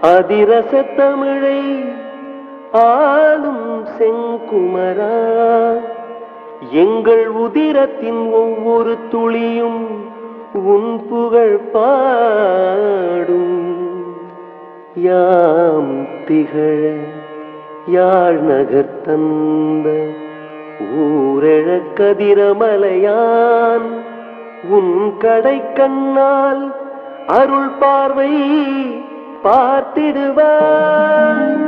அதிரச தமிழை ஆளும் செங்குமரா எங்கள் உதிரத்தின் ஒவ்வொரு துளியும் உன் புகழ் பாடும் யாம் திகழ யாழ் நகர் தந்த ஊரழ கதிரமலையான் உன் கடை கண்ணால் அருள் பார்வை பார்த்திடுவான்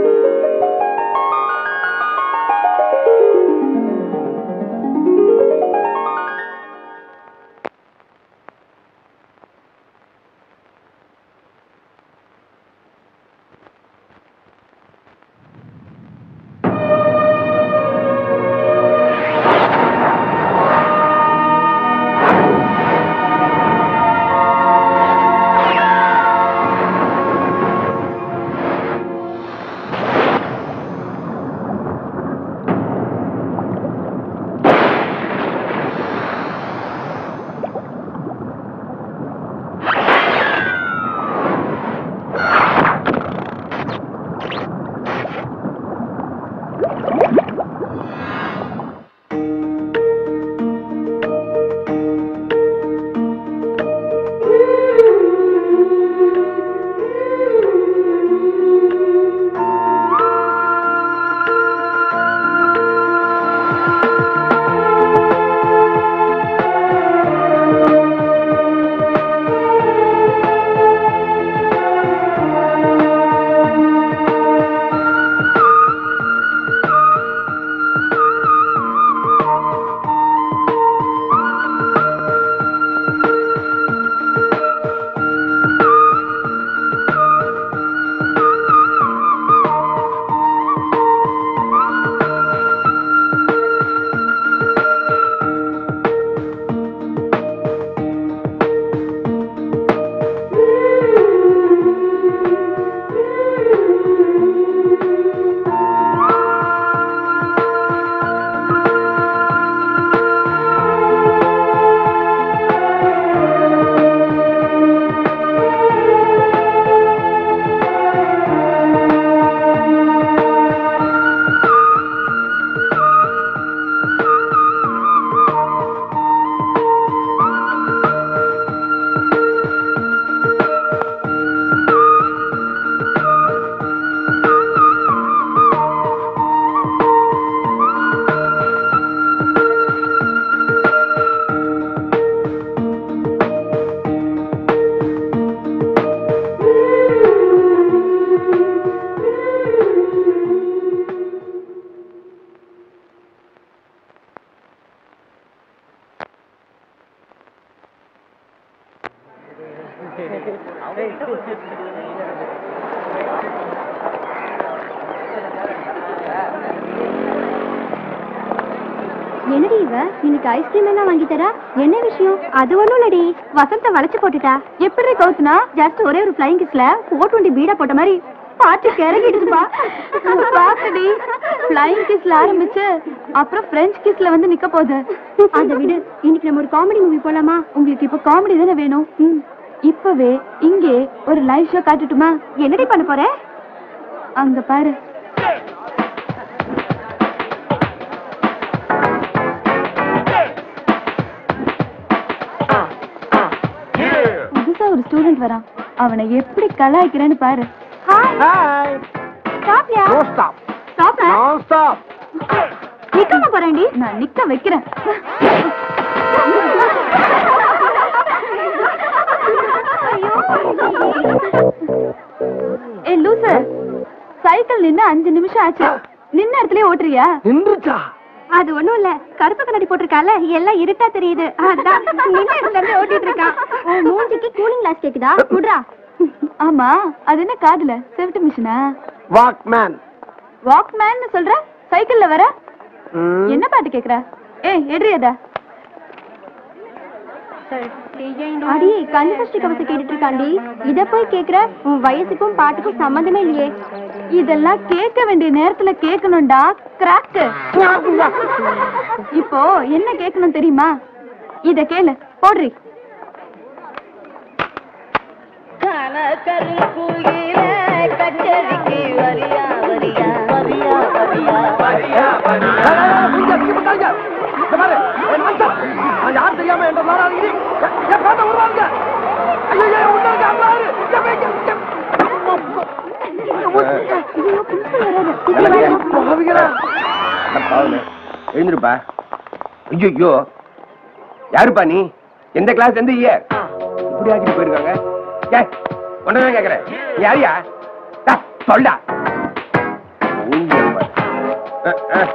என்னடி இவ இன்னைக்கு ஐஸ்கிரீம் எல்லாம் வாங்கி தரா என்ன விஷயம் அது ஒண்ணும் இல்லடி வசந்த வளைச்சு போட்டுட்டா எப்படி கவுத்துனா ஜஸ்ட் ஒரே ஒரு ஃபிளைங் கிஸ்ல போட் வண்டி பீடா போட்ட மாதிரி பாட்டு கிறங்கிடுச்சுப்பா பாத்துடி ஃபிளைங் கிஸ்ல ஆரம்பிச்சு அப்புறம் பிரெஞ்ச் கிஸ்ல வந்து நிக்க போகுது அதை விடு இன்னைக்கு நம்ம ஒரு காமெடி மூவி போலாமா உங்களுக்கு இப்ப காமெடி தானே வேணும் இப்பவே இங்கே ஒரு லைவ் ஷோ காட்டுட்டுமா என்னடி பண்ண போற அங்க பாரு புதுசா ஒரு ஸ்டூடெண்ட் வரான் அவனை எப்படி கலாய்க்கிறேன்னு பாரு ஹாய் ஸ்டாப்யா No stop. Stop Non stop. நிக்காம போறேன்டி நான் நிக்க வைக்கிறேன் ஏ லூசு சைக்கிள் நின்னு அஞ்சு நிமிஷம் ஆச்சு நின்ன இடத்துலயே ஓட்டுறியா நின்றுச்சா அது ஒண்ணும் இல்ல கருப்பு கண்ணாடி போட்டிருக்கால எல்லாம் இருட்டா தெரியுது அதான் நின்ன இடத்துல இருந்து ஓட்டிட்டு இருக்கான் உன் மூஞ்சிக்கு கூலிங் கிளாஸ் கேக்குதா குடுறா ஆமா அது என்ன காதுல செவிட்டு மிஷினா வாக்மேன் வாக்மேன் சொல்ற சைக்கிள்ல வர என்ன பாட்டு கேக்குற ஏய் எடுறி அத அடி கன்ஃபஸ்ட் கவசம் கேட்டுட்டு இருக்காண்டி இத போய் கேக்குற உன் வயசுக்கும் பாட்டுக்கும் சம்மந்தமே இல்லையே இதெல்லாம் கேட்க வேண்டிய நேரத்துல கேட்கணும்டா கிராக் இப்போ என்ன கேட்கணும் தெரியுமா இத கேளு போடுறி கனகரு குயிலே கச்சேரிக்கு வரியா வரியா வரியா வரியா யார் தெரியாம என்ற நாளாங்க என் பேட்ட வருவாங்க ஐயோ உண்டாங்க அம்மாரு ஐயோ பிரின்சிபல் வராரு எழுந்திருப்பா ஐயோ யாருப்பா நீ எந்த கிளாஸ் எந்த இயர் இப்படி ஆக்கிட்டு போயிருக்காங்க ஏய் ஒன்றதான் கேக்குறேன் நீ யாரியா டா, சொல்டா மூஞ்சிய பாரு. அஹ், அஹ்.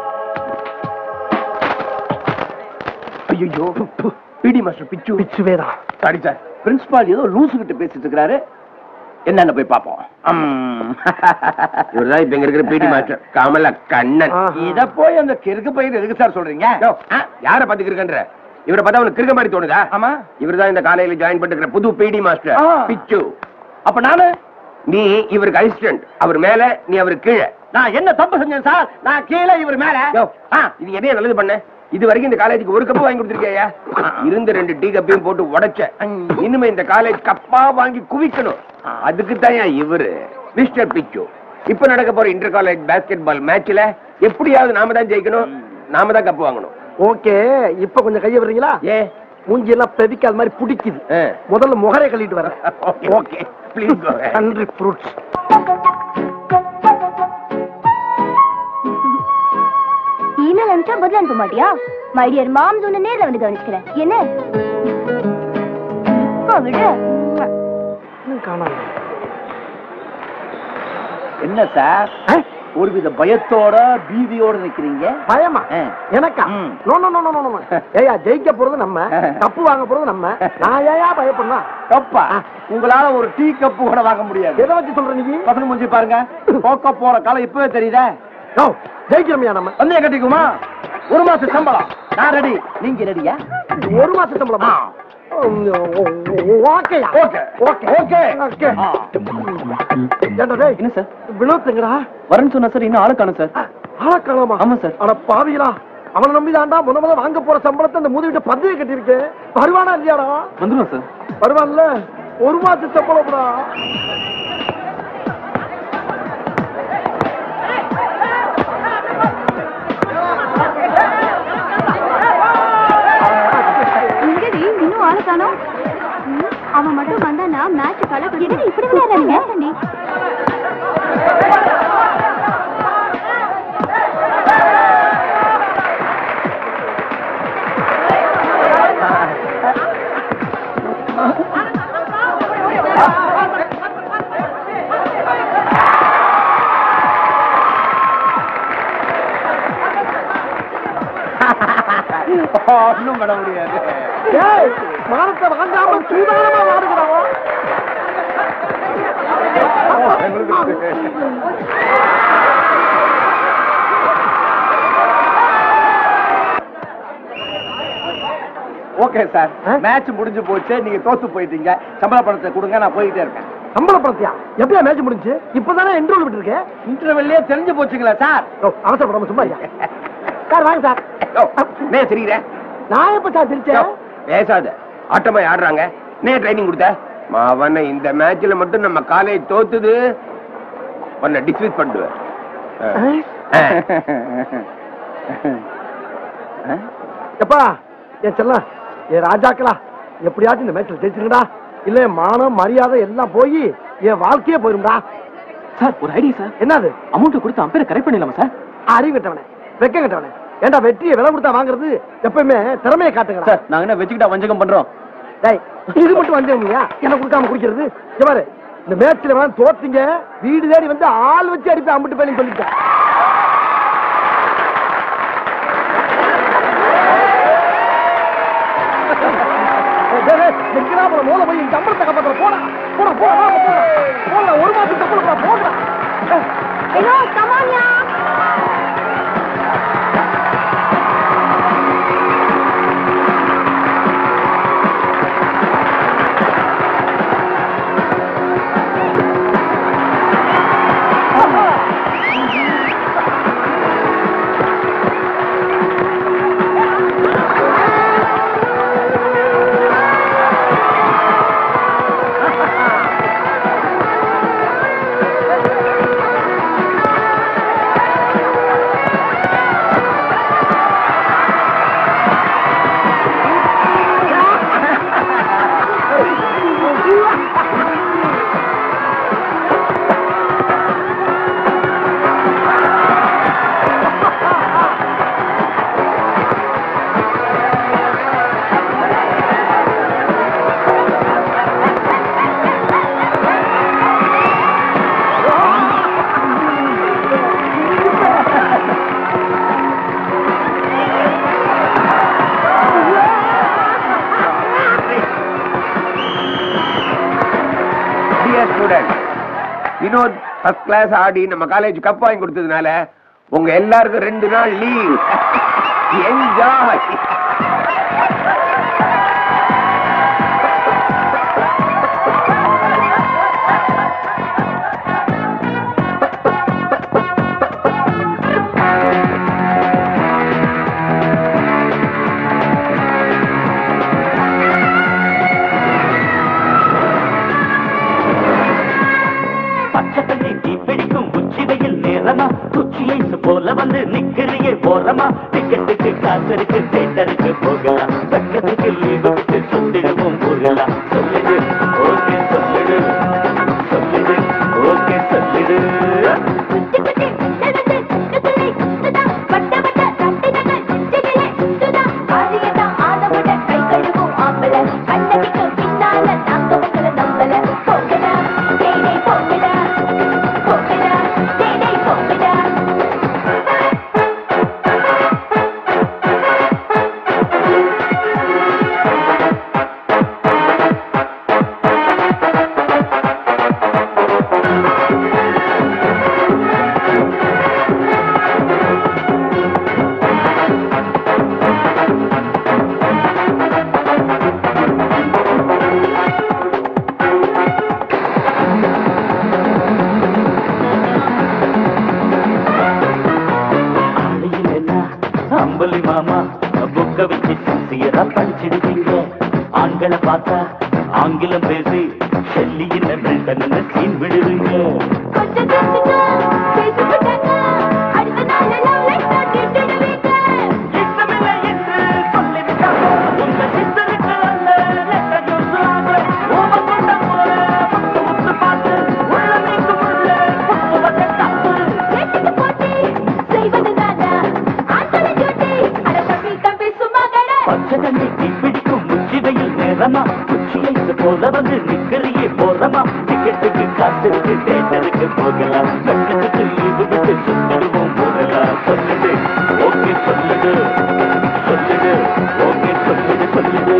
ஐயையோ பிடி மாஸ்டர் பிச்சு பிச்சுவேதா சாரி சார் பிரின்சிபால் ஏதோ லூசு கிட்ட பேசிட்டு இருக்கிறாரு என்னன்னு போய் பாப்போம் இவர்தான் இப்ப இங்க இருக்கிற பிடி மாஸ்டர் கமல கண்ணன் ஆஹா. இத போய் அந்த கிறுக்கு பையன் எதுக்கு சார் சொல்றீங்க யார பாத்து கிறுக்கன்ற இவரை பார்த்தா அவனுக்கு கிறுக்க மாதிரி தோணுதா ஆமா இவர்தான் இந்த காலையில ஜாயின் பண்ணிருக்கிற புது பிடி மாஸ்டர் ஆ. பிச்சு அப்ப நானு நீ இவருக்கு அசிஸ்டன்ட் அவர் மேல நீ அவருக்கு கீழே நான் என்ன தப்பு செஞ்சேன் சார் நான் கீழே இவர் மேல யோ, ஆ, இது என்ன நல்லது பண்ண இது வரைக்கும் இந்த காலேஜுக்கு ஒரு கப்பு வாங்கி கொடுத்துருக்கியா இருந்த ரெண்டு டீ கப்பையும் போட்டு உடைச்ச இனிமே இந்த காலேஜ் கப்பா வாங்கி குவிக்கணும் அதுக்கு தான் இவரு மிஸ்டர் பிச்சு இப்ப நடக்க போற இன்டர் காலேஜ் பாஸ்கெட் பால் மேட்ச்ல எப்படியாவது நாம தான் ஜெயிக்கணும் நாம தான் கப்பு வாங்கணும் ஓகே இப்ப கொஞ்சம் கைய விடுறீங்களா ஏ மூஞ்சி எல்லாம் பெதிக்காத மாதிரி பிடிக்குது ஆ. முதல்ல முகரை கழிட்டு வரேன் okay okay please go country fruits email அனுப்பிச்சா பதில் அனுப்ப மாட்டியா மை டியர் மாம்ஸ் உன்னை நேர்ல வந்து கவனிச்சுக்கிறேன் என்ன இப்போ விடு காணாம என்ன சார் ஒருவித பயத்தோட பீதியோட நிக்கிறீங்க பயமா ஆ. எனக்கா ம். No no no no no ஏயா ஜெயிக்க போறது நம்ம கப்பு வாங்க போறது நம்ம நான் ஏயா பயப்படணும் தப்பா உங்களால ஒரு டீ கப்பு கூட வாங்க முடியாது எதை வச்சு சொல்ற நீ பசங்க முடிஞ்சு பாருங்க போக்க போற காலம் இப்பவே தெரியுதா நோ ஜெயிக்கிறோம்யா நம்ம வந்து கட்டிக்குமா ஒரு மாசம் சம்பளம் நான் ரெடி நீங்க ரெடியா ஒரு மாசம் சம்பளமா ஓகேயா ஓகே ஓகே ஓகே ஓகே ஏண்டா டேய் என்ன சார் வினோத் எங்கடா வரேன்னு சொன்னா சார் இன்னும் ஆளு காணும் சார் ஆளக்காலமா ஆமா சார். அட பாவிகளா அவனை நம்பிதான்டா முத முத வாங்க போற சம்பளத்தை அந்த முதுகிட்ட பந்தய கட்டியிருக்கேன் வருவானா இல்லையாடா வந்துடும் சார் வருவான்ல ஒரு மாசம் சம்பளம்டா எங்கடி இன்னும் ஆளு காணோம் ம், அவன் மட்டும் வந்தானா மேட்ச் கலை இப்படி விளையாடுறாங்க ஒன்றும் பண்ண முடியாது ஏய் மானத்தை வாங்காம சூதானமா வாடுகிறான் ஓகே சார் ஆ? மேட்ச் முடிஞ்சு போச்சு நீங்க தோத்து போயிட்டீங்க சம்பள பணத்தை கொடுங்க நான் போயிட்டே இருக்கேன் சம்பள பணத்தியா எப்படியா மேட்ச் முடிஞ்சு இப்பதானே என்ரோல் விட்டுருக்கேன் இன்டர்வெல்லே தெரிஞ்சு போச்சுங்களா சார் ஓ, அவசரப்படாம சும்மா ஐயா சார் வாங்க சார் யோ, என்ன சிரிக்கிற நான் எப்ப சார் சிரிச்சேன் பேசாத ஆட்டமா ஆடுறாங்க என்ன ட்ரைனிங் கொடுத்த அவன இந்த மேட்ச்ல மட்டும் நம்ம காலேஜ் தோத்துது உன்னை டிஸ்மிஸ் பண்ணுவேன் எப்பா என் செல்லம் என் ராஜாக்களா எப்படியாச்சும் இந்த மேட்ச்ல ஜெயிச்சிருங்கடா இல்ல என் மானம் மரியாதை எல்லாம் போய் என் வாழ்க்கையே போயிரும்டா சார் ஒரு ஐடியா சார் என்னது அமௌண்ட் கொடுத்து அம்பேரை கரெக்ட் பண்ணிடலாமா சார் அறிவு கட்டவனே வெக்க கட்டவனே ஏண்டா வெற்றியை விலை கொடுத்தா வாங்குறது எப்பயுமே திறமையை காட்டுங்கடா சார் நாங்க என்ன வச்சுக்கிட்டா வஞ்சகம் பண்றோம் டேய் இது மட்டும் வந்தவங்க என்ன கொடுக்காம குடிக்கிறது இங்க பாரு இந்த மேட்ச்ல வேணா தோத்தீங்க வீடு தேடி வந்து ஆள் வச்சு அடிப்பேன் அம்பிட்டு பேரும் சொல்லிட்டேன் டேய், டேய், எங்கடா போற மூல போய் இந்த சம்பளத்தை காப்பாத்துற போடா போடா போடா வாங்க, போடா போடா ஒரு மாசம் சம்பளம் போடா ஐயோ கமான்யா ஃபர்ஸ்ட் கிளாஸ் ஆடி நம்ம காலேஜ் கப் வாங்கி கொடுத்ததுனால உங்க எல்லாருக்கும் ரெண்டு நாள் லீவ் என்ஜாய் பச்சை தண்ணி தீ பிடிக்கும் உச்சி வெயில் நேரமா குச்சியை போல வந்து நிக்கிறியே போறமா டிக்கெட்டுக்கு காசு இருக்கு தேட்டருக்கு போகலாம் பக்கத்துக்கு லீவு விட்டு சுத்திடுவோம் போகலாம் சொல்லிடு ஓகே சொல்லிடு சொல்லிடு ஓகே சொல்லிடு குட்டி குட்டி நடந்து குத்துலை குத்துதா வட்ட வட்ட தட்டினங்கள் குச்சிலே குத்துதா ஆதியதா ஆனவுட கை கழுவும் ஆம்பல கண்ணடிக்கு பின்னால நாங்கவங்கள நம்பல போகடா டேடே போகடா போகடா டேடே போகடா ஆளையில் என்ன அம்பலி மாமா புக்க வச்சு சின்சியரா படிச்சிடுவீங்க ஆண்களை பார்த்தா ஆங்கிலம் பேசி செல்லியின் மில்டன்னு சீன் விடுவீங்க கொஞ்சம் கொஞ்சமா பேசிவிட்டாங்க அடுத்த நாள் எல்லாம் லைட்டா கேட்டுடுவீங்க இஷ்டமில்லை என்று சொல்லிவிட்டாங்க. உங்க சிஸ்டருக்கு அல்ல letter எழுதுறாங்க. கோபம் கொண்ட போல முத்து முத்து பார்த்து உள்ள நீக்கும் உள்ள குத்து வந்த தப்பு. கேட்டுட்டு போட்டி செய்வது நானா ஆட்களை ஜோட்டி அட தம்பி தம்பி சும்மா கடை பச்சை தண்ணி தீ பிடிக்கும் உச்சி வெயில் நேரமா உச்சியை போல வந்து நிக்கிறியே போறமா டிக்கெட்டுக்கு காசு இருக்கு தேட்டருக்கு போகலாம் பக்கத்துக்கு லீவு விட்டு சுத்திடுவோம் போகலாம் சொல்லுது ஓகே சொல்லுது சொல்லுது ஓகே சொல்லுது சொல்லுது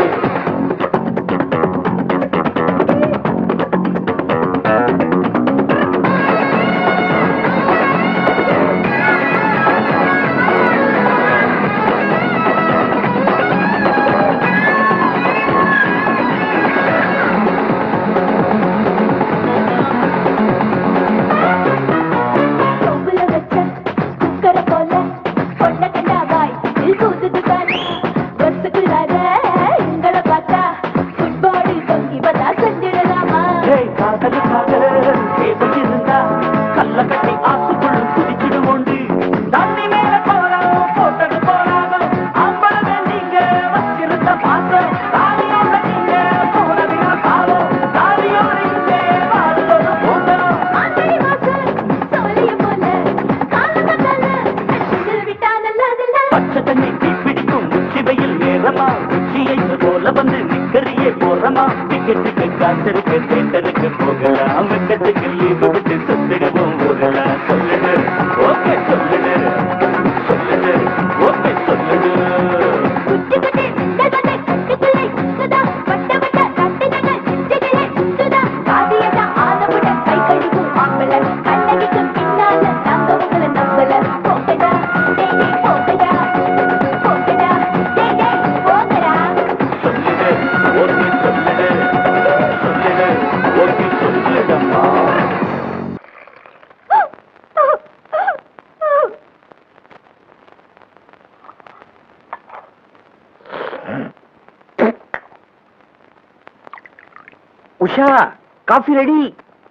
சொம்புல வச்ச குக்கரை போல பொண்ண கண்டா வாய் இல் கூத்துது பாரு பஸ்ஸுக்குள்ளார எங்களை பார்த்தா ஃபுட்பால் தொங்கி வந்தா செஞ்சிடலாமா ஏய் காதலுக்காக தேவை இருந்தா கல்ல கட்டி ஆத்துக்குள்ள குதிச்சிடுவோண்டு தண்ணி மேல போறோம் போட்டது போறாதோ அம்பளமே நீங்க வச்சிருந்த பாசம் தாலியோட நீங்க போனதினா பாவம் தாலியோட இங்க வாழ்வது போகிறோம் ஆங்கடி வாசல் சோலைய போல காலங்க கால அடிச்சு விட்டா நல்லதில்ல பச்சை தண்ணி தீ பிடிக்கும் உச்சி வெயில் நேரமா உச்சியை போல வந்து நிக்கறியே போறமா டிக்கெட்டுக்கு காசு இருக்கு தேட்டருக்கு போகலாம் வெக்கத்துக்கு லீவு விட்டு சுத்திடுவோம் போகலாம் சொல்லுது ஓகே சொல்லுது சொல்லுது ஓகே சொல்லுது குட்டி குட்டி நடந்து குட்டிக்குள்ளே குத்துதா வட்ட வட்ட தட்டினங்கள் குச்சிகளே குத்துதா காதியதா ஆனவுட கை கழுவும் ஆம்பல கண்ணகிக்கு பின்னால நாங்க உங்களை நம்பல போகடா டேடே போகடா போகடா டேடே போகடா சொல்லுது ஓகே சொல்லுது சொல்லுது ஓகே சொல்லுடம்மா உஷா காஃபி ரெடி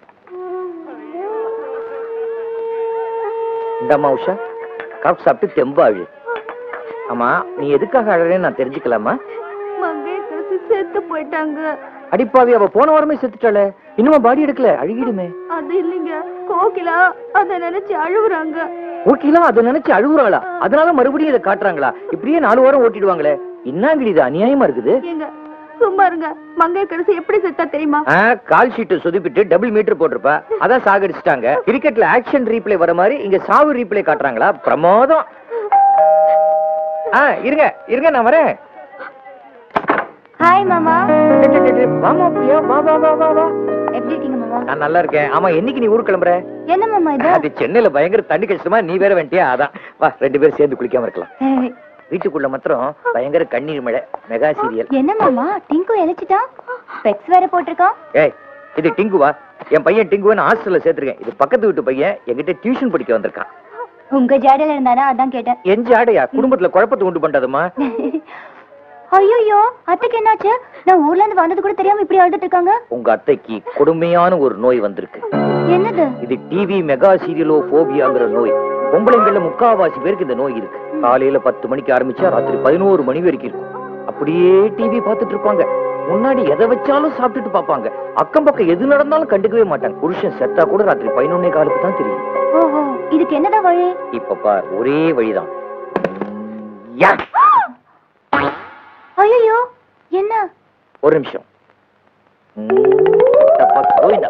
இந்தாம்மா உஷா காஃபி சாப்பிட்டு தெம்பாழு ஆமா நீ எதுக்காக அழறேன்னு நான் தெரிஞ்சுக்கலாமா மங்கேக்கரசி செத்து போயிட்டாங்க அடிப்பாவி அவ போன வாரமே செத்துட்டாளே இன்னுமா பாடி எடுக்கல அழுகிடுமே அது இல்லைங்க கோகிலா அத நினைச்சு அழுவுறாங்க ஓகேலா அதை நினைச்சு அழுகுறாளா அதனால மறுபடியும் இதை காட்டுறாங்களா இப்படியே நாலு வாரம் ஓட்டிடுவாங்களே என்னங்கடி இது அநியாயமா இருக்குது ஏங்க சும்மா இருங்க மங்கைக்கரசி எப்படி செத்தா தெரியுமா ஆ, கால் ஷீட்டை சொதுப்பிட்டு டபுள் மீட்டர் போட்டிருப்பா அதான் சாகடிச்சிட்டாங்க கிரிக்கெட்ல ஆக்ஷன் ரீப்ளே வர மாதிரி இங்க சாவு ரீப்ளே காட்டுறாங்களா பிரமாதம் ஆ இருங்க இருங்க நான் வரேன் ஹாய் மாமா டே, டே, டே, டே, வாமா பிரியா வா வா வா வா வா எப்படி இருக்கீங்க மாமா நான் நல்லா இருக்கேன் ஆமா என்னைக்கு நீ ஊருக்கு கிளம்புற என்ன மாமா இது அது சென்னையில பயங்கர தண்ணி கஷ்டமா நீ வேற வந்துட்டியா அதான் வா ரெண்டு பேரும் சேர்ந்து குளிக்காம இருக்கலாம் ஏய், வீட்டுக்குள்ள மாத்திரம் பயங்கர கண்ணீர் மழை மெகா சீரியல் என்ன மாமா டிங்கு இழைச்சிட்டான் ஸ்பெக்ஸ் வேற போட்டிருக்கான் ஏய் இது டிங்குவா என் பையன் டிங்குவை நான் ஹாஸ்டல்ல சேர்த்திருக்கேன் இது பக்கத்து வீட்டு பையன் என்கிட்ட டியூஷன் படிக்க வந்திருக்கான் உங்க ஜாடையில இருந்தானா அதான் கேட்டேன் என் ஜாடையா குடும்பத்துல குழப்பத்தை உண்டு பண்றதுமா ஐயோ அத்தைக்கு என்னாச்சு நான் ஊர்ல இருந்து வந்தது கூட தெரியாம இப்படி அழுதுட்டு இருக்காங்க உங்க அத்தைக்கு கொடுமையான ஒரு நோய் வந்திருக்கு என்னது இது டிவி மெகா சீரியலோ போபியாங்கிற நோய் பொம்பளைங்கள்ல முக்காவாசி பேருக்கு இந்த நோய் இருக்கு காலையில பத்து மணிக்கு ஆரம்பிச்சா ராத்திரி பதினோரு மணி வரைக்கும் இருக்கும் அப்படியே டிவி பார்த்துட்டு இருப்பாங்க முன்னாடி எதை வச்சாலும் சாப்பிட்டுட்டு பார்ப்பாங்க அக்கம் பக்கம் எது நடந்தாலும் கண்டுக்கவே மாட்டாங்க புருஷன் செத்தா கூட ராத்திரி பதினொன்னே காலுக்கு தான் தெரியும் ஓஹோ இதுக்கு என்னதான் வழி இப்ப பார் ஒரே வழிதான் யா! ஐயோ என்ன ஒரு நிமிஷம் ம், தப்பா, கோவிந்தா.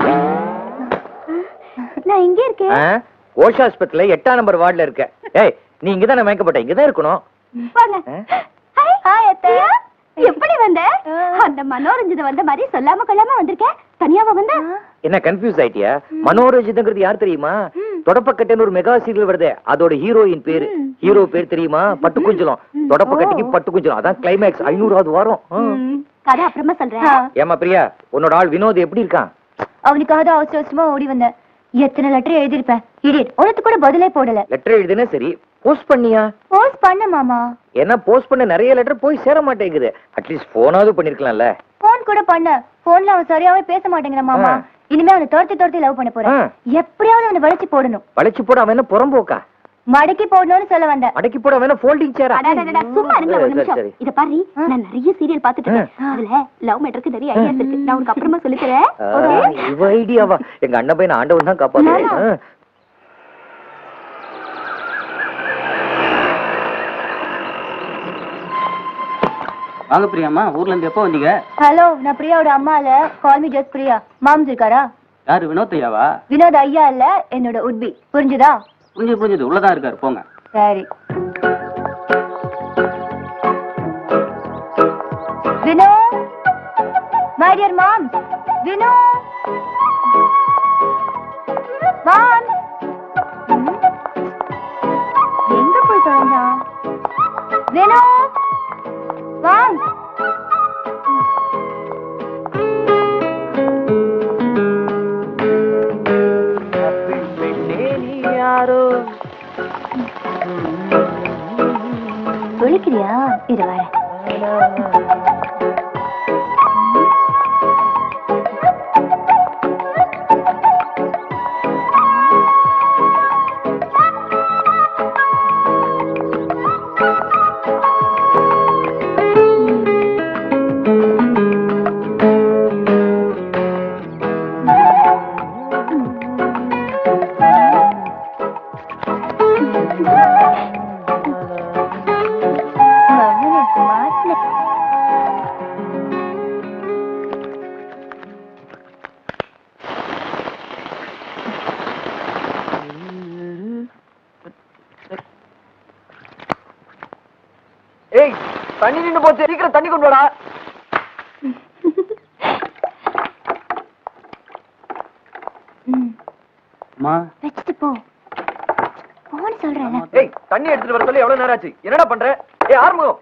நான் இங்கே இருக்கேன் ஆ? ஓஷா ஆஸ்பத்திரியில எட்டாம் நம்பர் வார்டுல இருக்க ஏய் நீ இங்கதானே மயக்கப்பட்ட இங்கதான் இருக்கணும் வாங்க ஆ? ஹாய் அத்தை எப்படி வந்த அந்த மனோரஞ்சன வந்த மாதிரி சொல்லாம கொள்ளாம வந்திருக்கேன் தனியாவா வந்த என்ன கன்ஃபியூஸ் ஆயிட்டியா மனோரஞ்சிதங்கிறது யார் தெரியுமா தொடப்பக்கட்டைன்னு ஒரு மெகா சீரியல் வருதே அதோட ஹீரோயின் பேரு ஹீரோ பேர் தெரியுமா பட்டுக்குஞ்சலம் தொடப்பக்கட்டைக்கு பட்டுக்குஞ்சலம் அதான் கிளைமேக்ஸ் ஐநூறாவது வாரம் ஆ. கதை அப்புறமா சொல்றேன் ஏமா பிரியா உன்னோட ஆள் வினோத் எப்படி இருக்கான் அவனுக்காக தான் அவசர அவசரமா ஓடி வந்தேன் எத்தனை லெட்டர் எழுதிருப்பேன் இடியட் உனக்கு கூட பதிலே போடல லெட்டர் எழுதுனா சரி போஸ்ட் பண்ணியா போஸ்ட் பண்ண மாமா ஏன்னா போஸ்ட் பண்ண நிறைய லெட்டர் போய் சேர மாட்டேங்குது அட்லீஸ்ட் போனாவது பண்ணிருக்கலாம்ல போன் கூட பண்ண போன்ல அவன் சரியாவே பேச மாட்டேங்கிறான் மாமா ஆ. இனிமே அவனை துரத்தி துரத்தி லவ் பண்ண போறேன் ஆ. எப்படியாவது அவனை வளைச்சு போடணும் வளைச்சு போட அவன் என்ன புறம்போக்கா மடக்கி போடணும்னு சொல்ல வந்தேன் அடக்கி போட அவன் என்ன ஃபோல்டிங் சேரா அடடடடா, சும்மா இருங்க ஒரு சரி, நிமிஷம் சரி. இத பாரு நான் நிறைய சீரியல் பாத்துட்டு இருக்கேன் அதுல லவ் மேட்டருக்கு நிறைய ஐடியாஸ் இருக்கு நான் உனக்கு அப்புறமா சொல்லி தரேன் ஆ, இவ ஐடியாவா எங்க அண்ணன் பையன் ஆண்டவன் தான் காப்பாத்து நானா? ஆ. வாங்க பிரியாம்மா ஊர்ல இருந்து எப்போ வந்தீங்க ஹலோ நான் பிரியாவோட அம்மால கால் மீ ஜஸ்ட் பிரியா மாம்ஸ் இருக்காரா யாரு வினோத் ஐயாவா வினோத் ஐயா இல்ல என்னோட உட்பி புரிஞ்சுதா புரிஞ்சது புரிஞ்சது உள்ளதான் இருக்காரு போங்க சரி Vino my dear mom Vino mom எங்க போய் தொலைஞ்சான் வினோ மாம் விழிக்கிறியா இது வர அவனுக்கு மாட்டின ஏய் தண்ணி நின்னு போச்சு சீக்கிரம் தண்ணி கொண்டு வாடா ம், அம்மா வச்சுட்டு போ போன்னு சொல்றேன் ஏய் தண்ணி எடுத்துட்டு வர சொல்லி எவ்வளவு நேரம் ஆச்சு என்னடா பண்ற ஏய் ஆறுமுகம்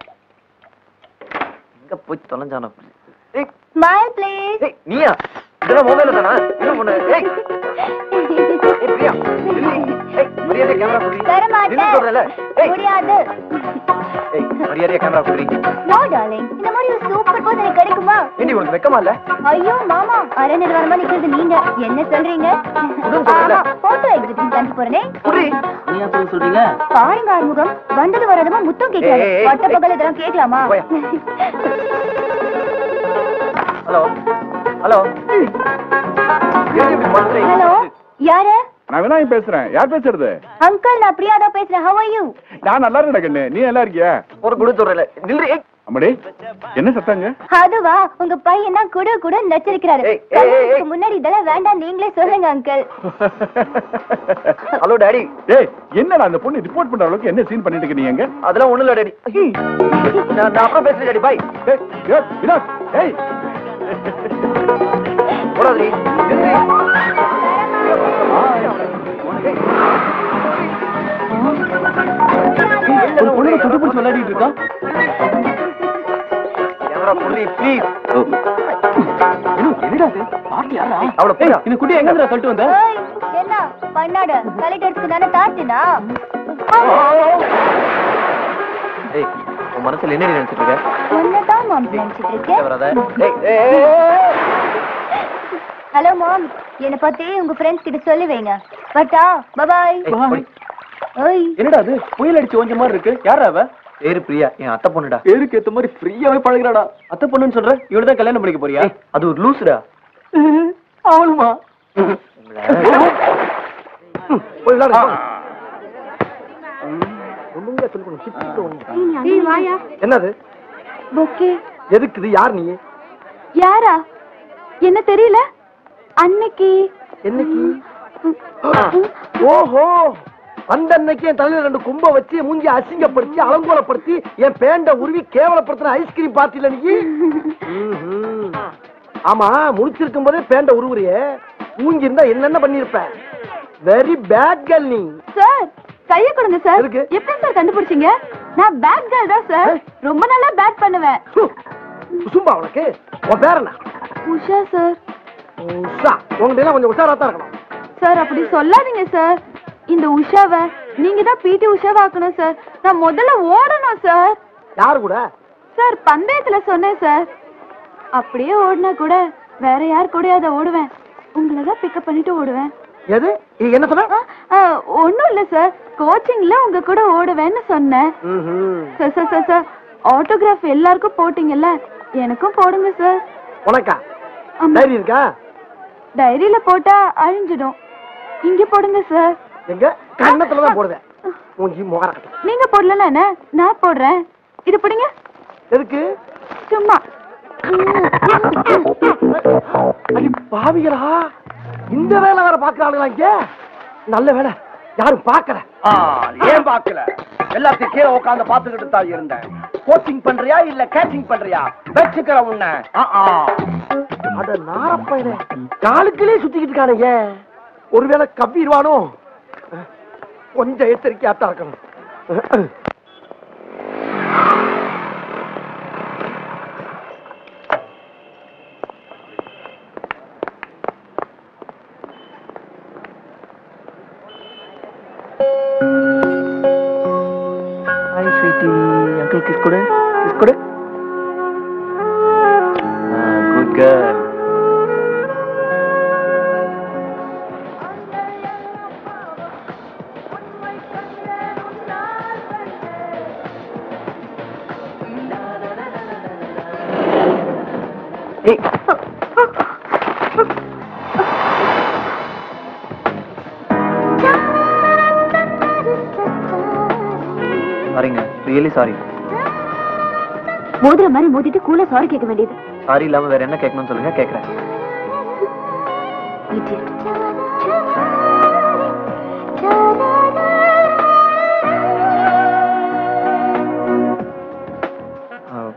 எங்க போய் தொலைஞ்சானோ ஏய் ஸ்மைல் ப்ளீஸ் ஏய் நீயா இதெல்லாம் மொபைல்ல தானா என்ன பண்ணு ஏய் ஏய் பிரியா நில்லு. ஏய் மரியாதை கேமரா குடி தர நின்னு சொல்றல மாட்டேன் ஏய் முடியாது ஏய் மரியாதையா கேமரா குடி நோ டார்லிங் இந்த மாதிரி ஒரு சூப்பர் போஸ் எனக்கு கிடைக்குமா ஏண்டி உனக்கு வெக்கமா இல்ல ஐயோ மாமா அரை நிர்வாணமா நிக்கிறது நீங்க என்ன சொல்றீங்க உடம்பு சரியில்ல. போட்டோ எக்ஸிபிஷன் பண்ணி போறேனே குடி நீ அப்படி சொல்றீங்க பாருங்க ஆறுமுகம் வந்தது வரதுமா முத்தம் கேட்கலாம் ஏய், ஏய், பட்ட பகல் இதெல்லாம் கேட்கலாமா போயா. ஹலோ ஹலோ ஹலோ யாரு நான் விநாயகம் பேசுறேன் யார் பேசுறது அங்கிள் நான் பிரியா தான் பேசுறேன் ஹவ் ஆர் யூ நான் நல்லா இருக்கேன் கண்ணு நீ நல்லா இருக்கியா ஒரு குடு சொல்றல நில்லு ஏய் அம்மாடி என்ன சத்தாங்க அதுவா உங்க பையன் தான் குடு குடு நச்சரிக்கிறாரு ஏய், ஏய், ஏய், ஏய். கல்யாணத்துக்கு முன்னாடி இதெல்லாம் வேண்டாம் நீங்களே சொல்லுங்க அங்கிள் ஹலோ டாடி ஏய் என்னடா அந்த பொண்ணு ரிப்போர்ட் பண்ற அளவுக்கு என்ன சீன் பண்ணிட்டு இருக்க நீ எங்க அதெல்லாம் ஒண்ணும் இல்ல டாடி நான் நான் அப்புறம் பேசுறேன் டாடி பாய் ஏய் ஏய், வினோத் ஏய் போடாதீ ஒரு பொண்ணு சுட்டு பிடிச்சி விளையாடிட்டு இருக்கா ப்ளீஸ் என்னடா இது பாட்டி யாரா அவளை போடா. இந்த குட்டி எங்க இருந்து தள்ளிட்டு வந்த என்ன பண்ணாடு கலெக்டருக்கு தானே தாத்தினா ஏய் உன் மனசுல என்ன நினைச்சிட்டு இருக்க ஒன்னதான் மாம் நினைச்சிட்டு இருக்கேன் வராத ஏய் ஏய், ஏய், ஏய். ஹலோ மாம் என்னை பத்தி உங்க ஃப்ரெண்ட்ஸ் கிட்ட சொல்லி வைங்க பட்டா பபாய் ஏய், போடி. ஓய் என்னடா அது புயல் அடிச்சு ஓஞ்ச மாதிரி இருக்கு யாரா அவ பேரு பிரியா என் அத்தை பொண்ணுடா பேருக்கு ஏத்த மாதிரி ஃப்ரீயாவே பழகுறாடா அத்தை பொண்ணுன்னு சொல்ற இவள தான் கல்யாணம் பண்ணிக்க போறியா ஏய், அது ஒரு லூசுடா அவளுமா போய் விளையாடு, போ. ஒண்ணுங்க சொல்லி கொடுங்க, சிரிச்சுட்டு வாங்க. ஏய் வாயா என்னது பொக்கே எதுக்கு இது யார் நீ யாரா என்ன தெரியல அன்னைக்கு என்னைக்கு ஓஹோ அந்த அன்னைக்கு என் தலையில ரெண்டு கும்ப வச்சு மூஞ்சி அசிங்கப்படுத்தி அலங்கோலப்படுத்தி என் பேண்ட உருவி கேவலப்படுத்தின ஐஸ்கிரீம் பார்ட்டில நீ ம்ஹும். ஆமா முடிச்சிருக்கும் போதே பேண்ட உருவுறியே மூஞ்சி இருந்தா என்னென்ன பண்ணிருப்ப வெரி பேட் கேர்ள் நீ சார் கைய கொடுங்க சார் எதுக்கு? எப்படி சார் கண்டுபிடிச்சீங்க நான் பேட் கேர்ள் தான் சார் ரொம்ப நல்லா பேட் பண்ணுவேன் சு, சும்மா உனக்கு உன் பேர் என்ன உஷா சார் உஷா உங்ககிட்ட எல்லாம் கொஞ்சம் உஷாரா தான் இருக்கணும் சார் அப்படி சொல்லாதீங்க சார் இந்த உஷாவை நீங்க தான் பிடி உஷாவாக்கணும் சார் நான் முதல்ல ஓடணும் சார் யாரு கூட சார் பந்தயத்துல சொன்னேன் சார் அப்படியே ஓடினா கூட வேற யார் கூடயாவது ஓடுவேன் உங்களை தான் பிக்கப் பண்ணிட்டு ஓடுவேன் எது இது என்ன சொன்ன ஒன்றும் இல்லை சார் கோச்சிங்ல உங்க கூட ஓடுவேன்னு சொன்னேன் ம்ஹும். Sir sir sir sir autograph எல்லாருக்கும் போட்டீங்கல்ல எனக்கும் போடுங்க சார் உனக்கா ஆமா. டைரி இருக்கா டைரியில போட்டா அழிஞ்சிடும் இங்க போடுங்க சார் எங்க கண்ணத்துல தான் போடுவேன் மூஞ்சி முகரக்கட்டும் நீங்க போடலன்னா என்ன நான் போடுறேன் இது பிடிங்க எதுக்கு சும்மா அடி பாவிகளா இந்த வேலை வேற பாக்குறாங்களா இங்க நல்ல வேலை யாரும் பாக்கல ஏன் பாக்கல எல்லாத்தையும் கீழே உட்காந்து பாத்துக்கிட்டு தான் இருந்தேன் கோச்சிங் பண்றியா இல்ல கேச்சிங் பண்றியா வச்சுக்கிற உன்னை ஆ, ஆ. அட நாரப்பையனே காலுக்குள்ளே சுத்திக்கிட்டு இருக்கானுங்க ஒருவேளை கவ்விடுவானோ கொஞ்சம் எச்சரிக்கையாத்தான் இருக்கணும் ஹாய் ஸ்வீட்டி அங்கிள் கிஸ் கொடு கிஸ் கொடு குட் கேர்ள் ஏய் சாரிங்க ரியலி சாரி மோதிர மாதிரி மோதிட்டு கூல சாரி கேட்க வேண்டியது சாரி இல்லாம வேற என்ன கேட்கணும்னு சொல்லுங்க கேக்குறேன் Idiot. ஆ.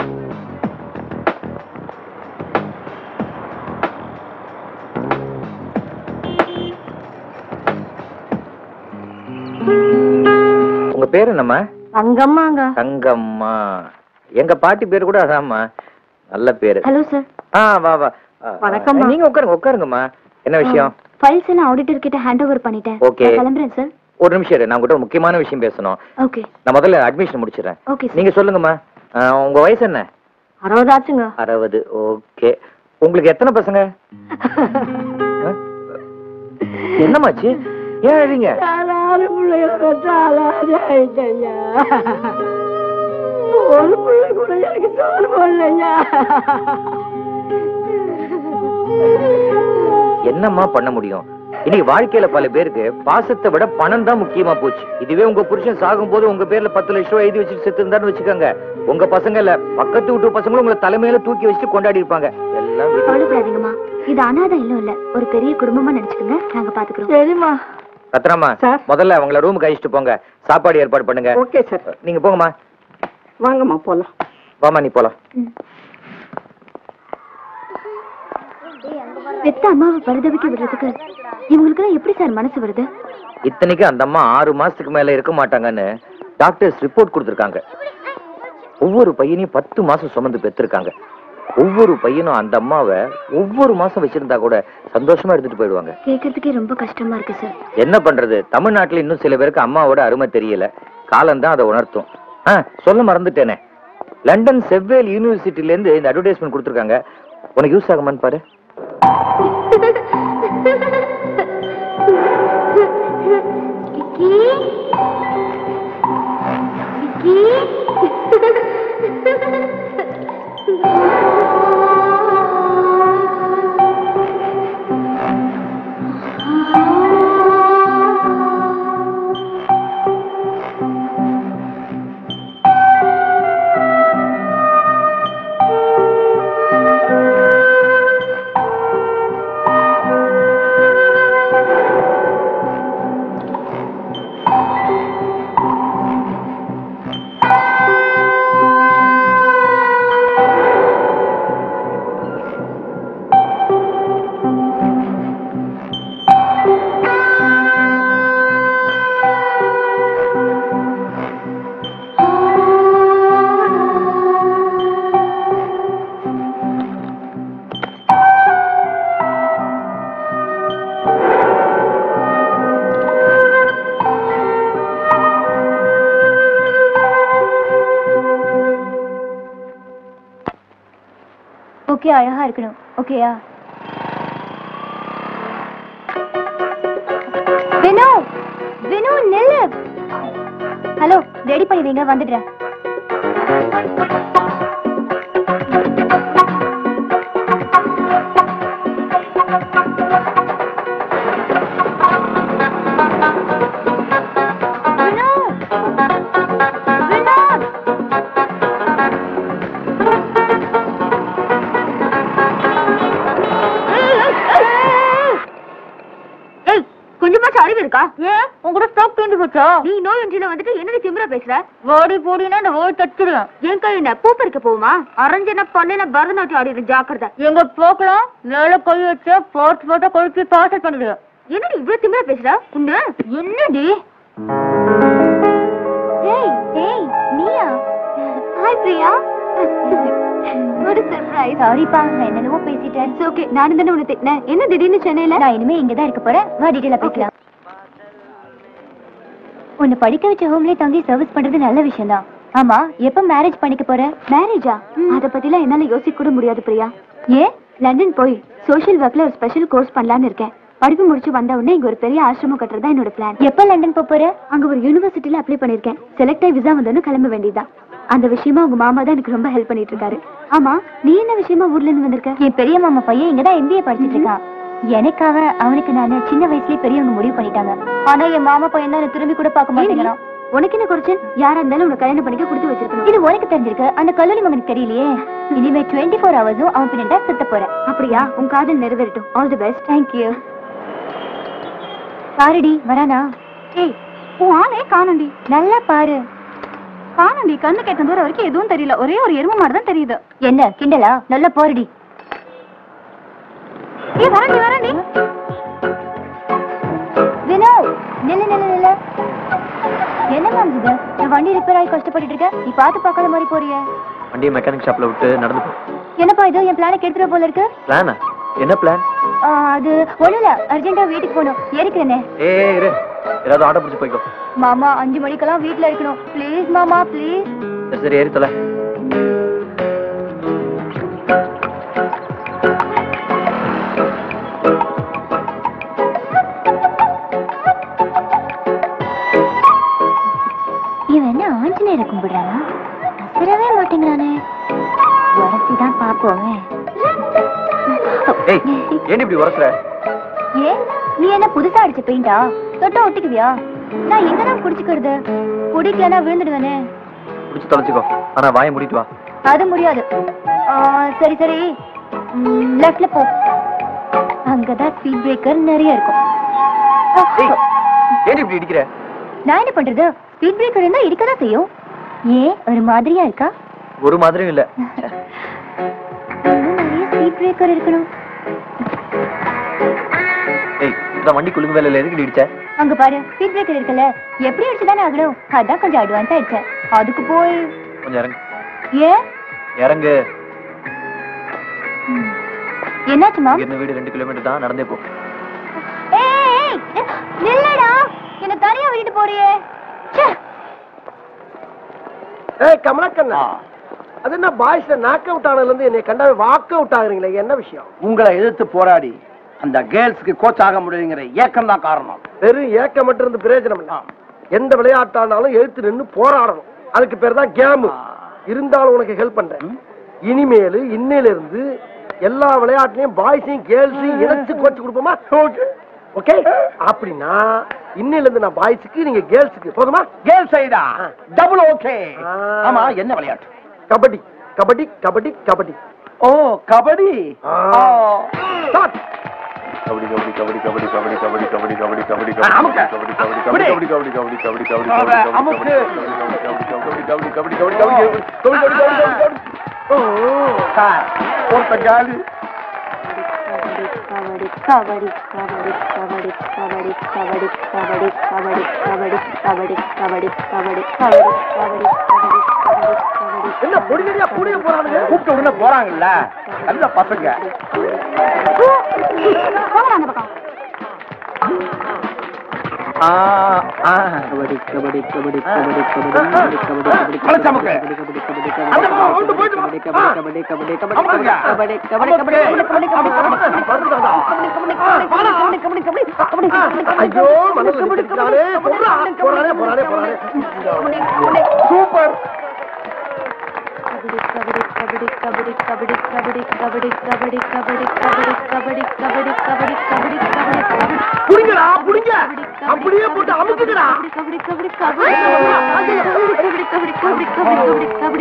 உங்க பேர் என்னம்மா அங்கம்மாங்க தங்கம்மா எங்க பாட்டி பேர் கூட அதாம்மா நல்ல பேரு ஹலோ சார் ஆ வா வா ஆ, வணக்கம்மா. நீங்க உட்காருங்க உட்காருங்கம்மா என்ன விஷயம் ஃபைல்ஸ் எல்லாம் ஆடிட்டர் கிட்ட ஹேண்ட் ஓவர் பண்ணிட்டேன் Okay. நான் கிளம்புறேன் சார் ஒரு நிமிஷம் இரு நான் உங்ககிட்ட ஒரு முக்கியமான விஷயம் பேசணும் ஓகே நான் முதல்ல அட்மிஷன் முடிச்சிடுறேன் ஓகே சார் நீங்க சொல்லுங்கம்மா ஆ, உங்க வயசு என்ன அறுபது ஆச்சுங்க அறுபது ஓகே உங்களுக்கு எத்தனை பசங்க ஆ? என்னம்மாச்சு ஏன் எழுதிங்க என்னம்மா பண்ண முடியும் இன்னைக்கு வாழ்க்கையில பல பேருக்கு பாசத்தை விட பணம் தான் முக்கியமா போச்சு இதுவே உங்க புருஷன் சாகும் போது உங்க பேர்ல பத்து லட்சம் ரூபாய் எழுதி வச்சுட்டு செத்து இருந்தான்னு வச்சுக்கோங்க உங்க பசங்க இல்ல பக்கத்து வீட்டு பசங்களும் உங்களை தலைமையில தூக்கி வச்சுட்டு கொண்டாடி இருப்பாங்க எல்லாம் வீட்டு- கவலைப்படாதீங்கம்மா இது அனாதை இல்லம் இல்ல ஒரு பெரிய குடும்பமா நினைச்சுக்கோங்க நாங்க பாத்துக்கிறோம் சரிம்மா ரத்னாமா முதல்ல அவங்கள ரூமுக்கு அழிச்சிட்டு போங்க சாப்பாடு ஏற்பாடு பண்ணுங்க ஓகே சார் நீங்க போங்கம்மா வாங்கம்மா போலாம் வாமா நீ போலாம் பெத்த அம்மாவை பரிதவிக்க விடுறதுக்கு இவங்களுக்கு எப்படி சார் மனசு வருது இத்தனைக்கு அந்த அம்மா ஆறு மாசத்துக்கு மேல இருக்க மாட்டாங்கன்னு டாக்டர்ஸ் ரிப்போர்ட் கொடுத்திருக்காங்க ஒவ்வொரு பையனையும் பத்து மாசம் சுமந்து பெற்றிருக்காங்க ஒவ்வொரு பையனும் அந்த அம்மாவை ஒவ்வொரு மாசம் வச்சிருந்தா கூட சந்தோஷமா எடுத்துட்டு போயிடுவாங்க கேட்கறதுக்கே ரொம்ப கஷ்டமா இருக்கு சார் என்ன பண்றது தமிழ்நாட்டுல இன்னும் சில பேருக்கு அம்மாவோட அருமை தெரியல காலம்தான் அதை உணர்த்தும் ஆ சொல்ல மறந்துட்டேனே லண்டன் செவ்வேல் யூனிவர்சிட்டில இருந்து இந்த அட்வர்டைஸ்மெண்ட் கொடுத்துருக்காங்க உனக்கு யூஸ் ஆகுமான்னு பாரு விக்கி விக்கி ஓகே அழகா இருக்கணும் ஓகேயா வினோ வினோ நில்லு ஹலோ ரெடி பண்ணி வைங்க வந்துடுறேன் வினோ! வினோ! ஏய் கொஞ்சமாச்சும் அறிவு இருக்கா ஏன் உன் கூட ஸ்டாக் தூண்டி போச்சா நீ நோய் ஒன்றில வந்துட்டு என்னடி திமிரா பேசுற ஓடி போடினா இந்த ஓடி தச்சுடுவேன் என் கை என்ன பூ பறிக்க போகுமா அரஞ்சன பண்ணன பரதநாட்டியம் ஆடிடு ஜாக்கிரதை எங்க போக்கலாம் மேல கை வச்சா போட்டு போட்டா கொழுப்பி பாசல் பண்ணிடுவேன் என்னடி இவ்வளவு திமிரா பேசுற உன்ன என்னடி ஏய் ஏய் நீயா ஹாய் பிரியா ஒரு சர்ப்ரைஸ் சாரிப்பா நான் என்னென்னவோ பேசிட்டேன் இட்ஸ் ஓகே நானும் தானே உனக்கு திட்டினேன் என்ன திடீர்னு சென்னையில நான் இனிமே இங்க தான் இருக்க போறேன் வா டீடைலா பேசலாம் உன்னை படிக்க வச்ச ஹோம்லயே தங்கி சர்வீஸ் பண்றது நல்ல விஷயம் தான் ஆமா எப்ப மேரேஜ் பண்ணிக்க போற மேரேஜா அத பத்திலாம் என்னால யோசிக்க கூட முடியாது பிரியா ஏன் லண்டன் போய் சோஷியல் ஒர்க்ல ஒரு ஸ்பெஷல் கோர்ஸ் பண்ணலாம்னு இருக்கேன் படிப்பு முடிச்சு வந்த உடனே இங்க ஒரு பெரிய ஆசிரமம் கட்டுறதா என்னோட பிளான் எப்ப லண்டன் போப் போற அங்க ஒரு யூனிவர்சிட்டில அப்ளை பண்ணிருக்கேன் செலக்ட் ஆகி விசா வந்தோன்னு கிளம்ப வேண்டியதுதான் அந்த விஷயமா உங்க மாமா தான் எனக்கு ரொம்ப ஹெல்ப் பண்ணிட்டு இருக்காரு ஆமா நீ என்ன விஷயமா ஊர்ல இருந்து வந்திருக்க என் பெரிய மாமா பையன் இங்கதான் எம்பிஏ படிச்சிட்டு இருக்கான் எனக்காக அவனுக்கு நானு சின்ன வயசுலயே பெரியவங்க முடிவு பண்ணிட்டாங்க ஆனா என் மாமா பையன் தான் என்ன திரும்பி கூட பார்க்க மாட்டேங்கிறான் உனக்கு என்ன குறைச்சல் யாரா இருந்தாலும் உனக்கு கல்யாணம் பண்ணிக்க கொடுத்து வச்சிருக்கணும் இது உனக்கு தெரிஞ்சிருக்கு அந்த கல்லூரி மகனுக்கு தெரியலையே இனிமே டுவெண்ட்டி ஃபோர் ஹவர்ஸும் அவன் பின்னாடி சுத்த போறேன் அப்படியா உன் காதல் நிறைவேறட்டும் ஆல் தி பெஸ்ட் தேங்க்யூ பாருடி வரானா ஏய் உன் ஆளே காணண்டி நல்லா பாரு காணண்டி கண்ணு கேட்ட தூரம் வரைக்கும் எதுவும் தெரியல ஒரே ஒரு எருமை மாடு தான் தெரியுது என்ன கிண்டலா நல்லா போருடி ஏ வரண்டி வரண்டி வினோ நில்லு நில்லு நில்லு என்ன மேம் இது என் வண்டி ரிப்பேர் ஆகி கஷ்டப்பட்டுட்டு இருக்க நீ பார்த்து பார்க்காத மாதிரி போறியே வண்டியை மெக்கானிக் ஷாப்ல விட்டு நடந்து போ என்னப்பா இது என் பிளானை கெடுத்துற போல இருக்கு பிளானா என்ன பிளான் ஆ, அது ஒண்ணும் இல்ல அர்ஜென்ட்டா வீட்டுக்கு போகணும் ஏறிக்கிறேனே ஏ இரு ஏதாவது ஆர்டர் பிடிச்சி போய்க்கோ மாமா அஞ்சு மணிக்கெல்லாம் வீட்ல இருக்கணும் ப்ளீஸ் மாமா ப்ளீஸ் சரி சரி ஏறி தொலை இவன் என்ன ஆஞ்சநேயரை கும்பிடுறானா அசரவே மாட்டேங்கிறானே உரசிதான் பாப்போமே ஏய் ஏன் இப்படி உரசுற ஏன் நீ என்ன புதுசா அடிச்ச பெயிண்டா தொட்டா ஒட்டிக்குவியா நான் எங்கதான் குடிச்சுக்கிறது குடிக்கலன்னா விழுந்துடுவேனே பிடிச்சி தொலைச்சிக்கோ ஆனா வாயை மூடிட்டு வா அது முடியாது ஆ, சரி சரி லெஃப்ட்ல போ அங்கதான் ஸ்பீட் பிரேக்கர் நிறைய இருக்கும் ஏய் ஏன் இப்படி இடிக்கிற நான் என்ன பண்றது ஸ்பீட் பிரேக்கர் இருந்தா இருக்கதான் செய்யும் ஏன் ஒரு மாதிரியா இருக்கா ஒரு மாதிரியும் இல்ல இன்னும் நிறைய ஸ்பீட் பிரேக்கர் இருக்கணும் இப்பதான் வண்டி குலுங்கு வேலையில எதுக்கு இடிச்ச அங்க பாரு ஸ்பீட் பிரேக்கர் இருக்குல்ல எப்படி அடிச்சுதானே ஆகணும் அதான் கொஞ்சம் அட்வான்ஸ் ஆயிடுச்சு அதுக்கு போய் கொஞ்சம் இறங்கு ஏன் இறங்கு ம். என்னாச்சுமா இங்க இருந்து வீடு ரெண்டு கிலோமீட்டர் தான் நடந்தே போ ஏய், ஏய், நில்லுடா என்ன தனியா விட்டுட்டு போறியே ச்சே. ஏய் கமலக்கண்ணா அது என்ன பாய்ஸ்ல நாக் அவுட் ஆனதுல இருந்து என்னை கண்டாவே வாக் அவுட் ஆகுறீங்களே என்ன விஷயம் உங்களை எதிர்த்து போராடி அந்த கேர்ள்ஸ்க்கு கோச் ஆக முடியுங்கிற ஏக்கம் தான் காரணம் வெறும் ஏக்கம் மட்டும் இருந்து பிரயோஜனம் இல்ல எந்த விளையாட்டானாலும் எழுத்து நின்னு போராடணும் அதுக்கு பேர் தான் கேம் இருந்தாலும் உனக்கு ஹெல்ப் பண்றேன் இனிமேலு இன்னையில இருந்து எல்லா விளையாட்டுலயும் பாய்ஸையும் கேர்ள்ஸையும் இணைச்சு கோச்சு கொடுப்போமா ஓகே அப்படின்னா இன்னையில இருந்து நான் பாய்ஸுக்கு நீங்க கேர்ள்ஸுக்கு போதுமா கேர்ள்ஸ் சைடா டபுள் ஓகே ஆ. ஆமா என்ன விளையாட்டு கபடி கபடி கபடி கபடி ஓ கபடி ஆ. ஆ. ஸ்டார்ட் கபடி கபடி கபடி கபடி கபடி கபடி கபடி கபடி கபடி ஆ, அமுக்கு. கபடி கபடி பிடி. கபடி கபடி கபடி கபடி கபடி அவ, கபடி அமுக்கு. கபடி கபடி கபடி கபடி கபடி கபடி கபடி கபடி கபடி ஓ சார் ஒருத்த காலு கபடி கபடி கபடி கபடி கபடி கபடி கபடி கபடி கபடி கபடி கபடி கபடி கபடி கபடி கபடி கபடி என்ன பொடியடியா புடிய போறானுங்க கூப்பிட்ட உடனே போறாங்கல்ல நல்ல பசங்க போங்க அந்த பக்கம் ஆ, ஆ. மலைச்சாமுக்கு. அந்த பக்கம் கொண்டு போயிட்டு வா. ஆ. அமுக்குங்க. ஐயோ மனசுல நிக்கிட்டானே. போடா, போறானே போறானே போறானே சூப்பர் கபடி கபடி கபடி கபடி கபடி கபடி கபடி கபடி கபடி கபடி கபடி கபடி கபடி கபடி கபடி புடிங்கடா புடிங்க அப்படியே போட்டு அமுக்குங்கடா கபடி கபடி கபடி கபடி கபடி கபடி கபடி கபடி கபடி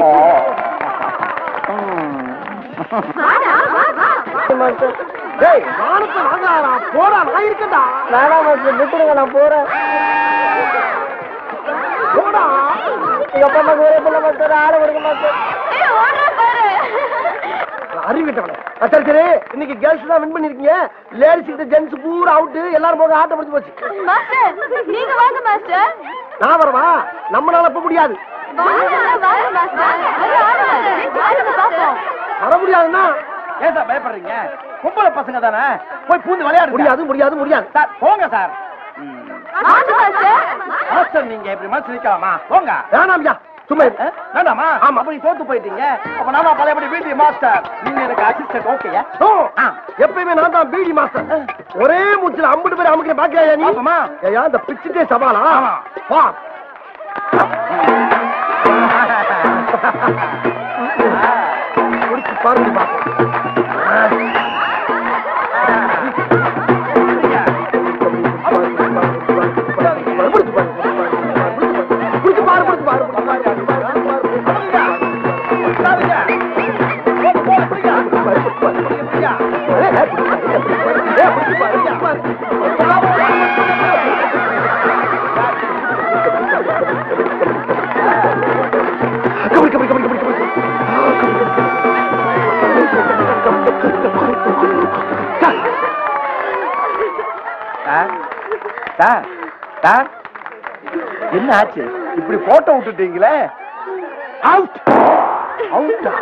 டேய் வானத்தை வாங்கடா போடா நான் இருக்கேன்டா வேணாம் மாஸ்டர் விட்டுடுங்க நான் போறேன் போடா எங்க அப்பா அம்மா ஒரே பிள்ளை மாஸ்டர் ஆட கொடுங்க மாஸ்டர் அறிவிட்டவனே ஆ, சரி சரி இன்னைக்கு கேர்ள்ஸ் தான் வின் பண்ணிருக்கீங்க லேடிஸ் கிட்ட ஜென்ஸ் பூரா அவுட் எல்லாரும் போக ஆட்டம் முடிஞ்சு போச்சு மாஸ்டர் நீங்க வாங்க மாஸ்டர் நான் வரவா நம்மளால இப்ப முடியாது வாங்க வாங்க மாஸ்டர் ஆடுங்க பாப்போம் வர முடியாதுன்னா ஏன் சார் பயப்படுறீங்க பொம்பளை பசங்க தானே போய் பூந்து விளையாடு முடியாது முடியாது முடியாது சார் போங்க சார் ம். ஆடுங்க மாஸ்டர் மாஸ்டர் நீங்க இப்படி மனசு நிக்கலாமா போங்க வேணாம் ஐயா சும்மா இரு. ஆ? வேண்டாமா ஆமா அப்ப நீ தோத்து போயிட்டீங்க அப்ப நான் தான் பழையபடி பிடி மாஸ்டர் நீங்க எனக்கு அசிஸ்டன்ட் ஓகேயா ஓ, எப்பயுமே நான் தான் பிடி மாஸ்டர் ஒரே மூச்சுல ஐம்பது பேர் அமுக்கிற பாக்கியா நீ பாப்போமா? ஐயா இந்த பிச்சுட்டே சவாலா ஆமா. வா முடிச்சு பாருங்க பாப்போம் முடிச்சு பாரு முடிச்சு பாரு kabaddi kabaddi kabaddi kabaddi kabaddi sir sir sir என்ன ஆச்சு இப்படி போட்டோ விட்டுட்டீங்களே அவுட் அவுட்டா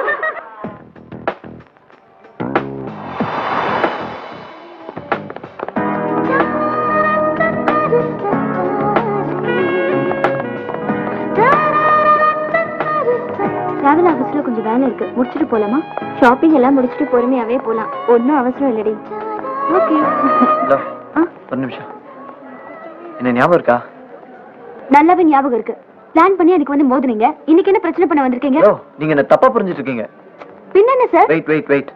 டிராவல் ஆஃபீஸ்ல கொஞ்சம் வேலை இருக்கு முடிச்சுட்டு போலாமா ஷாப்பிங் எல்லாம் முடிச்சுட்டு பொறுமையாவே போலாம் ஒன்னும் அவசரம் இல்லடி ஓகே இதோ, ஒரு நிமிஷம் என்ன ஞாபகம் இருக்கா நல்லாவே ஞாபகம் இருக்கு பிளான் பண்ணி அதுக்கு வந்து மோதுனீங்க இன்னைக்கு என்ன பிரச்சனை பண்ண வந்திருக்கீங்க ஹலோ நீங்க என்ன தப்பா புரிஞ்சிட்டு இருக்கீங்க பின்ன என்ன சார் வெயிட் வெயிட் வெயிட்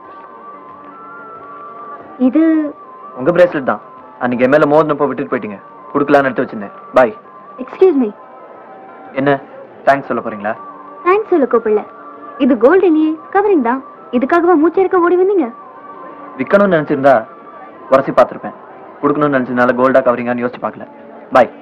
இது உங்க பிரேஸ்லெட் தான் அன்னைக்கு என் மேல மோதினப்போ விட்டுட்டு போயிட்டீங்க கொடுக்கலான்னு எடுத்து வச்சிருந்தேன் பாய் எக்ஸ்கியூஸ் மீ என்ன தேங்க்ஸ் சொல்ல போறீங்களா தேங்க்ஸ் சொல்ல கூப்பிடல இது கோல்டு இல்லையே கவரிங் தான் இதுக்காகவா மூச்சு இருக்க ஓடி வந்தீங்க விற்கணும்னு நினைச்சிருந்தா உரசி பார்த்துருப்பேன் கொடுக்கணும்னு நினைச்சதுனால கோல்டா கவரிங்கான்னு யோசிச்சு பார்க்கல பாய்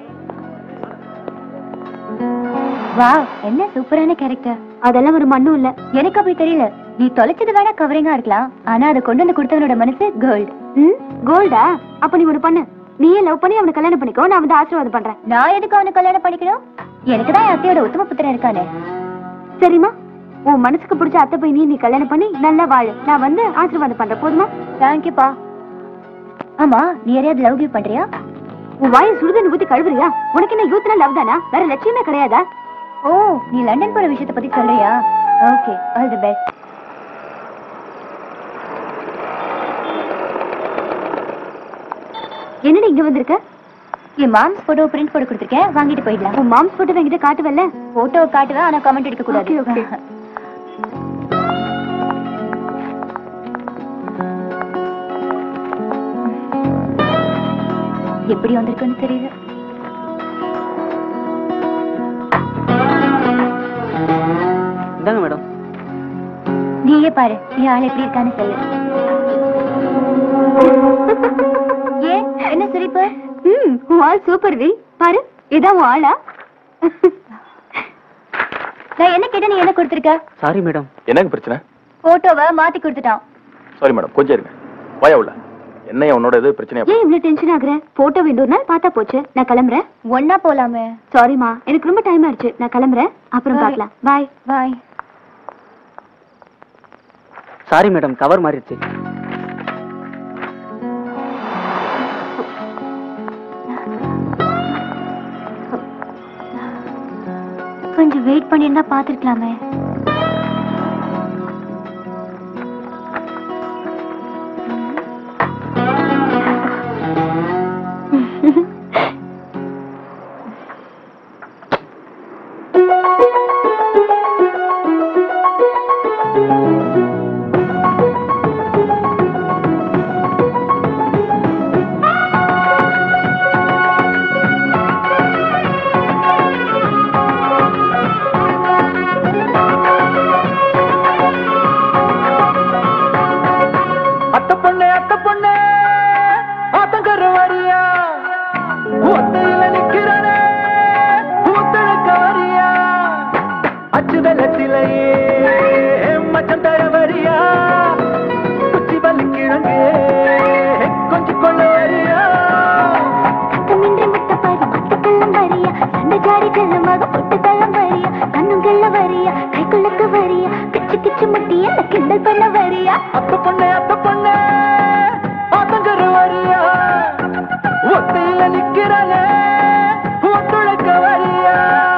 வா என்ன சூப்பரான கேரக்டர் அதெல்லாம் ஒரு மண்ணும் இல்ல எனக்கு அப்படி தெரியல நீ தொலைச்சது வேணா கவரிங்கா இருக்கலாம் ஆனா அதை கொண்டு வந்து கொடுத்தவனோட மனசு கோல்டு ம் கோல்டா அப்ப நீ ஒண்ணு பண்ணு நீயே லவ் பண்ணி அவனை கல்யாணம் பண்ணிக்கோ நான் வந்து ஆசீர்வாதம் பண்றேன் நான் எதுக்கு அவனை கல்யாணம் பண்ணிக்கணும் எனக்கு தான் என் அத்தையோட உத்தம புத்திரன் இருக்கானே சரிம்மா உன் மனசுக்கு பிடிச்ச அத்தை போய் நீ நீ கல்யாணம் பண்ணி நல்லா வாழு நான் வந்து ஆசீர்வாதம் பண்றேன் போதுமா தேங்க்யூப்பா ஆமா நீ யாரையாவது லவ் கிவ் பண்றியா உன் வாயை சுடுதண்ணி ஊத்தி கழுவுறியா உனக்கு என்ன யூத்னா லவ் தானா வேற லட்சியமே கிடையாதா ஓ நீ லண்டன் போற விஷயத்தை பத்தி சொல்றியா ஓகே ஆல் தி பெஸ்ட் என்னடி இங்க வந்திருக்க என் மாம்ஸ் போட்டோ பிரிண்ட் போட்டு கொடுத்துருக்கேன் வாங்கிட்டு போயிடலாம் உன் மாம்ஸ் போட்டோ என்கிட்ட காட்டுவல்ல போட்டோ காட்டுவேன் ஆனா கமெண்ட் எடுக்க கூடாது ஓகே எப்படி வந்திருக்குன்னு தெரியல இந்தாங்க மேடம் நீயே பாரு என் ஆள் எப்படி இருக்கான்னு சொல்லு ஏன் என்ன சிரிப்பு ம் உன் ஆள் சூப்பர் வி பாரு இதான் உன் ஆளா நான் என்ன கேட்ட நீ என்ன கொடுத்துருக்க சாரி மேடம் என்னங்க பிரச்சனை போட்டோவை மாத்தி கொடுத்துட்டான் சாரி மேடம் கொஞ்சம் இருங்க வாயா உள்ள என்னையா உன்னோட இது பிரச்சனையா ஏன் இவ்வளவு டென்ஷன் ஆகுற போட்டோ இன்னொரு நாள் பார்த்தா போச்சு நான் கிளம்புறேன் ஒன்னா போலாமே சாரிமா எனக்கு ரொம்ப டைம் ஆயிடுச்சு நான் கிளம்புறேன் அப்புறம் பார்க்கலாம் bye bye sorry madam cover மாறிடுச்சு கொஞ்சம் வெயிட் பண்ணியிருந்தா பார்த்துருக்கலாமே அத்த பொண்ணு அத்த பொண்ணு ஆத்தங்கர வரியா ஒத்தையில நிக்கிறனே ஊத்தழக்க வரியா அச்சு வெள்ளத்திலேயே மச்சம் தர வரியா குச்சி வலி கிழங்கு கொஞ்சம் கொள்ள வரியா முத்தமின்றி முத்தப்பாரி முத்துக்கெல்லாம் வரியா சண்டை ஜாரி செல்லமாக பொட்டுக்கெல்லாம் வரியா கண்ணுங்கெல்ல வரியா கைக்குள்ளக்கு வரியா கிச்சு கிச்சு முட்டி என்ன கிண்டல் பண்ண வரியா அத்த பொண்ணு அத்த பொண்ணு ஆத்தங்கர வரியா ஒத்தையில நிக்கிறனே ஒத்துழைக்க வரியா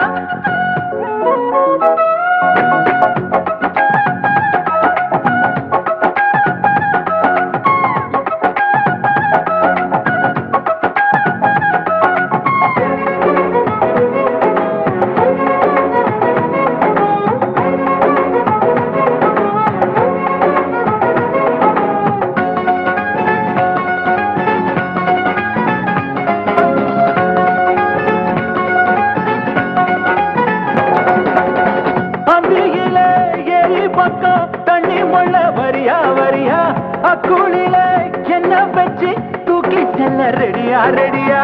அந்தியிலே ஏரி பக்கம் தண்ணி முள்ள வரியா வரியா அக்குளில என்ன வச்சு தூக்கி செல்ல ரெடியா ரெடியா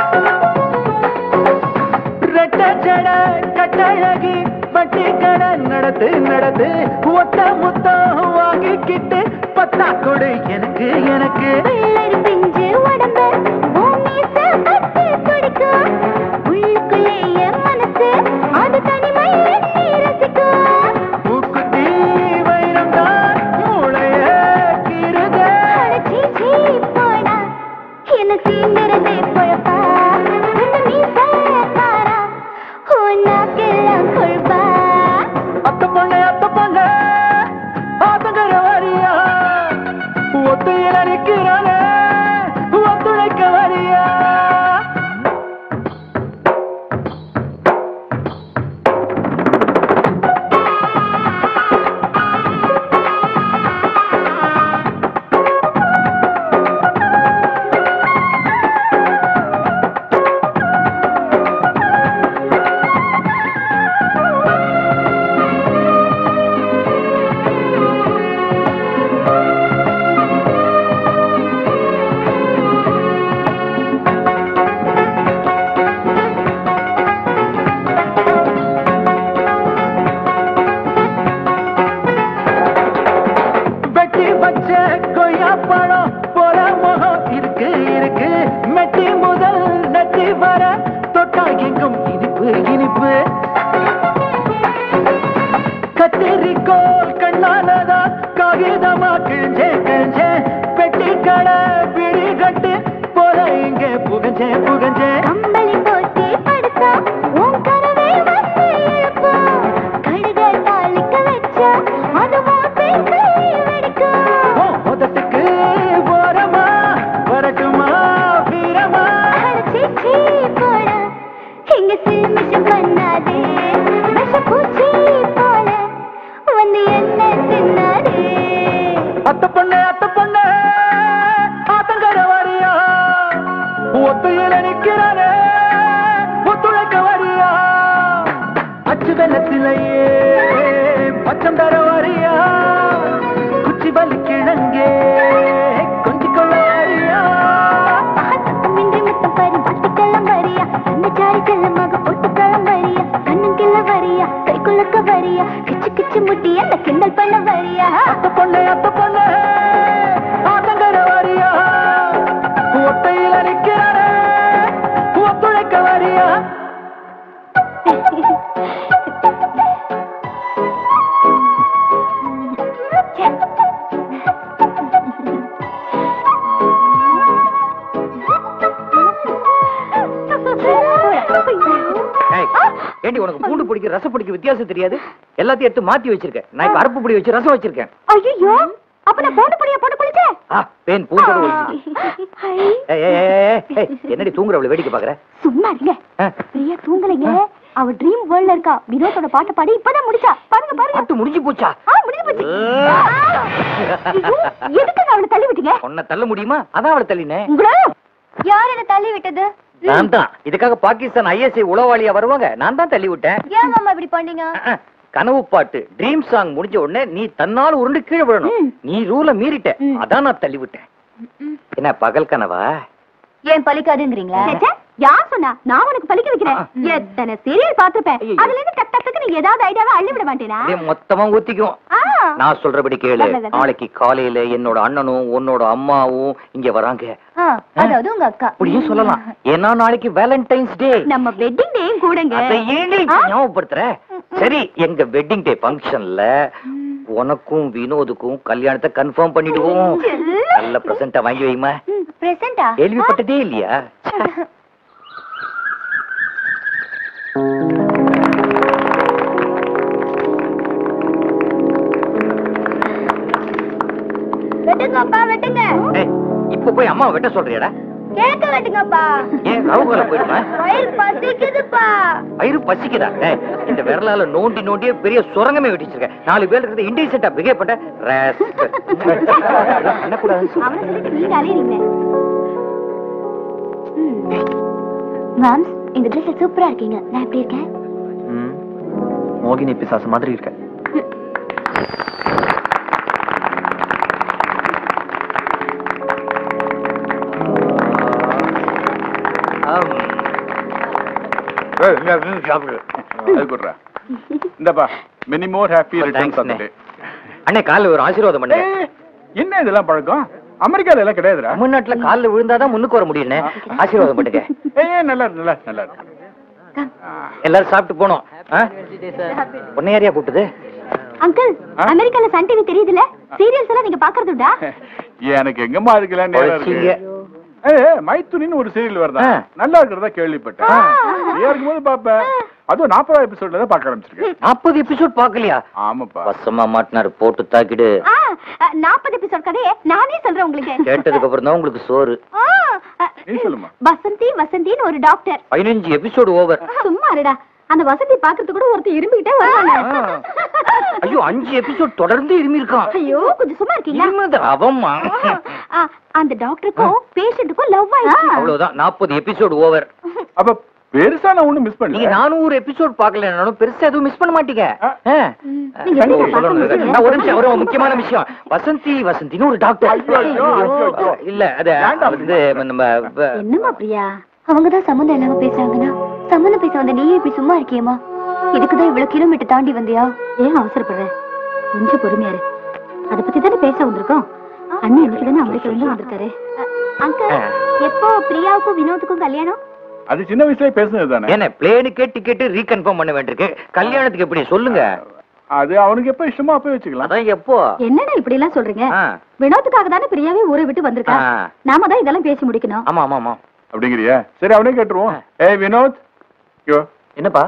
ரெட்ட ஜட கட்டழகி பட்டி கடை நடத்து நடத்து ஒத்த முத்தம் வாங்கிக்கிட்டு பத்தா கொடு எனக்கு எனக்கு வெள்ளரி பிஞ்சு உடம்பு பூமிச பத்து துடிக்கும் உள்ளுக்குள்ளே என் மனசு அது தனிமையை நீ ரசிக்கும் மூக்குத்தி வைரம் தான் மூளைய கீறுதே சீ, சீ, போடா. என்ன சீண்டுறதே பொழப்பா இந்த மீச பாரா உன் நாக்கெல்லாம் கொள்பா அத்த பொண்ணு அத்த பொண்ணு ஆத்தங்கர வரியா ஒத்தையில நிக்கிறானே வர தொட்டால் எங்கும் இனிப்பு இனிப்பு கத்திரிக்கோள் கண்ணாலதா காகிதமா கிழிஞ்சே கிழிஞ்சே பெட்டி கடை பிடி கட்டு போல இங்க புகஞ்சே புகஞ்சே கம்பளி போத்தி படுத்தா உன் கனவே வந்து இழுக்கும் கடுகள் தாளிக்க வச்சா அதுவும் பேசி வெடிக்கும் ஓ, முதட்டுக்கு போறமா வரட்டுமா வீரமா சீச்சி போட இங்க சில்மிஷம் பண்ணாதே விஷப்பூச்சி போல வந்து என்ன தின்னாதே அத்த பொண்ணு அத்த பொண்ணு ஆத்தங்கர வரியா ஒத்தையில நிக்கிறானே ஒத்துழைக்க வரியா அச்சு வெள்ளத்திலேயே பச்சம் தர வரியா குச்சி வலி கிழங்கே கொஞ்சி கொள்ள வரியா மின்றி முத்தம் பாரு பட்டுக்கெல்லாம் வரியா சந்தச்சாரி செல்லமாக பொட்டுக்கெல்லாம் வரியா கண்ணுக்கெல்ல வரியா கை குலுக்க வரியா கிச்சு கிச்சு முட்டி என்ன கிண்டல் பண்ண வரியா அத்த பொண்ணு அத்த பொண்ணு ஆத்தங்கர வரியா ஒத்தையில நிக்கிறானே ஒத்துழைக்க வரியா ஏய், ஏண்டி உனக்கு பூண்டு பிடிக்க ரசம் பிடிக்க வித்தியாசம் தெரியாது எல்லாத்தையும் எடுத்து மாத்தி வச்சிருக்கேன் நான் இப்ப அரப்பு பொடி வச்சு ரசம் வச்சிருக்கேன் ஐயோ அப்ப நான் போட்டு பொடியா போட்டு குளிச்சேன் ஆ பேன் பூண்டோட ஒழிச்சு ஏய், ஏய், ஏய், ஏய், ஏய், என்னடி தூங்குறவள வேடிக்கை பாக்குற சும்மா இருங்க ஆ, பிரியா தூங்கலைங்க அவ ட்ரீம் வேர்ல்ட்ல இருக்கா வினோத்தோட பாட்டு பாடி இப்பதான் முடிச்சா பாருங்க பாருங்க பாட்டு முடிஞ்சு போச்சா ஆ முடிஞ்சு போச்சு ஐயோ, எதுக்குங்க அவளை தள்ளி விட்டீங்க உன்னை தள்ள முடியுமா அதான் அவளை தள்ளினேன் உங்களா யார் என்ன தள்ளி விட்டது நான் தான் இதுக்காக பாகிஸ்தான் ஐஎஸ்ஐ உளவாளியா வருவாங்க நான் தான் தள்ளி விட்டேன் ஏன் மாமா இப்படி பண்ணீங்க அஹ், அஹ். கனவு பாட்டு ட்ரீம் சாங் முடிஞ்ச உடனே நீ தன்னால உருண்டு கீழே விழணும் ம். நீ ரூல மீறிட்ட ம். அதான் நான் தள்ளி விட்டேன் என்ன பகல் கனவா ஏன் பலிக்காதுங்கிறீங்களா யார் சொன்னா நான் உனக்கு பலிக்க வைக்கிறேன் எத்தனை சீரியல் பாத்துப்பேன் ஐயையோ. அதுல இருந்து டக் டக்கு நீ ஏதாவது ஐடியாவை அள்ளி விட மாட்டேனா அப்படியே மொத்தமா ஊத்திக்கும் ஆ. நான் சொல்றபடி கேளு நல்லது. நாளைக்கு காலையில என்னோட அண்ணனும் உன்னோட அம்மாவும் இங்க வராங்க ஆ, அதாவது உங்க அக்கா அப்படியும் சொல்லலாம் ஏன்னா நாளைக்கு வேலண்டைன்ஸ் டே நம்ம வெட்டிங் டேயும் கூடங்க அதை ஏன் நீ ஆ? ஞாபகப்படுத்துற சரி எங்க வெட்டிங் டே ஃபங்க்ஷன்ல உனக்கும் வினோதுக்கும் கல்யாணத்தை கன்ஃபார்ம் பண்ணிடுவோம் நல்ல பிரசன்டா வாங்கி வைமா ம், present ஆ? கேள்விப்பட்டதே இல்லையா வெட்டுங்கப்பா வெட்டுங்க ஏய், இப்ப போய் அம்மா வெட்ட சொல்றியாடா கேக்க வெட்டுங்கப்பா ஏன் ரவுகால போயிடுமா வயிறு பசிக்குதுப்பா வயிறு பசிக்குதா ஏய், இந்த விரலால நோண்டி நோண்டியே பெரிய சுரங்கமே வெட்டிச்சிருக்க நாலு பேர் இருக்கிறது இன்டீசென்டா பிஹேவ் பண்ண rascal. என்ன கூடாதுன்னு சொல்லு. அவனை சொல்லிட்டு நீங்க அலையறீங்க மாம்ஸ் இந்த ட்ரெஸ்ல சூப்பரா இருக்கீங்க நான் எப்படி இருக்கேன் ம். மோகினி பிசாசு மாதிரி இருக்க ஆம். ஏய், இங்க இருந்து சாப்பிடு அது கொடுறா இந்தப்பா மெனி மோர் ஹாப்பி ஒரு ரிட்டர்ன்ஸ் thanks ஆஃப் னே. டே அண்ணே காலைல ஒரு ஆசீர்வாதம் பண்ணுங்க என்ன இதெல்லாம் பழக்கம் அமெரிக்கால எல்லாம் கிடையாதுடா தமிழ்நாட்டுல கால்ல விழுந்தாதான் முன்னுக்கு வர முடியும்னே ஆசீர்வாதம் பண்ணுங்க ஏய் நல்லா இருக்கு, நல்லா இருக்கு, நல்லா இருக்கு. எல்லாரும் சாப்பிட்டு போனோம் பொண்ணு யாரையா கூப்பிட்டுது அங்கிள் ஆ? அமெரிக்கால சன் டிவி தெரியுதுல சீரியல்ஸ் எல்லாம் நீங்க பாக்குறது உண்டா எனக்கு எங்கம்மா அதுக்கெல்லாம் நேரம் பொழைச்சீங்க. இருக்கு ஏய், மைத்துனின்னு ஒரு சீரியல் வருதா ஆ. நல்லா இருக்கிறதா கேள்விப்பட்டேன் ஃப்ரீயா இருக்கும்போது பாப்பேன் அதுவும் நாற்பதாம் எபிசோட்ல தான் பார்க்க ஆரம்பிச்சிருக்கேன் நாற்பது எபிசோட் பாக்கலையா ஆமாப்பா வசமா மாட்டினாரு போட்டு தாக்கிடு நாற்பது எபிசோட் கதையே நானே சொல்றேன் உங்களுக்கு கேட்டதுக்கு அப்புறம் தான் உங்களுக்கு சோறு ஆ, அ, நீ சொல்லுமா வசந்தி வசந்தின்னு ஒரு டாக்டர் பதினஞ்சு எபிசோடு ஓவர் சும்மா இருடா அந்த வசந்தி பாக்குறது கூட ஒருத்தர் இரும்பிக்கிட்டே வருவாங்க ஐயோ அஞ்சு எபிசோட் தொடர்ந்து இருமி இருக்கான் ஐயோ கொஞ்சம் சும்மா இருக்கீங்களா இருமது அவமா ஆ, அந்த டாக்டருக்கும் பேஷண்ட்டுக்கும் லவ் ஆயிடுச்சு அவ்வளவுதான் நாற்பது எபிசோட் ஓவர் அப்ப பெருசா நான் ஒண்ணும் மிஸ் நீங்க பண்ணல நானூறு எபிசோட் பாக்கலனாலும் பெருசா எதுவும் மிஸ் பண்ண மாட்டீங்க ஆ. ஆ. நீங்க கண்டிப்பா எப்படி சொல்லணும். பார்க்க முடியும்? நான் ஒரு நிமிஷம் ஒரு முக்கியமான விஷயம் வசந்தி வசந்தின்னு ஒரு டாக்டர் ஐயோ, ஐயோ, ஐயோ, ஐயோ. இல்ல அது வேண்டாம். வந்து நம்ம வ- என்னம்மா பிரியா அவங்கதான் சம்மந்தம் இல்லாம பேசுறாங்கன்னா சம்மந்தம் பேச வந்த நீயே இப்படி சும்மா இருக்கியேம்மா இதுக்குதான் இவ்வளவு கிலோமீட்டர் தாண்டி வந்தியா ஏன் அவசரப்படுற கொஞ்சம் பொறுமையா இரு அத பத்தி தானே பேச வந்திருக்கோம் அண்ணன் இன்னைக்கு தானே அமெரிக்கா இருந்து வந்திருக்காரு அங்கிள் எப்போ பிரியாவுக்கும் வினோத்துக்கும் கல்யாணம் அது சின்ன வயசுலயே பேசுனது தானே என்ன பிளேனுக்கே டிக்கெட் ரீகன்ஃபார்ம் பண்ண வேண்டியிருக்கு கல்யாணத்துக்கு எப்படி சொல்லுங்க அது அவனுக்கு எப்ப இஷ்டமோ அப்பவே வச்சுக்கலாம் அதான் எப்போ என்னடா இப்படி எல்லாம் சொல்றீங்க ஆ. வினோத்துக்காக தானே பிரியாவே ஊரை விட்டு வந்திருக்கா ஆ. நாம தான் இதெல்லாம் பேசி முடிக்கணும் ஆமா ஆமா ஆமா அப்படிங்கிறியா சரி அவனே கேட்டுருவோம் ஏய் வினோத் யோ என்னப்பா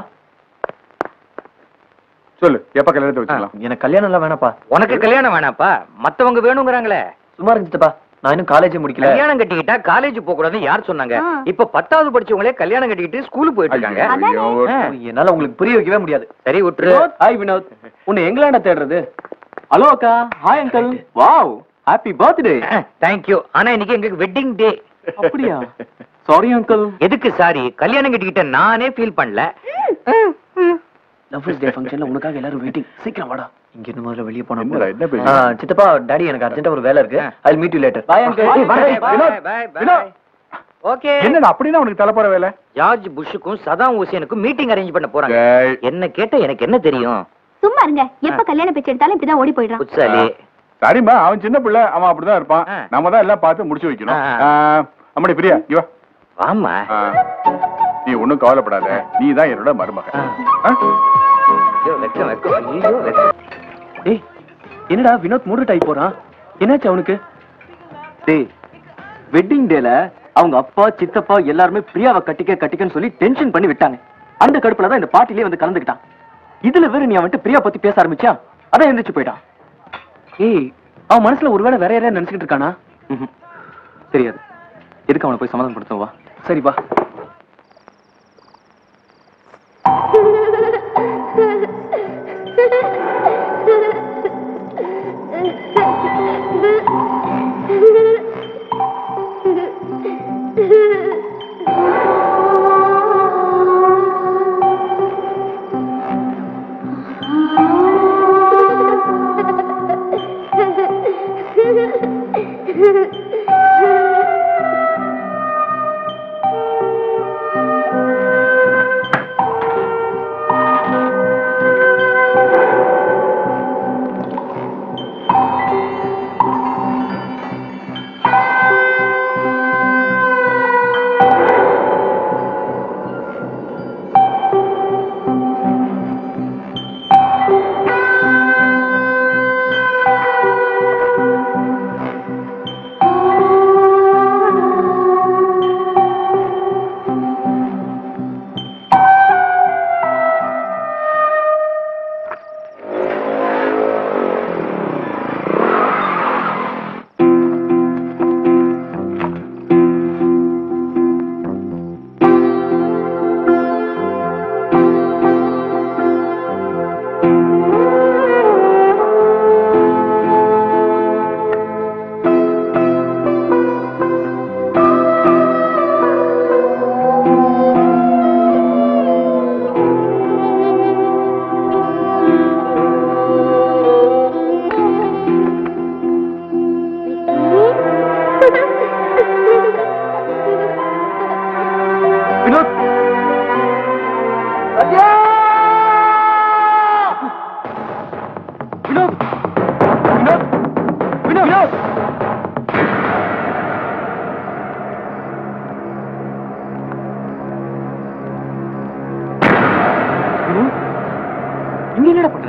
சொல்லு எப்ப கல்யாணத்தை வச்சுக்கலாம் எனக்கு கல்யாணம் எல்லாம் வேணாப்பா உனக்கு கல்யாணம் வேணாப்பா மத்தவங்க வேணுங்கிறாங்களே சும்மா இருந்துச்சுப்பா நான் இன்னும் காலேஜே முடிக்கல கல்யாணம் கட்டிக்கிட்டா காலேஜ் போக கூடாதுன்னு யார் சொன்னாங்க ஆ. இப்ப பத்தாவது படிச்சவங்களே கல்யாணம் கட்டிக்கிட்டு ஸ்கூலுக்கு போயிட்டு இருக்காங்க ஐயோ, ஆ. என்னால உங்களுக்கு புரிய வைக்கவே முடியாது சரி விட்டுரு ஹாய் வினோத் உன்னை எங்களாண்ட தேடுறது ஹலோ அக்கா hi uncle wow happy birthday thank you ஆனா இன்னைக்கு எங்களுக்கு வெட்டிங் டே அப்படியா சாரி அங்கிள் எதுக்கு சாரி கல்யாணம் கட்டிக்கிட்ட நானே ஃபீல் பண்ணல லவ்ஸ் டே ஃபங்க்ஷன்ல உனக்காக எல்லாரும் வெயிட்டிங் சீக்கிரம் வாடா இங்க இருந்து முதல்ல வெளிய போனா என்னடா, என்ன பேசுற? ஆ, சித்தப்பா டாடி எனக்கு அர்ஜென்ட்டா ஒரு வேலை இருக்கு I meet you later bye uncle Vinod, Vinod. Okay என்னடா அப்படின்னா உனக்கு தலைப்பற வேலை ஜார்ஜ் புஷ்ஷுக்கும் சதாம் ஹுசேனுக்கும் மீட்டிங் அரேஞ்ச் பண்ண போறாங்க டேய், என்ன கேட்டா எனக்கு என்ன தெரியும் சும்மா இருங்க எப்ப கல்யாண பேச்சு எடுத்தாலும் இப்படிதான் ஓடி போயிடுறான் புட்சாலி சரிம்மா அவன் சின்ன பிள்ளை அவன் அப்படிதான் இருப்பான் ஆ. நம்ம தான் எல்லாம் பார்த்து முடிச்சு வைக்கணும் ஆ, ஆ, அம்மாடி பிரியா இங்க வா வாமா ஆ. நீ ஒண்ணும் கவலைப்படாத நீ தான் என்னோட மருமக ஆ? ஐயோ, வெக்கம், வெக்கம். ஐயோ, வெக்கம். டேய் என்னடா வினோத் மூடு டைப் போறான் என்னாச்சு அவனுக்கு டேய் வெட்டிங் டேல அவங்க அப்பா சித்தப்பா எல்லாருமே பிரியாவை கட்டிக்க கட்டிக்கன்னு சொல்லி டென்ஷன் பண்ணி விட்டாங்க அந்த கடுப்புல தான் இந்த பார்ட்டிலே வந்து கலந்துக்கிட்டான் இதுல வேற நீ அவன்கிட்ட பிரியா பத்தி பேச ஆரம்பிச்சா அதான் எந்திரிச்சு போயிட்டான் ஏய் அவன் மனசுல ஒருவேளை வேற யாரையா நினைச்சுக்கிட்டு இருக்கானா தெரியாது எதுக்கு அவனை போய் சமாதானப்படுத்துவா சரிப்பா வினோத் வினோத் வினோத் வினோத் வினோத் வினோத், இங்க என்னடா பண்ற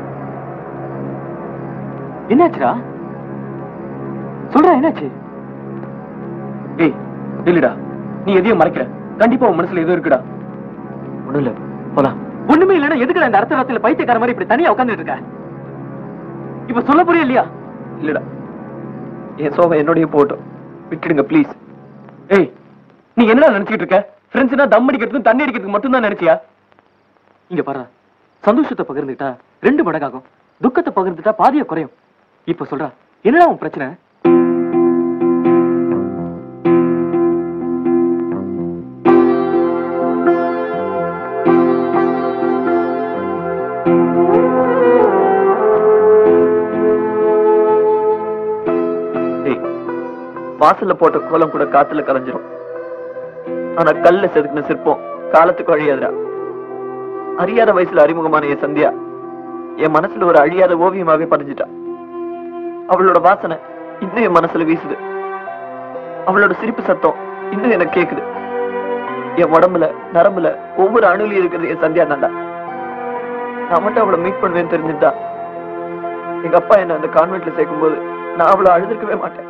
என்னாச்சுடா சொல்றா என்னாச்சு ஏய் இல்லடா நீ எதையும் மறைக்கிற கண்டிப்பா உன் மனசுல எதுவும் இருக்குடா ஒண்ணும் இல்ல போலாம் ஒண்ணுமே இல்லன்னா எதுக்குடா இந்த அர்த்த ராத்திரில பைத்தியக்கார மாதிரி இப்படி தனியா உட்கார்ந்துட்டு இருக்க இப்ப சொல்ல போறியா இல்லையா இல்லடா என் சோகம் என்னோடய போட்டோம் விட்டுடுங்க ப்ளீஸ் ஏய் நீ என்னடா நினைச்சிட்டு இருக்க ஃப்ரெண்ட்ஸ்னா தம் அடிக்கிறதுக்கும் தண்ணி அடிக்கிறதுக்கு மட்டும் தான் நினைச்சியா இங்க பாரு சந்தோஷத்தை பகிர்ந்துட்டா ரெண்டு மடங்காகும் துக்கத்தை பகிர்ந்துட்டா பாதியா குறையும் இப்ப சொல்றா என்னடா உன் பிரச்சனை டேய், வாசல்ல போட்ட கோலம் கூட காத்துல கலைஞ்சிரும் ஆனா கல்ல செதுக்கின சிற்பம் காலத்துக்கு அழியாதுடா அறியாத வயசுல அறிமுகமான என் சந்தியா என் மனசுல ஒரு அழியாத ஓவியமாவே பதிஞ்சிட்டா அவளோட வாசனை இன்னும் என் மனசுல வீசுது அவளோட சிரிப்பு சத்தம் இன்னும் எனக்கு கேக்குது என் உடம்புல நரம்புல ஒவ்வொரு அணுலையும் இருக்கிறது என் சந்தியா தாண்டா நான் மட்டும் அவளை மீட் பண்ணுவேன்னு தெரிஞ்சுட்டா எங்க அப்பா என்ன அந்த கான்வென்ட்ல சேர்க்கும் போது நான் அவளை அழுதுருக்கவே மாட்டேன்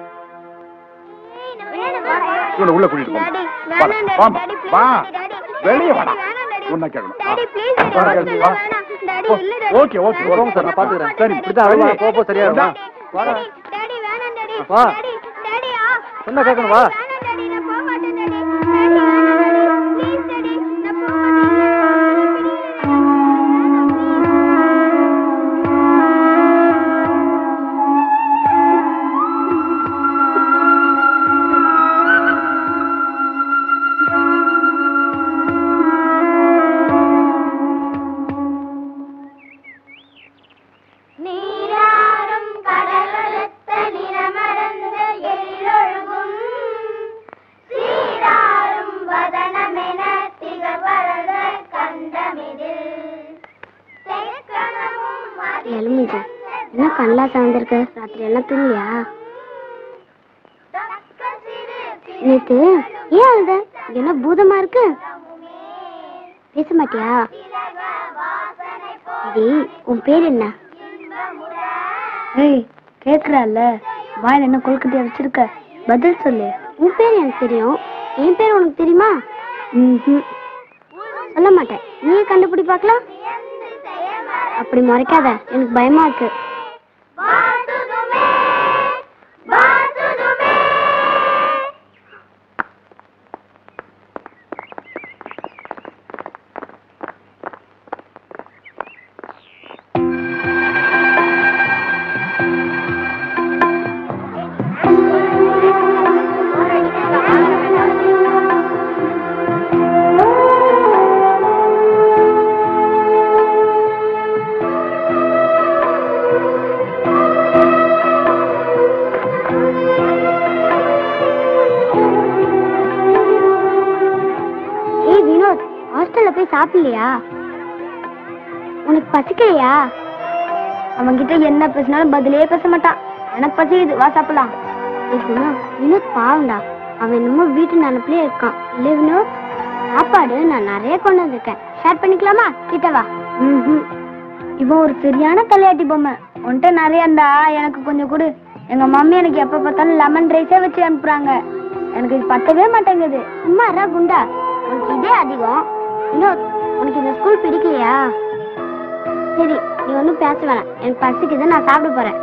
இவனை உள்ள கூட்டிட்டு போங்க வேணாம் வாமா, டாடி வா. ப்ளீஸ் வெளியே வாடா. வேணாம் டாடி உன்னை கேட்கணும். டாடி ப்ளீஸ் வா, டாடி கேள்வி, வா. வேணாம் டாடி இல்ல டாடி ஓகே ஓகே போங்க சார் நான் பாத்துக்கிறேன் சரி இப்படிதான் அழுவா போ போ சரியா வா டாடி டாடி வேணாம் டாடி வா. டாடி டாடி ஆ சொன்னா கேட்கணும் வா வேணாம் டாடி நான் போக மாட்டேன் டாடி டாடி வேணாம் டாடி ப்ளீஸ் டாடி நான் போக நீராறும் கடலொத்த நிறமடந்த எழிலொழுகும் சீராறும் வதனமென திகழ்வரத கண்டமிதில் எலுமிச்சா என்ன கண்ணா சார்ந்திருக்க ராத்திரி எல்லாம் தூங்கலையா நேத்து ஏன் அழுத என்ன பூதமா இருக்கு பேச மாட்டியா சரி உன் பேர் என்ன ஏய் கேக்குறல்ல வாயில என்ன கொழுக்கட்டையா வச்சிருக்க பதில் சொல்லு உன் பேர் எனக்கு தெரியும் என் பேர் உனக்கு தெரியுமா ம்ஹும். சொல்ல மாட்டேன் நீயே கண்டுபிடி பார்க்கலாம் அப்படி முறைக்காத எனக்கு பயமா இருக்கு ஏய் வினோத் ஹாஸ்டல்ல போய் சாப்பிடலையா உனக்கு பசிக்கலையா அவன்கிட்ட என்ன பேசினாலும் பதிலே பேச மாட்டான் எனக்கு பசிக்குது வா சாப்பிடலாம் ஏய் குணா, வினோத் பாவம்டா அவன் என்னமோ வீட்டு நினப்புலயே இருக்கான் இல்ல வினோத் சாப்பாடு நான் நிறைய கொண்டு வந்திருக்கேன் ஷேர் பண்ணிக்கலாமா கிட்ட வா ம்ஹும். இவன் ஒரு சரியான தலையாட்டி பொம்மை உன்கிட்ட நிறைய இருந்தா எனக்கு கொஞ்சம் கொடு எங்க மம்மி எனக்கு எப்ப பார்த்தாலும் லெமன் ரைஸே வச்சு அனுப்புறாங்க எனக்கு இது பத்தவே மாட்டேங்குது சும்மா ரா குண்டா உனக்கு இதே அதிகம் இன்னும் உனக்கு இந்த ஸ்கூல் பிடிக்கலையா சரி நீ ஒன்றும் பேச வேணாம் எனக்கு பசிக்குது நான் சாப்பிட போறேன்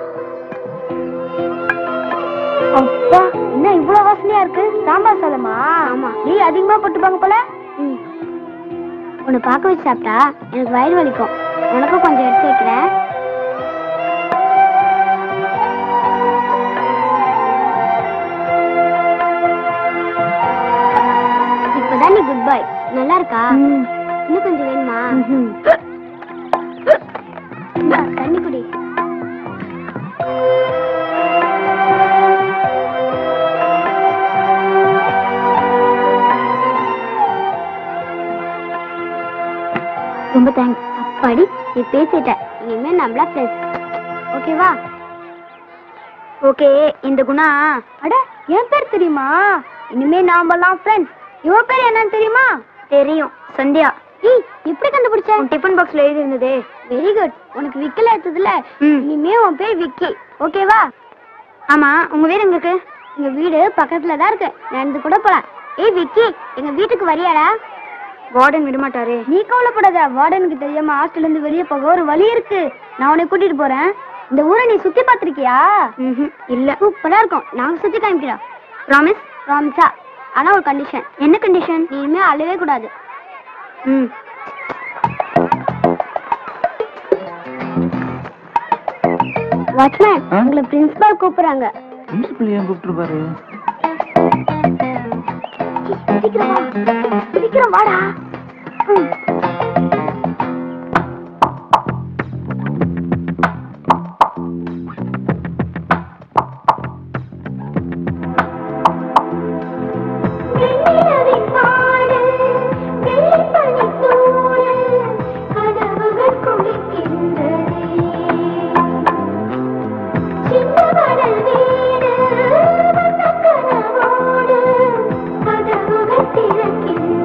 அப்பா என்ன இவ்வளவு வாசனையா இருக்கு சாம்பார் சாதமா ஆமா நீ அதிகமா போட்டுப்பாங்க போல உன்னை பார்க்க வச்சு சாப்பிட்டா எனக்கு வயிறு வலிக்கும் உனக்கும் கொஞ்சம் எடுத்து வைக்கிறேன் இப்பதான் நீ குட் பாய் நல்லா இருக்கா இன்னும் கொஞ்சம் வேணுமா இந்தா, தண்ணி குடி ரொம்ப தேங்க்ஸ் அப்பாடி நீ பேசிட்ட இனிமே நம்மளா ஃப்ரெண்ட்ஸ் ஓகேவா ஓகே இந்த குணா அட என் பேர் தெரியுமா இனிமே நாமெல்லாம் ஃப்ரெண்ட்ஸ் இவ பேர் என்னன்னு தெரியுமா தெரியும் சந்தியா ஏய் எப்படி கண்டுபிடிச்ச உன் டிஃபன் பாக்ஸ்ல எழுதி இருந்ததே வெரி குட் உனக்கு விக்கல எடுத்ததுல இனிமே உன் பேர் விக்கி ஓகேவா ஆமா உங்க வீடு எங்க இருக்கு எங்க வீடு பக்கத்துல தான் இருக்கு நடந்து கூட போலாம் ஏய் விக்கி எங்க வீட்டுக்கு வரியாடா வார்டன் விட மாட்டாரு நீ கவலைப்படாத வார்டனுக்கு தெரியாம ஹாஸ்டல்ல இருந்து வெளியே போக ஒரு வழி இருக்கு நான் உன்னை கூட்டிட்டு போறேன் இந்த ஊரை நீ சுத்தி பாத்திருக்கியா இல்ல சூப்பரா இருக்கும் நாங்க சுத்தி காமிக்கிறோம் ப்ராமிஸ் ப்ராமிஸா ஆனா ஒரு கண்டிஷன் என்ன கண்டிஷன் நீ இனிமே அழவே கூடாது ம் வாட்ச்மேன் உங்களை பிரின்சிபால் கூப்பிடுறாங்க பிரின்சிபல் ஏன் கூப்பிட்டுருப்பாரு சீக்கிரம் வா சீக்கிரம் வாடா ம். கதவுகள் திறக்கின்றன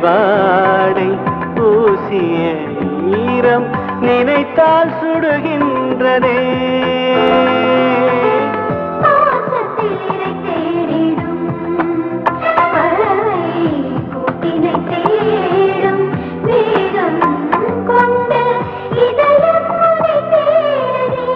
வாடை பூசிய ஈரம் நினைத்தால் சுடுகின்றதே பாசத்தில் இறை தேடிடும் பறவை கூட்டினை தேடும் வேகம் கொண்ட இதயம் உன்னை தேடுதே.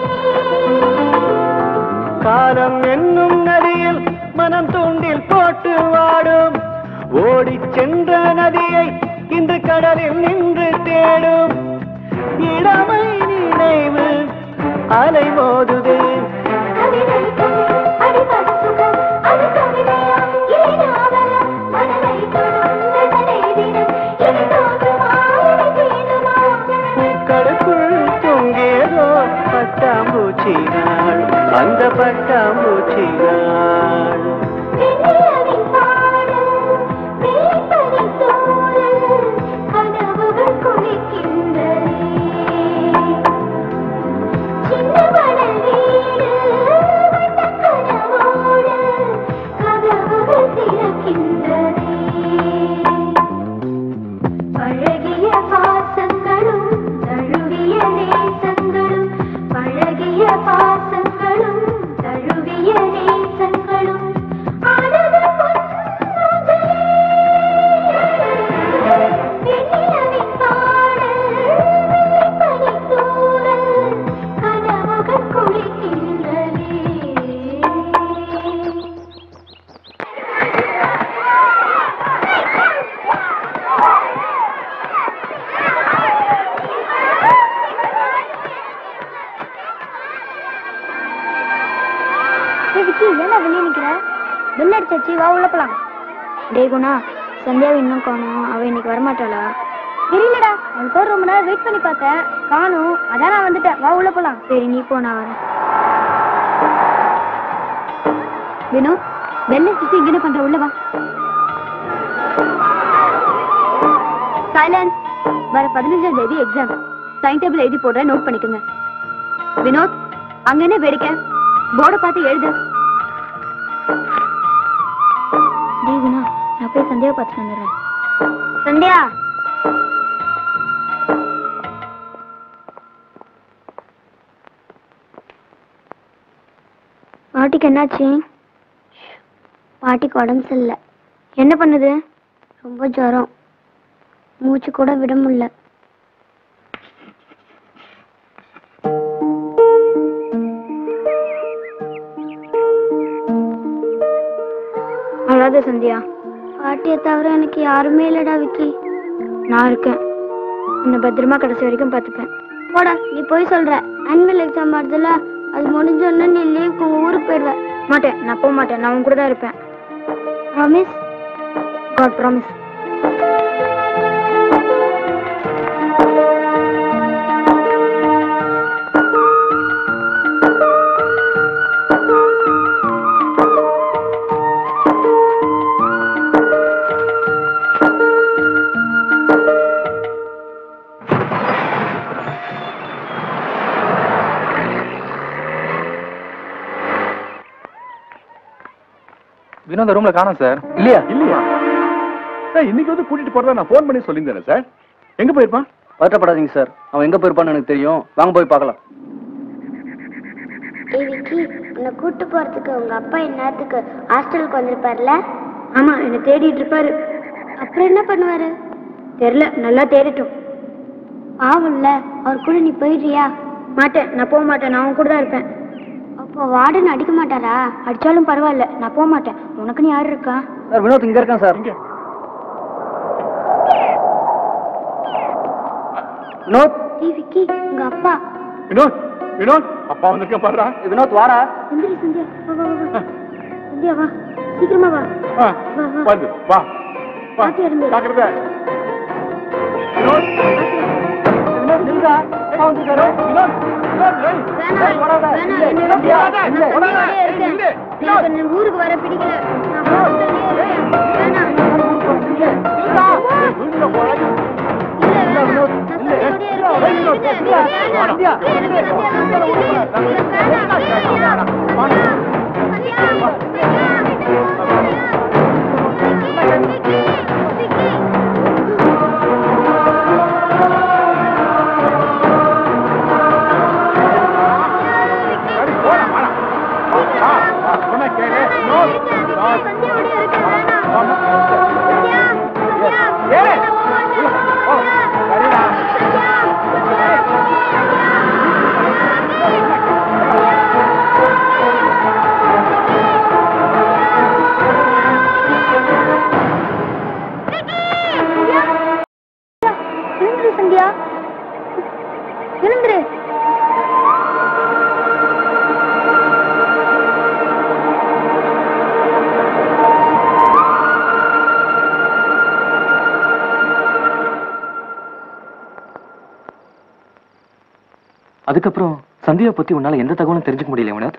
காலம் என்னும் நதியில் மனம் தூண்டில் போட்டு வாடும் ஓடிச் சென்ற நதியை இன்று கடலில் நின்று தேடும் இளமை நினைவு அலை மோதுதே கவிதை கவிதை அடிபடு சுகம் அது கவிதையா இது அவலம் மனதை தொடும் ரசனை தினம் இது தோன்றுமா இது தீருமா பூக்களுக்குள் தொங்கியதோ பட்டாம்பூச்சிகள் அந்த பட்டாம்பூச்சிகள் வெண்ணிலவின் பாடல் வேப்பனின் தூறல் கனவுகள் குளிக்கின்றதே சின்ன மணல் வீடு வண்ணக் கனவோடு கதவுகள் திறக்கின்றதே பழகிய பாசங்களும் தழுவிய நேசங்களும் பழகிய பாசங்களும் தழுவிய நேசங்களும் ஆனது பொன்னோசையே. வெண்ணிலவின் பாடல் வெள்ளிப்பனித் தூறல் கனவுகள் குளிக்கின்றதே விக்கி என்ன வெளியே நிக்கிற பெல் அடிச்சாச்சு வா உள்ள போலாம் டேய் குணா சந்தியாவை இன்னும் காணும் அவ இன்னைக்கு வரமாட்டாளா தெரியலடா அவளுக்கு ரொம்ப நேரம் வெயிட் பண்ணி பார்த்தேன் காணும் அதான் நான் வந்துட்டேன் வா உள்ள போலாம் சரி நீ போ நான் வரேன் வினு பெல் அடிச்சு இங்க என்ன பண்ற உள்ள வா சைலன்ஸ் வர பதினஞ்சாம் தேதி எக்ஸாம் டைம் டேபிள் எழுதி போடுறேன் நோட் பண்ணிக்கோங்க வினோத் அங்க என்ன வேடிக்கை போர்டை பார்த்து எழுது தீகுனா நான் போய் சந்தியா பார்த்துட்டு வந்துடுறேன் சந்தியா பாட்டிக்கு என்னாச்சு பாட்டிக்கு உடம்பு சரியில்லை என்ன பண்ணுது ரொம்ப ஜுரம் மூச்சு கூட விட முடியல அழாத சந்தியா பாட்டியை தவிர எனக்கு யாருமே இல்லடா விக்கி நான் இருக்கேன் உன்னை பத்திரமா கடைசி வரைக்கும் பார்த்துப்பேன் போடா நீ போய் சொல்ற ஆனுவல் எக்ஸாம் வருதுல அது முடிஞ்சோடனே நீ லீவுக்கு ஊருக்கு போயிடுவ மாட்டேன் நான் போக மாட்டேன் நான் உன் கூட தான் இருப்பேன் ப்ராமிஸ் காட் ப்ராமிஸ் வினோத ரூம்ல காணோம் சார் இல்லையா இல்லையா சார் இன்னைக்கு வந்து கூட்டிட்டு போறதா நான் ஃபோன் பண்ணி சொல்லியிருந்தேன் சார் எங்க போயிருப்பான் பதட்டப்படாதீங்க சார் அவன் எங்க போயிருப்பான்னு எனக்கு தெரியும் வாங்க போய் பார்க்கலாம் ஏய் விக்கி உன்னை கூட்டு போறதுக்கு உங்க அப்பா இந்நேரத்துக்கு ஹாஸ்டலுக்கு வந்திருப்பார்ல ஆமா என்னை தேடிட்டு இருப்பாரு அப்புறம் என்ன பண்ணுவாரு தெரியல நல்லா தேடட்டும் பாவம்ல அவர் கூட நீ போயிடுறியா மாட்டேன் நான் போக மாட்டேன் நான் அவன் கூட தான் இருப்பேன் அப்போ வார்டன் அடிக்க மாட்டாரா அடிச்சாலும் பரவாயில்ல நான் போக மாட்டேன் உனக்குன்னு யார் இருக்கா சார் வினோத் இங்க இருக்கான் சார் வினோத் ஏய் விக்கி உங்க அப்பா வினோத் வினோத் அப்பா வந்திருக்கேன் பாடுறா வினோத் வாடா எந்திரி சந்தியா வா வா வா, வா சந்தியா வா சீக்கிரமா வா ஆ, வந்து வா வா பாத்து இருந்து. ஜாக்கிரதை வினோத் வினோத் நில்றா அப்பா வந்திருக்காரு வினோத் வினோத் ஏய், ஏய், ஓடாத. வேணாம், என்னை விட்டு ஓடாத. நான் ஓடாத. தனியாவே இருக்கேன். நில்லு. எனக்கு இந்த ஊருக்கு வர பிடிக்கல நான் ஹாஸ்டல்லயே இருக்கேன் வேணாம் நில்றா. ஏய், வீட்டுல போறாது. இல்ல வேணாம் நான் சந்தியோடயே இருக்கேன் வினோத், இல்ல, நில்றா. வேணாம். சந்தியா. எனக்கு சந்தியாலாம் பிடிக்கல. எனக்கு வேணாம், வேணாம். சந்தியா, சந்தியா. விக்கி, விக்கி. சந்தியா எழுந்துரு அதுக்கப்புறம் சந்தியா பத்தி உன்னால எந்த தகவலும் தெரிஞ்சுக்க முடியல வினோத்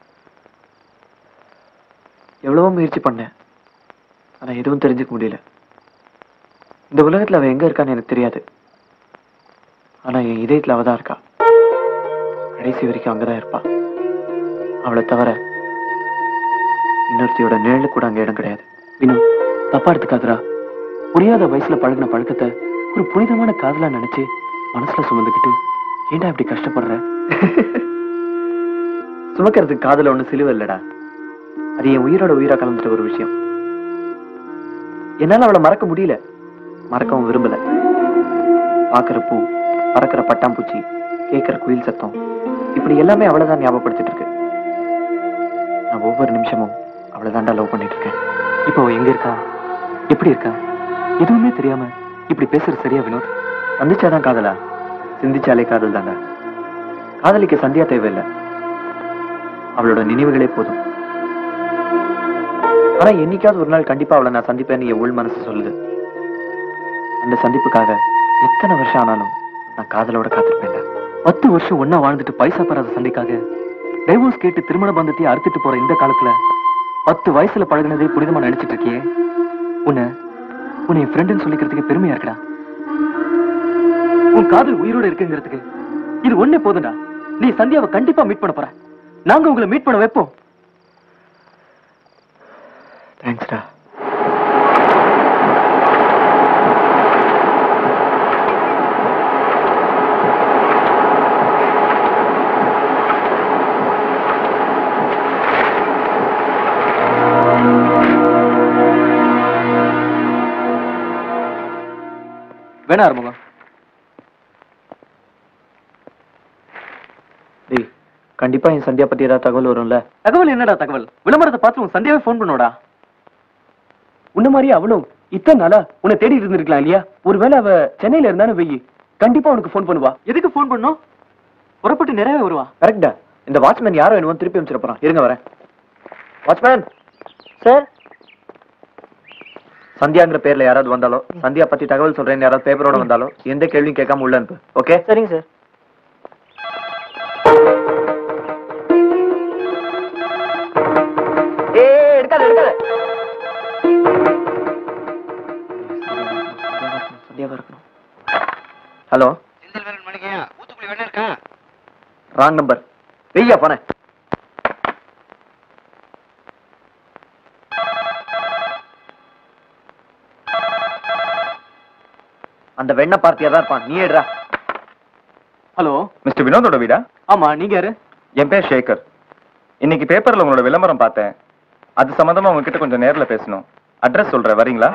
எவ்வளவோ முயற்சி பண்ணேன் ஆனா எதுவும் தெரிஞ்சுக்க முடியல இந்த உலகத்துல அவ எங்க இருக்கான்னு எனக்கு தெரியாது ஆனா என் இதயத்துல அவ தான் இருக்கா கடைசி வரைக்கும் அங்கதான் இருப்பா அவளை தவிர இன்னொருத்தியோட நிழலு கூட அங்க இடம் கிடையாது வினோத் தப்பா எடுத்துக்காதரா புரியாத வயசுல பழகின பழக்கத்தை ஒரு புனிதமான காதலா நினைச்சு மனசுல சுமந்துக்கிட்டு ஏன்டா இப்படி கஷ்டப்படுற சுமக்கிறதுக்கு காதல ஒண்ணு சிலுவை இல்லடா அது என் உயிரோட உயிரா கலந்துட்ட ஒரு விஷயம் என்னால அவளை மறக்க முடியல மறக்கவும் விரும்பல பாக்குற பூ பறக்கிற பட்டாம்பூச்சி கேட்கிற குயில் சத்தம் இப்படி எல்லாமே அவளை தான் ஞாபகப்படுத்திட்டு இருக்கு நான் ஒவ்வொரு நிமிஷமும் அவளை தாண்டா லவ் பண்ணிட்டு இருக்கேன் இப்போ அவ எங்க இருக்கா எப்படி இருக்கா எதுவுமே தெரியாம இப்படி பேசுறது சரியா வினோத் சந்திச்சாதான் காதலா சிந்திச்சாலே காதல் தாங்க காதலிக்கு சந்தியா தேவையில்லை அவளோட நினைவுகளே போதும் ஆனா என்னைக்காவது ஒரு நாள் கண்டிப்பா அவளை நான் சந்திப்பேன்னு என் உள் மனசு சொல்லுது அந்த சந்திப்புக்காக எத்தனை வருஷம் ஆனாலும் நான் காதலோட காத்திருப்பேன்டா பத்து வருஷம் ஒன்னா வாழ்ந்துட்டு பைசா பெறாத சண்டைக்காக டைவோர்ஸ் கேட்டு திருமண பந்தத்தை அறுத்துட்டு போற இந்த காலத்துல பத்து வயசுல பழகுனதே புனிதமா நினைச்சிட்டு இருக்கியே உன்னை உன்னை என் ஃப்ரெண்டுன்னு சொல்லிக்கிறதுக்கு பெருமையா இருக்குடா உன் காதல் உயிரோட இருக்குங்கிறதுக்கு இது ஒண்ணே போதும்டா நீ சந்தியாவை கண்டிப்பா மீட் பண்ண போற நாங்க உங்களை மீட் பண்ண வைப்போம் தேங்க்ஸ்டா வேணா ஆரம்பங்க டேய் கண்டிப்பா என் சந்தியா பத்தி ஏதாவது தகவல் வரும்ல தகவல் என்னடா தகவல் விளம்பரத்தை பார்த்து உன் சந்தியாவே ஃபோன் பண்ணுடா உன்ன மாதிரி அவளும் இத்தனை நாளா உன்னை தேடி இருந்திருக்கலாம் இல்லையா ஒருவேளை அவ சென்னையில இருந்தானு வெயி கண்டிப்பா உனக்கு ஃபோன் பண்ணுவா எதுக்கு ஃபோன் பண்ணும் புறப்பட்டு நிறையவே வருவா கரெக்டா இந்த வாட்ச்மேன் யாரோ என்னவோ திருப்பி அனுப்பிச்சிட போறான் இருங்க வரேன் வாட்ச்மேன் சார் சந்தியாங்கிற பேர்ல யாராவது வந்தாலோ சந்தியா பத்தி தகவல் சொல்றேன்னு யாராவது பேப்பரோட வந்தாலோ எந்த கேள்வியும் கேட்காம உள்ள அனுப்பு ஓகே சரிங்க சார் ஏய் எடுக்காத எடுக்காத சந்தியாவா இருக்கணும் ஹலோ ராங் நம்பர் வெய்யா போனேன் அந்த வெண்ண பார்ட்டியா தான் இருப்பான் நீ எடுறா ஹலோ மிஸ்டர் வினோதோட வீடா ஆமா நீங்க யாரு என் பேர் சேகர் இன்னைக்கு பேப்பர்ல உங்களோட விளம்பரம் பார்த்தேன் அது சம்பந்தமா உங்ககிட்ட கொஞ்சம் நேர்ல பேசணும் அட்ரஸ் சொல்றேன் வரீங்களா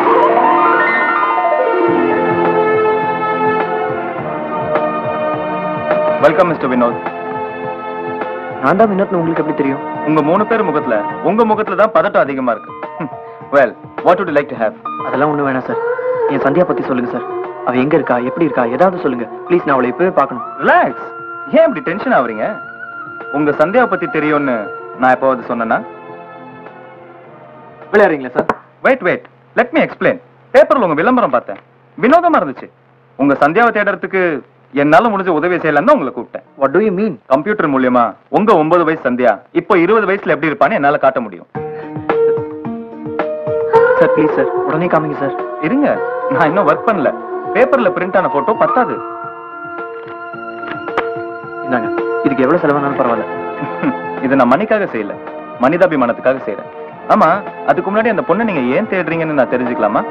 வெல்கம் மிஸ்டர் வினோத் நான் தான் வினோத்னு உங்களுக்கு எப்படி தெரியும் உங்க மூணு பேர் முகத்துல உங்க முகத்துல தான் பதட்டம் அதிகமா இருக்கு well what would you like to have அதெல்லாம் ஒண்ணும் வேணாம் சார் என் சந்தியா பத்தி சொல்லுங்க சார் அவ எங்க இருக்கா எப்படி இருக்கா ஏதாவது சொல்லுங்க ப்ளீஸ் நான் அவளை இப்பவே பார்க்கணும் ரிலாக்ஸ் ஏன் இப்படி டென்ஷன் ஆவறீங்க உங்க சந்தியாவை பத்தி தெரியும்னு நான் எப்போவது சொன்னேன்னா விளையாடுறீங்களா sir wait wait let me explain பேப்பர்ல உங்க விளம்பரம் பார்த்தேன் வினோதமா இருந்துச்சு உங்க சந்தியாவை தேடுறதுக்கு என்னால முடிஞ்ச உதவி செய்யலாம் தான் உங்களை கூப்பிட்டேன் what do you mean computer மூலியமா உங்க ஒன்பது வயசு சந்தியா இப்போ இருபது வயசுல எப்படி இருப்பான்னு என்னால காட்ட முடியும் சார் ப்ளீஸ் சார் உடனே காமிங்க சார் இருங்க நான் இன்னும் ஒர்க் பண்ணல பேப்பர்ல பிரிண்ட் ஆன போட்டோ பத்தாது இந்தாங்க இதுக்கு எவ்வளவு செலவானாலும் பரவாயில்ல இதை நான் மணிக்காக செய்யல மனிதாபிமானத்துக்காக செய்யறேன் ஆமா அதுக்கு முன்னாடி அந்த பொண்ணை நீங்க ஏன் தேடுறீங்கன்னு நான் தெரிஞ்சுக்கலாமா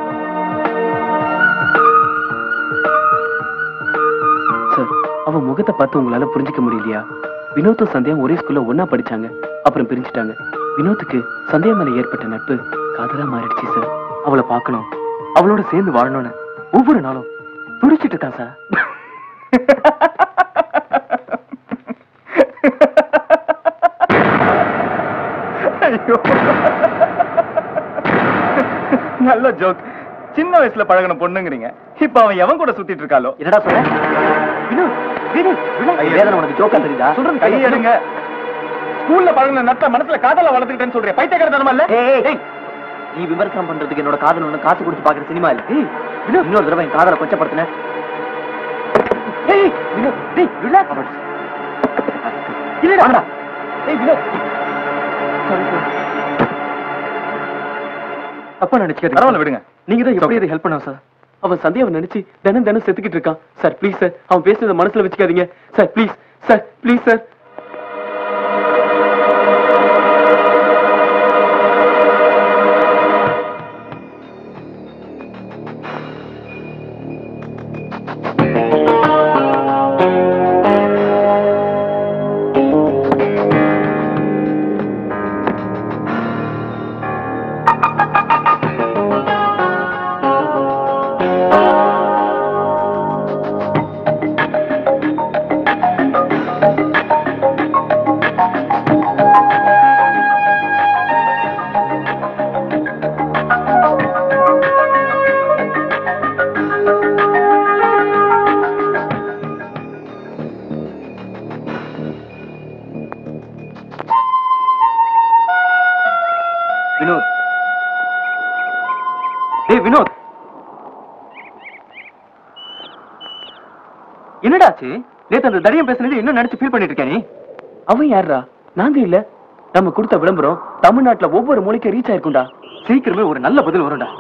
சார் அவ முகத்தை பார்த்து உங்களால புரிஞ்சுக்க முடியலையா வினோத்தும் சந்தியா ஒரே ஸ்கூல்ல ஒண்ணா படிச்சாங்க அப்புறம் பிரிஞ்சுட்டாங்க வினோத்துக்கு சந்தியா மேல ஏற்பட்ட நட்பு காதலா மாறிடுச்சு சார் அவளை பார்க்கணும் அவளோட சேர்ந்து வாழணும்னு ஒவ்வொரு நாளும் துடிச்சிட்டு இருக்கான் சார் ஐயோ நல்ல ஜோக் சின்ன வயசுல பழகின பொண்ணுங்கிறீங்க இப்ப அவன் எவன் கூட சுத்திட்டு இருக்காளோ என்னடா சொல்ற வினோத் வினோத், வினோத், ஐயா. வேதனை உனக்கு ஜோக்கா தெரியுதா சொல்றது கை எடுங்க ஸ்கூல்ல பழகின நட்ட மனசுல காதல வளர்த்துக்கிட்டேன்னு சொல்றேன் பைத்தியக்காரத்தனமா இல்ல ஏய், ஏய், ஏய். நீ விமர்சனம் பண்றதுக்கு என்னோட காதல் ஒண்ணு காசு கொடுத்து பாக்குற சினிமா இல்ல ஏய், வினோத், இன்னொரு தடவை என் காதலை கொச்சப்படுத்தின ஏய், வினோத், டேய், relax. இல்லடா. வாடா. ஏய், வினோத். Sorry, sorry. தப்பா நினைச்சுக்காதீங்க பரவாயில்ல விடுங்க நீங்க தான் எப்படி இதை ஹெல்ப் பண்ணா சார் அவன் சந்தியாவை நினைச்சு தினம் தினம் செத்துக்கிட்டு இருக்கான் சார் ப்ளீஸ் சார் அவன் பேசுறத மனசுல வச்சுக்காதீங்க sir please sir please sir Vinod டேய் வினோத் என்னடாச்சு நேத்து அந்த தடியம் பேசுனது இன்னும் நினைச்சு ஃபீல் பண்ணிட்டு இருக்க நீ அவன் யாருடா நாங்க இல்ல நம்ம கொடுத்த விளம்பரம் தமிழ்நாட்டுல ஒவ்வொரு மொழிக்கும் ரீச் ஆயிருக்கும்டா சீக்கிரமே ஒரு நல்ல பதில் வரும்டா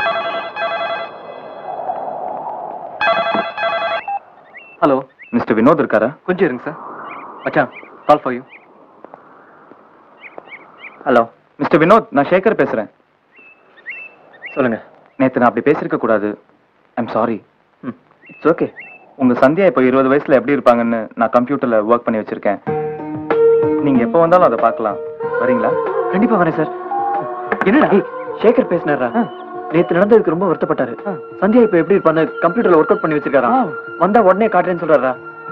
ஹலோ மிஸ்டர் வினோத் இருக்காரா கொஞ்சம் இருங்க சார் மச்சான் call for you hello mister Vinod நான் சேகர் பேசுறேன் சொல்லுங்க நேத்து நான் அப்படி பேசிருக்க கூடாது I'm sorry hmm it's okay உங்க சந்தியா இப்போ இருபது வயசுல எப்படி இருப்பாங்கன்னு நான் கம்ப்யூட்டர்ல ஒர்க் பண்ணி வச்சிருக்கேன் நீங்க எப்போ வந்தாலும் அதை பார்க்கலாம் வரீங்களா கண்டிப்பா வரேன் சார் என்னடா ஏய், சேகர் பேசினாரா நேத்து நடந்ததுக்கு ரொம்ப வருத்தப்பட்டாரு சந்தியா இப்ப எப்படி இருப்பான்னு கம்ப்யூட்டர்ல ஒர்க் அவுட் பண்ணி வச்சிருக்காரா வந்தா உடனே காட்டுறேன்னு சொல்றாரா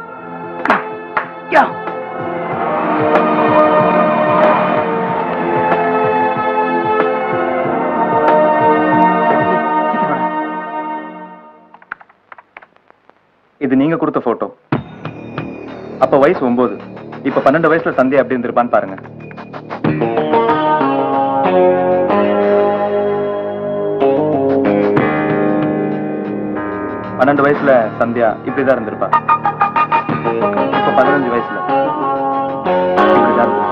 இது நீங்க கொடுத்த போட்டோ அப்ப வயசு ஒன்பது இப்ப பன்னெண்டு வயசுல சந்தியா எப்படி இருந்திருப்பான்னு பாருங்க பன்னெண்டு வயசுல சந்தியா இப்படிதான் இருந்திருப்பா இப்ப பதினஞ்சு வயசுல இப்படிதான் இருந்திருப்பா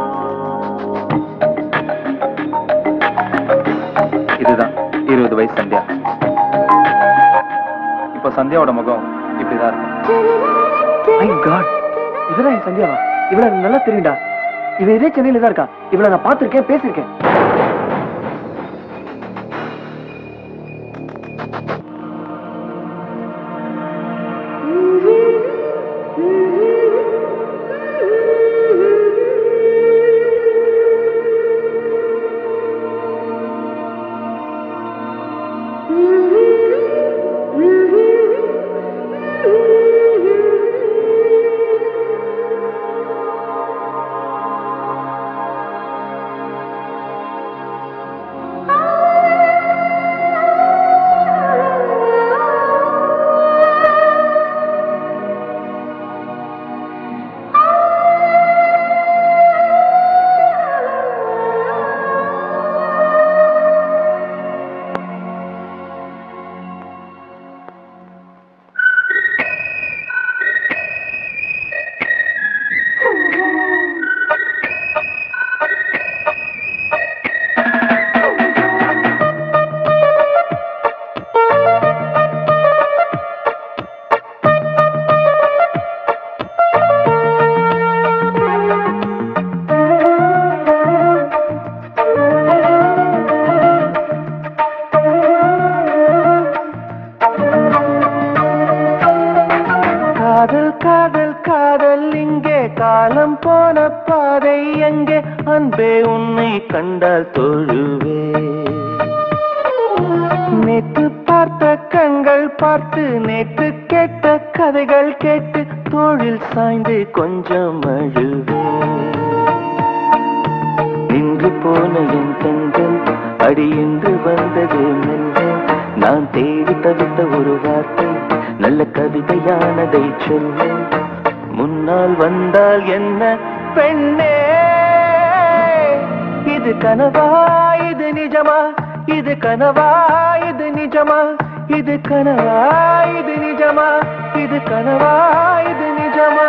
இதுதான் இருபது வயசு சந்தியா இப்ப சந்தியாவோட முகம் இப்படிதான் இருக்கும் மை காட் இவதான் என் சந்தியாவா இவள எனக்கு நல்லா தெரியும்டா இவ இதே சென்னையில தான் இருக்கா இவள நான் பார்த்திருக்கேன் பேசியிருக்கேன் காதல் காதல் காதல் இங்கே காலம் போன பாதை எங்கே அன்பே உன்னை கண்டால் தொழுவே நேற்று பார்த்த கண்கள் பார்த்து நேற்று கேட்ட கதைகள் கேட்டு தோளில் சாய்ந்து கொஞ்சம் அழுவே நின்று போன என் கண்கள் அடி என்று வந்தது மெல்ல நான் தேடி தவித்த ஒரு வார்த்தை நல்ல கவிதையானதை சொல்ல முன்னால் வந்தால் என்ன பெண்ணே இது கனவா இது நிஜமா இது கனவா இது நிஜமா இது கனவா இது நிஜமா இது கனவா இது நிஜமா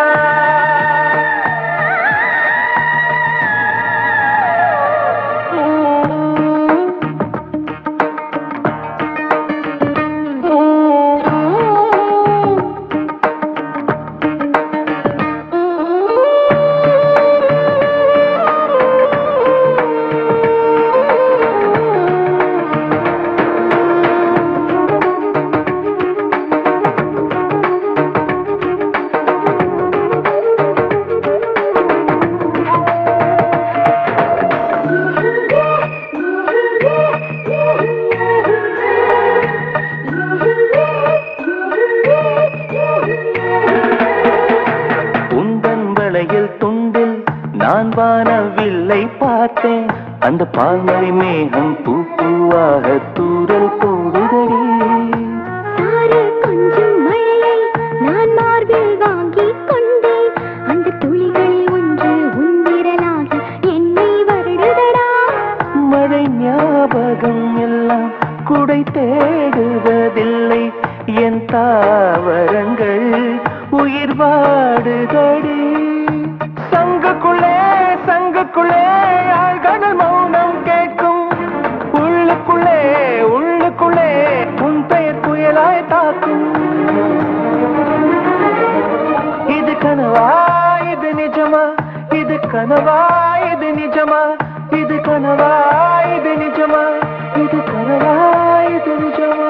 உந்தன் வளையில் துண்டில் நான் வானவில்லை பார்த்தேன் அந்த பால்மழை மேகம் பூ பூவாக தூரல் போடுதடி சாறு கொஞ்சம் மழையை நான் மார்பில் வாங்கிக் கொண்டேன் அந்த துளிகளில் ஒன்று உன்விரலாகி என்னை வருடுதடா மழை ஞாபகம் எல்லாம் குடை தேடுவதில்லை என் தாவரங்கள் உயிர் வாடுதடி சங்குக்குள்ளே சங்குக்குள்ளே ஆழ்கடல் மௌனம் கேட்கும் உள்ளுக்குள்ளே உள்ளுக்குள்ளே உன் பெயர் புயலாய் தாக்கும் இது கனவா இது நிஜமா இது கனவா இது நிஜமா இது கனவா இது நிஜமா இது கனவா இது நிஜமா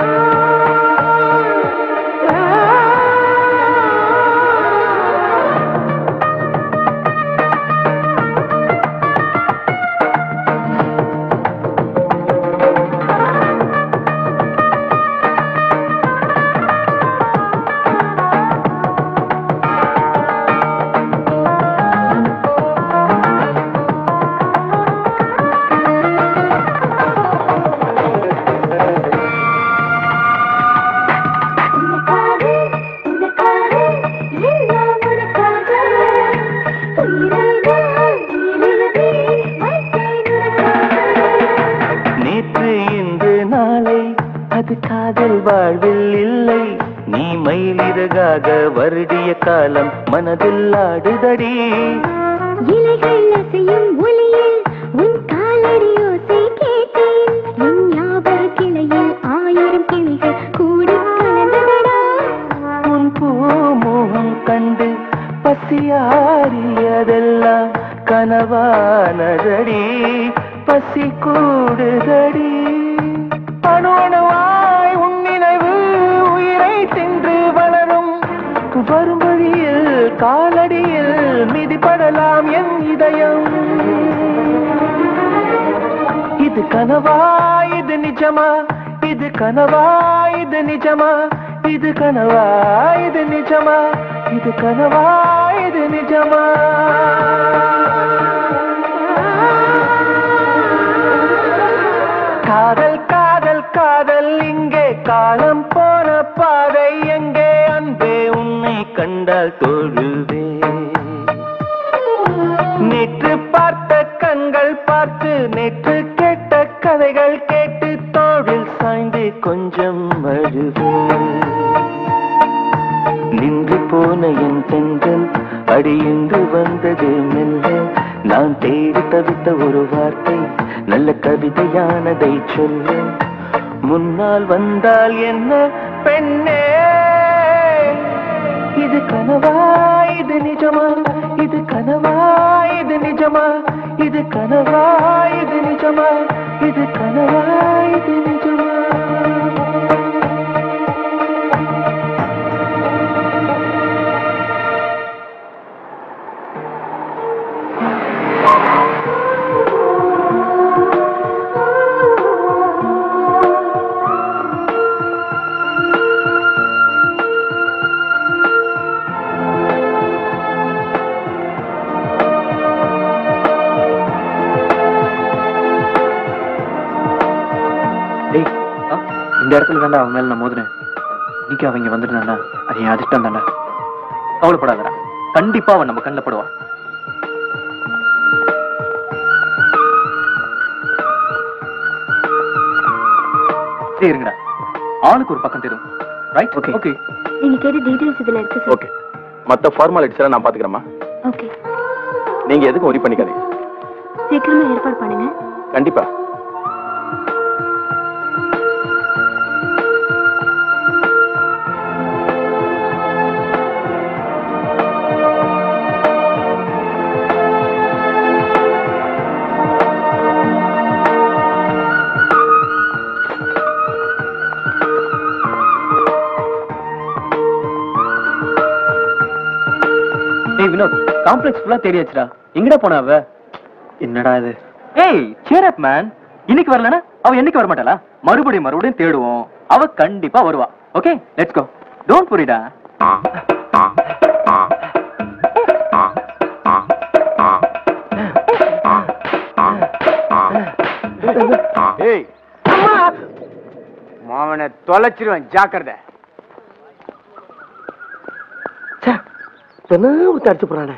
நேற்று இன்று நாளை அது காதல் வாழ்வில் இல்லை நீ மயிலிறகாக வருடிய காலம் மனதில் ஆடுதடி இலைகள் அசையும் ஒளியில் உன் காலடி ஓசை கேட்டேன் என் ஞாபக கிளையில் ஆயிரம் கிளிகள் கூடி கலந்ததடா உன் பூமுகம் கண்டு பசியாரியதெல்லாம் கனவானதடி பசி கூடுதடி அணு அணுவாய் உன் நினைவு உயிரை தின்று வளரும் வரும் வழியில் காலடியில் மிதிப்படலாம் என் இதயம் இது கனவா இது நிஜமா இது கனவா இது நிஜமா இது கனவா இது நிஜமா இது கனவா இது நிஜமா காதல் காதல் காதல் இங்கே காலம் போன பாதை எங்கே அன்பே உன்னை கண்டால் தொழுவே நேற்று பார்த்த கண்கள் பார்த்து நேற்று கேட்ட கதைகள் கேட்டு தோழில் சாய்ந்து கொஞ்சம் அழுவே நின்று போன என் பெண்கள் அடியின்று வந்தது மெல்ல நான் தேடி தவித்த ஒரு வார்த்தை நல்ல கவிதையானதை சொல்ல முன்னால் வந்தால் என்ன பெண்ணே இது கனவா இது நிஜமா இது கனவா இது நிஜமா இது கனவா இது நிஜமா இது கனவா இது நிஜமா டேய் இந்த இடத்துல தாண்டா அவன் மேல நான் மோதுனேன் இன்னைக்கு அவன் இங்க வந்துருந்தாண்டா அது என் அதிர்ஷ்டம் தாண்டா கவலைப்படாதடா கண்டிப்பா அவன் நம்ம கண்ணில் படுவான் சரி இருங்கடா ஆளுக்கு ஒரு பக்கம் தெரியும் ரைட் ஓகே ஓகே நீங்க கேட்ட டீடைல்ஸ் இதுல இருக்கு சார் ஓகே மத்த ஃபார்மாலிட்டிஸ் எல்லாம் நான் பாத்துக்கிறேம்மா ஓகே நீங்க எதுக்கும் ஒரி பண்ணிக்காதீங்க சீக்கிரமா ஏற்பாடு பண்ணுங்க கண்டிப்பா டேய் வினோத் காம்ப்ளெக்ஸ் ஃபுல்லா தேடியாச்சுடா எங்கடா போனா அவ என்னடா இது ஏய் cheer up மேன் இன்னைக்கு வரலனா அவ என்னைக்கு வர மாட்டாளா மறுபடியும் மறுபடியும் தேடுவோம் அவ கண்டிப்பா வருவா ஓகே லெட்ஸ் கோ டோன்ட் புரிடா ஏய் மாவனை தொலைச்சிருவேன் ஜாக்கிரதை தினம் ஒருத்தன் அடிச்சு போறானே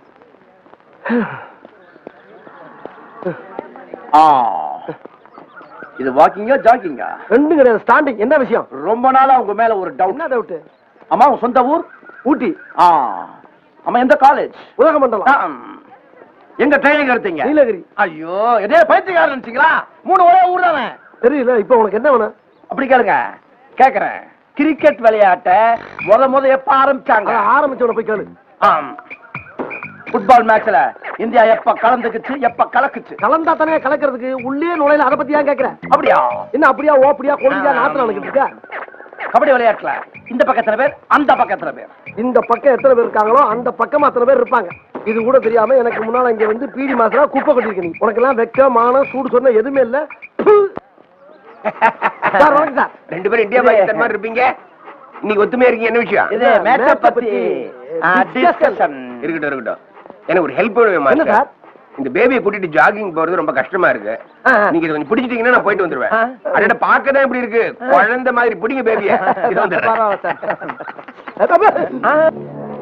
ஆ இது வாக்கிங்கா ஜாக்கிங்கா ரெண்டும் கிடையாது ஸ்டாண்டிங் என்ன விஷயம் ரொம்ப நாளா உங்க மேல ஒரு டவுட் என்ன டவுட் அம்மா உங்க சொந்த ஊர் ஊட்டி ஆ அம்மா எந்த காலேஜ் உதகமண்டலம் எங்க ட்ரைனிங் எடுத்தீங்க நீலகிரி ஐயோ இதே பைத்தியக்காரன் நினைச்சீங்களா மூணு ஒரே ஊர் தானே தெரியல இப்ப உனக்கு என்ன வேணும் அப்படி கேளுங்க கேக்குறேன் கிரிக்கெட் விளையாட்ட முத முத எப்ப ஆரம்பிச்சாங்க ஆரம்பிச்சவன போய் கேளு ஆம். ஃபுட்பால் மேட்ச்ல இந்தியா எப்ப கலந்துக்குச்சு எப்ப கலக்குச்சு கலந்தா தானே கலக்கிறதுக்கு உள்ளே நுழையில அதை பத்தி ஏன் கேக்குற அப்படியா என்ன அப்படியா ஓப்படியா கொடியா நாத்துல நடக்கிட்டு இருக்க கபடி விளையாட்டுல இந்த பக்கத்துல பேர் அந்த பக்கத்துல பேர் இந்த பக்கம் எத்தனை பேர் இருக்காங்களோ அந்த பக்கம் அத்தனை பேர் இருப்பாங்க இது கூட தெரியாம எனக்கு முன்னால இங்க வந்து பீடி மாசா குப்பை கொட்டிருக்க நீ உனக்கு எல்லாம் வெக்க மானம் சூடு சொன்ன எதுவுமே இல்ல ப்பு. சார் வணக்கம் சார் ரெண்டு பேரும் இந்தியா பாகிஸ்தான் மாதிரி இருப்பீங்க இன்னைக்கு ஒத்துமையா இருக்கீங்க என்ன விஷயம் இது மேட்ச பத்தி டிஸ்கஷன் இருக்கட்டும் இருக்கட்டும் எனக்கு ஒரு ஹெல்ப் வேணுமா என்ன சார்? இந்த பேபியை கூட்டிட்டு ஜாகிங் போறது ரொம்ப கஷ்டமா இருக்கு நீங்க இதை கொஞ்சம் பிடிச்சிட்டீங்கன்னா நான் போயிட்டு வந்துருவேன் அட பார்க்க தான் இப்படி இருக்கு குழந்தை மாதிரி பிடிங்க பேபிய இது வந்துடுறேன் பரவாயில்ல சார்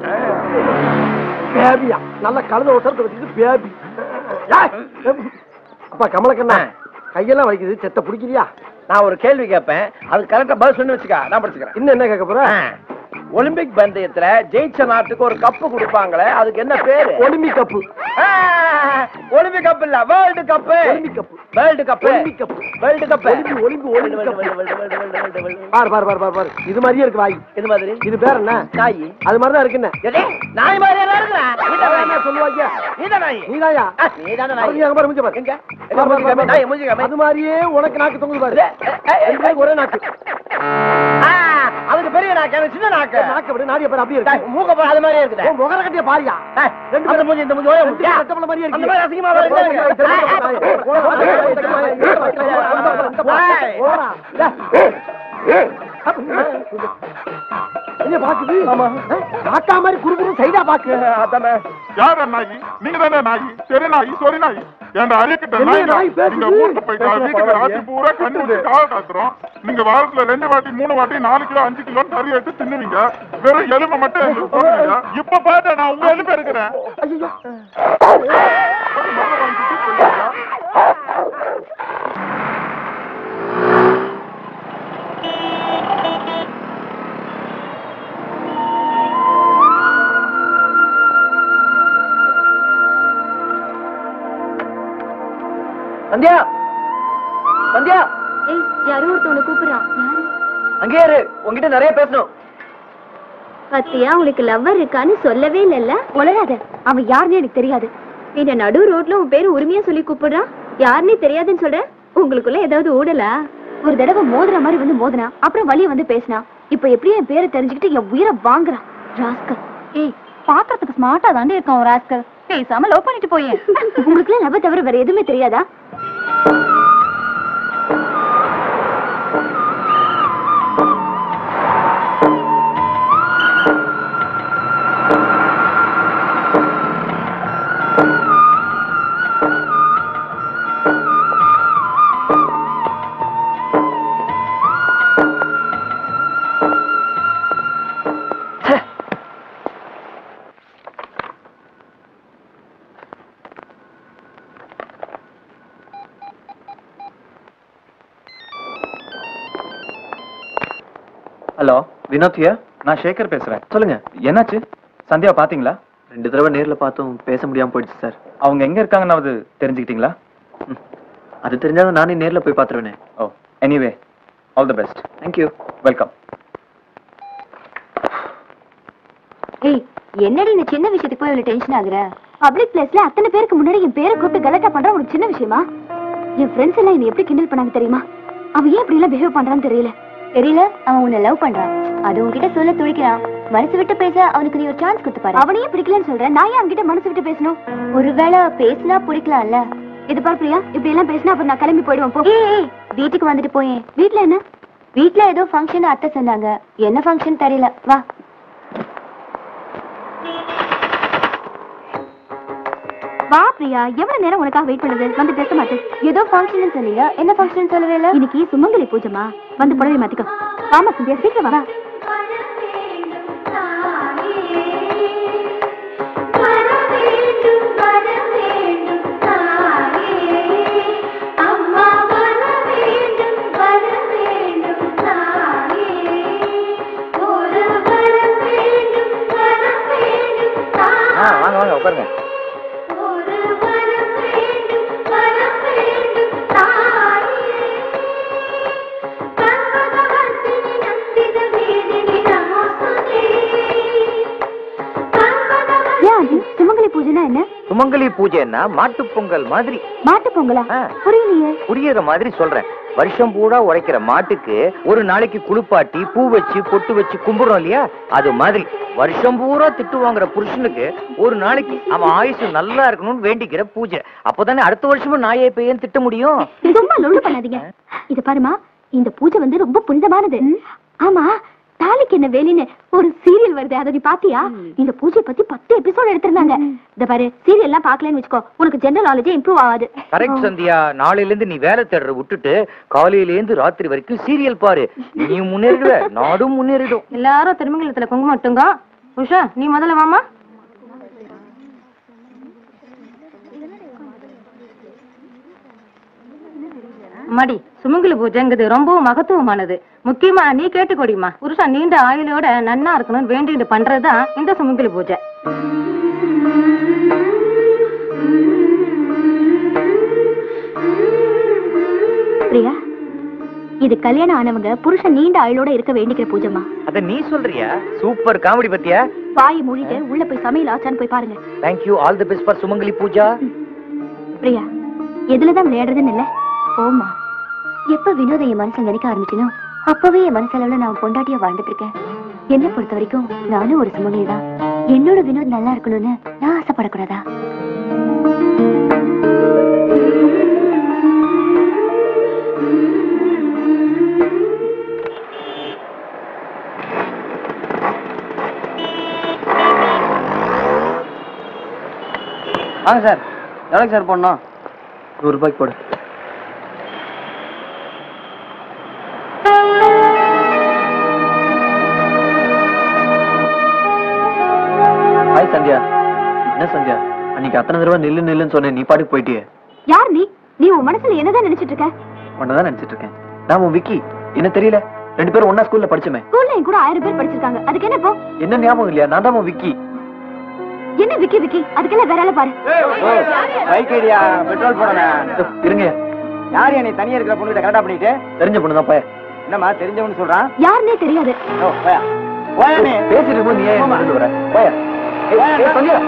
பேபியா நல்ல கழுத ஒசரத்தை வச்சுட்டு பேபி ஏய், அப்பா கமலக்கண்ணா கையெல்லாம் வலிக்குது செத்த பிடிக்கிறியா நான் ஒரு கேள்வி கேட்பேன் அது கரெக்டா பதில் சொல்லி வச்சுக்க நான் படிச்சுக்கிறேன் இன்னும் என்ன கேட்க போற ஒலிம்பிக் பந்தயத்துல ஜெயிச்ச நாட்டுக்கு ஒரு கப்பு கொடுப்பாங்களே அதுக்கு என்ன பேரு ஒலிம்பிக் கப்பு ஒலிம்பிக் கப் இல்ல world cup Olympic cup world cup Olympic cup world cup ஒலிம்பி ஒலிம்பி ஒலிம்பிக் கப்பு பாரு பாரு பாரு பாரு பாரு இது மாதிரியே இருக்கு வாய் இது மாதிரி இது பேர் என்ன நாய் அது மாதிரி தான் இருக்கு என்ன எதே நாய் மாதிரி எல்லாம் இருக்கிறேன் என்ன சொல்லுவாங்க நீதான் நாய் நீதாயா நீதான அது நாய் அங்க பாரு மூஞ்சி பாரு எங்க பாரு, பாரு, பாரு, பாரு. நாய் மூஞ்சி காமி. அது மாதிரியே உனக்கு நாக்கு தொங்குது பாரு ரெண்டு பேருக்கு ஒரே நாக்கு ஆ, அதுக்கு பெரிய நாக்கு எனக்கு சின்ன நாக்கு நாக்கு அப்படி நாடிய பாரு அப்படியே இருக்கு மூக்க பாரு அது மாதிரியே இருக்குது உன் முகர கட்டிய பாரியா ரெண்டு பேரும் மூஞ்சி இந்த மூஞ்சி ஒரே மூஞ்சி ரெண்டு பேரும் மாதிரியே அந்த மாதிரி அசிங்கமா வருது. என்ன பாக்குது காக்கா மாதிரி குறு குறு சைடா பாக்கு அதானே யார நாயி நீங்க தானே நாயி சரி நாயி சொரி நாயி ஏன்டா அறியக்கிட்ட என்ன நாய் நாய் பேசுது? நீங்க ஊருக்கு போயிட்டா வீட்டுக்கு ராத்திரி பூரா கண்ணு வச்சு காவ காத்துறோம் நீங்க வாரத்துல ரெண்டு வாட்டி மூணு வாட்டி நாலு கிலோ அஞ்சு கிலோ கறி எடுத்து தின்னுவீங்க வெறும் எலும்பை மட்டும் எங்களுக்கு போடுவீங்க இப்ப பாத்தா நான் உங்க எலும்பு இருக்கிறேன் சந்தியா சந்தியா ஏய் யாரோ ஒருத்தவனை கூப்பிடுறான் யாரு அங்கே இரு உன்கிட்ட நிறைய பேசணும் பத்தியா உங்களுக்கு லவ்வர் இருக்கான்னு சொல்லவே இல்லல்ல உலகாத அவன் யாருன்னு எனக்கு தெரியாது இந்த நடு ரோட்ல உன் பேரு உரிமையா சொல்லி கூப்பிடுறான் யாருன்னே தெரியாதுன்னு சொல்ற உங்களுக்குள்ள ஏதாவது ஊடலா ஒரு தடவை மோதுற மாதிரி வந்து மோதினா அப்புறம் வழிய வந்து பேசினா இப்ப எப்படியும் என் பேரை தெரிஞ்சுக்கிட்டு என் உயிரை வாங்குறான் ராஸ்கல் ஏய் பாக்குறதுக்கு ஸ்மார்ட்டா தாண்டி இருக்கான் ஒரு ராஸ்கல் பேசாம லவ் பண்ணிட்டு போயே உங்களுக்கு லவ் தவிர வேற எதுவுமே தெரியாதா ஹலோ வினோத் ஹியர் நான் சேகர் பேசுறேன் சொல்லுங்க என்னாச்சு சந்தியா பாத்தீங்களா ரெண்டு தடவை நேர்ல பார்த்தோம் பேச முடியாம போயிடுச்சு சார் அவங்க எங்க இருக்காங்கன்னாவது தெரிஞ்சுக்கிட்டீங்களா அது தெரிஞ்சாலும் நானே நேர்ல போய் பார்த்துருவேனே oh anyway all the best thank you welcome ஏய் என்னடி இந்த சின்ன விஷயத்துக்கு போய் இவ்வளவு டென்ஷன் ஆகுற பப்ளிக் பிளேஸ்ல அத்தனை பேருக்கு முன்னாடி என் பேரை கூப்பிட்டு கலட்டா பண்ற ஒரு சின்ன விஷயமா என் ஃப்ரெண்ட்ஸ் எல்லாம் என்ன எப்படி கிண்டல் பண்ணாங்க தெரியுமா அவன் ஏன் இப்படி எல்லாம் பிஹேவ் பண்றான்னு தெரியல தெரியல அவன் உன்னை லவ் பண்றான் அது உன்கிட்ட சொல்ல துடிக்கிறான் மனசு விட்டு பேச அவனுக்கு நீ ஒரு சான்ஸ் கொடுத்து பாரு அவனையே பிடிக்கலன்னு சொல்றேன் நான் ஏன் அவன்கிட்ட மனசு விட்டு பேசணும் ஒருவேளை பேசினா பிடிக்கலாம்ல இது பாரு பிரியா இப்படி எல்லாம் பேசினா அப்புறம் நான் கிளம்பி போயிடுவேன் போ ஏய் வீட்டுக்கு வந்துட்டு போயேன் வீட்ல என்ன வீட்ல ஏதோ ஃபங்க்ஷன் அத்தை சொன்னாங்க என்ன ஃபங்க்ஷன் தெரியல வா வா பிரியா எவ்வளவு நேரம் உனக்காக வெயிட் பண்ணுது வந்து பேச மாட்டேன் ஏதோ ஃபங்க்ஷன் சொன்னீங்க என்ன ஃபங்க்ஷன் சொல்லவே இல்ல இன்னைக்கு சுமங்கலி பூஜைமா வந்து புடவை மாத்திக்கோ ஆமா சந்தியா சீக்கிரம் வா ஆ வாங்க வாங்க உட்காருங்க ஏன் அது சுமங்கலி பூஜைனா என்ன சுமங்கலி பூஜைன்னா மாட்டுப் பொங்கல் மாதிரி மாட்டு பொங்கலா ஆ. புரியலையே புரியுற மாதிரி சொல்றேன் வருஷம் பூரா உழைக்கிற மாட்டுக்கு ஒரு நாளைக்கு குளிப்பாட்டி பூ வச்சு பொட்டு வச்சு கும்பிடுறோம் இல்லையா அது மாதிரி வருஷம் பூரா திட்டு வாங்குற புருஷனுக்கு ஒரு நாளைக்கு அவன் ஆயுசு நல்லா இருக்கணும்னு வேண்டிக்கிற பூஜை அப்போதானே அடுத்த வருஷமும் நாயே பையன் திட்ட முடியும் சும்மா லொள்ளு பண்ணாதீங்க இது பாருமா இந்த பூஜை வந்து ரொம்ப புனிதமானது ஆமா தாலிக்கு என்ன வேலின்னு ஒரு சீரியல் வருது அதை நீ பாத்தியா இந்த பூஜை பத்தி பத்து எபிசோட் எடுத்திருந்தாங்க இந்த பாரு சீரியல் எல்லாம் பாக்கலன்னு வச்சுக்கோ உனக்கு ஜெனரல் நாலேஜே இம்ப்ரூவ் ஆகாது கரெக்ட் சந்தியா நாளையில இருந்து நீ வேலை தேடுற விட்டுட்டு காலையில இருந்து ராத்திரி வரைக்கும் சீரியல் பாரு நீயும் முன்னேறிடுவ நாடும் முன்னேறிடும் எல்லாரும் திருமங்கலத்துல குங்குமம் மட்டுங்க உஷா நீ முதல்ல வாமா மடி சுமங்கலி பூஜைங்கிறது ரொம்பவும் மகத்துவமானது முக்கியமா நீ கேட்டுக்கொடிமா புருஷா நீண்ட ஆயுளோட நன்னா இருக்கணும்னு வேண்டிட்டு பண்றதுதான் இந்த சுமங்கலி பூஜை பிரியா இது கல்யாணம் ஆனவங்க புருஷன் நீண்ட ஆயுளோட இருக்க வேண்டிக்கிற பூஜைமா அத நீ சொல்றியா சூப்பர் காமெடி பத்தியா வாயை மூடிட்டு உள்ள போய் சமையல் ஆச்சான்னு போய் பாருங்க thank you all the best for Sumangali Pooja Priya எதுலதான் விளையாடுறதுன்னு இல்ல போமா எப்ப வினோத என் மனசை நினைக்க ஆரம்பிச்சனோ அப்பவே என் மனசளவுல நான் பொண்டாட்டியா வாழ்ந்துட்டு இருக்கேன் என்னை பொறுத்த வரைக்கும் நானும் ஒரு சுமங்கலி தான் என்னோட வினோத் நல்லா இருக்கணும்னு நான் ஆசைப்படக்கூடாதா வாங்க சார் எவ்வளோக்கு சார் போடணும் நூறு ரூபாய்க்கு போடு ஹாய் சந்தியா என்ன சந்தியா அன்னைக்கு அத்தனை தடவை நில்லு நில்லுன்னு சொன்னேன் நீ பாட்டுக்கு போயிட்டியே யார் நீ நீ உன் மனசுல என்னதான் நினைச்சிட்டு இருக்க உன்னதான் நினைச்சிட்டு இருக்கேன் நான் உன் விக்கி என்ன தெரியல ரெண்டு பேரும் ஒன்னா ஸ்கூல்ல படிச்சோமே ஸ்கூல்ல என் கூட ஆயிரம் பேர் படிச்சிருக்காங்க அதுக்கு என்ன இப்போ என்ன ஞாபகம் இல்லையா நான் தான் உன் விக்கி என்ன விக்கி விக்கி அதுக்கெல்லாம் வேற ஆளை பாரு பைக் ஐடியா பெட்ரோல் போடணும் இருங்க யார் என்னை தனியா இருக்கிற பொண்ணுகிட்ட கரெக்டா பண்ணிட்டு தெரிஞ்ச பொண்ணு தான் போய என்னம்மா தெரிஞ்சவனு சொல்றான் யாருன்னே தெரியாது ஓ போயா போயா நீ பேசிட்டு இருக்கும்போது நீ ஏன் என்ன கொண்டு வர போய ஏய், ஏய், சந்தியா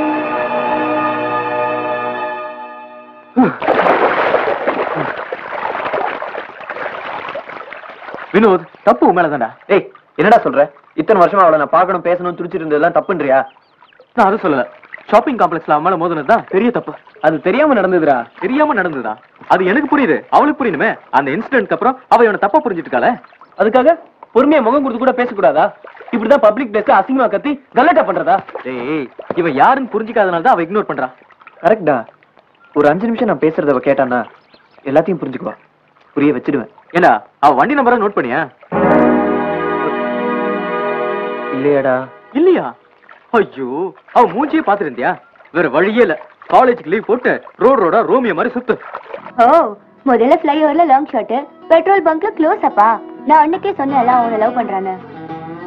வினோத் தப்பு உன் மேலதான்டா ஏய் என்னடா சொல்ற இத்தனை வருஷமா அவளை நான் பார்க்கணும் பேசணும் துடிச்சிட்டு இருந்ததெல்லாம் தப்புன்றியா நான் அதை சொல்லல ஷாப்பிங் காம்ப்ளெக்ஸ்ல அவன் மேல மோதுனது தான் பெரிய தப்பு அது தெரியாம நடந்ததுடா தெரியாம நடந்ததா அது எனக்கு புரியுது அவளுக்கு புரியணுமே அந்த இன்சிடென்ட்க்கு அப்புறம் அவ இவனை தப்பா புரிஞ்சுட்டுக்கால அதுக்காக பொறுமையா முகம் கொடுத்து கூட பேசக்கூடாதா இப்படிதான் பப்ளிக் பிளேஸ்ல அசிங்கமா கத்தி கலாட்டா பண்றதா ஏய் இவன் யாருன்னு புரிஞ்சுக்காதனால தான் அவ இக்னோர் பண்றா கரெக்டா ஒரு அஞ்சு நிமிஷம் நான் பேசுறத அவ கேட்டானா எல்லாத்தையும் புரிஞ்சுக்குவா புரிய வச்சிடுவேன் ஏண்டா அவ வண்டி நம்பரை நோட் பண்ணியா இல்லையாடா இல்லையா ஐயோ அவ மூஞ்சியே பாத்துருந்தியா வேற வழியே இல்ல காலேஜுக்கு லீவ் போட்டு ரோடு ரோடா ரோமியோ மாதிரி சுத்து ஓ முதல்ல ஃப்ளைஓவர்ல லாங் ஷாட் பெட்ரோல் பங்க்ல க்ளோஸ் அப்பா நான் அன்னைக்கே சொன்னேன்ல அவனை லவ் பண்றான்னு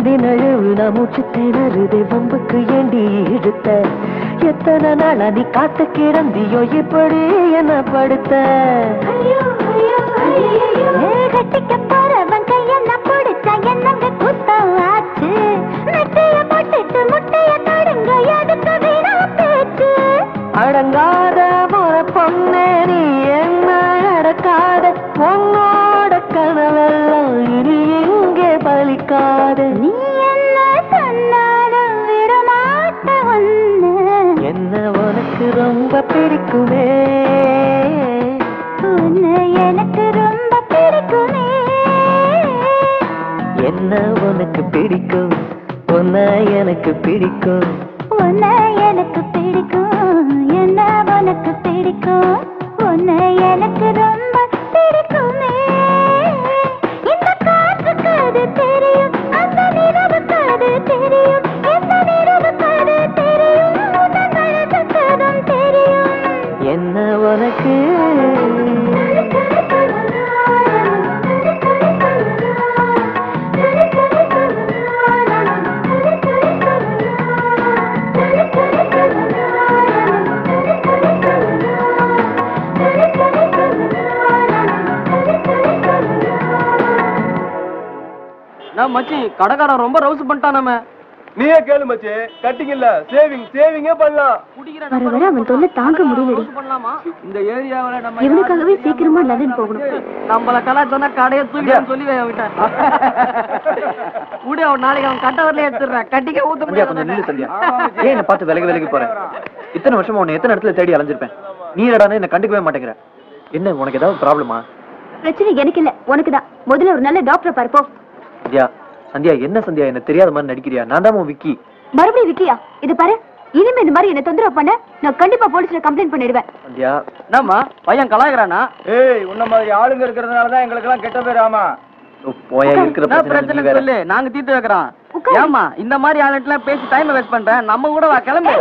முந்தி நழுவு நான் மூச்சு திணறுதே வம்புக்கு ஏண்டி இழுத்த எத்தனை நாளா நீ காத்து கிடந்தியோ இப்படி என்ன படுத்த கட்டிக்க போறவன் கையெல்லாம் பிடிச்சா என்னங்க குத்தம் ஆச்சு மெட்டைய போட்டுட்டு முட்டைய தடுங்க எதுக்கு வீணா பேச்சு அடங்காத முற பொண்ணே நீ என்ன அடக்காத உன்னோட கனவெல்லாம் இனி எங்கே பலிக்காத நீ என்ன சொன்னாலும் விடமாட்ட ஒண்ணு என்ன உனக்கு ரொம்ப பிடிக்குமே உன்னை எனக்கு ரொம்ப பிடிக்குமே என்ன உனக்கு பிடிக்கும் உன்னை எனக்கு பிடிக்கும் உன்னை எனக்கு பிடிக்கும் என்ன உனக்கு பிடிக்கும் உன்னை எனக்கு ரொம்ப பிடிக்குமே இந்த காற்றுக்கு அது தெரியும் அந்த நிலவுக்கு அது தெரியும் எந்த நிலவுக்கு அது தெரியும் உன் கழுத்துக்கு அதுவும் தெரியும் என்ன உனக்கு நான் மச்சி கடைக்காரன் ரொம்ப ரவுஸ் பண்ணிட்டான் நம்ம நீயே கேளு மச்சி கட்டிங் இல்ல சேவிங் சேவிங்கே பண்ணலாம் வர வர அவன் தொல்லை தாங்க முடியலடி இந்த ஏரியாவுல நம்ம இவனுக்காகவே சீக்கிரமா லண்டன் போகணும் நம்மள கலாச்சாரா கடையை தூக்கி சொல்லி விட்டேன் கூட அவன் நாளைக்கு அவன் கட்ட வரல எடுத்துடுறேன் கட்டிக்க ஊத்த சந்தியா கொஞ்சம் நில்லு சந்தியா ஏன் என்ன பார்த்து விலகி விலகி போறேன் இத்தனை வருஷமா உன்னை எத்தனை இடத்துல தேடி அலைஞ்சிருப்பேன் நீ என்னடானே என்ன கண்டுக்கவே மாட்டேங்கிற என்ன உனக்கு ஏதாவது ப்ராப்ளமா பிரச்சனை எனக்கு இல்ல உனக்குதான் முதல்ல ஒரு நல்ல டாக்டரை பார்ப்போம் சந்தியா சந்தியா என்ன சந்தியா என்ன தெரியாத மாதிரி நடிக்கிறியா நான் தான் உன் விக்கி மறுபடியும் விக்கியா இது பாரு இனிமே இந்த மாதிரி என்ன தொந்தரவு பண்ண நான் கண்டிப்பா போலீஸ்ல கம்ப்ளைண்ட் பண்ணிடுவேன் சந்தியா என்னம்மா பையன் கலாய்கிறானா ஏய் உன்ன மாதிரி ஆளுங்க இருக்கிறதுனால தான் எங்களுக்கு எல்லாம் கெட்ட பேர் ஆமா போயா இருக்கிற என்ன பிரச்சனை பிரச்சனை நீ வேற. சொல்லு நாங்க தீர்த்து வைக்கிறோம் ஏமா இந்த மாதிரி ஆளுட்டுலாம் பேசி டைம் வேஸ்ட் பண்றேன் நம்ம கூட வா கிளம்பு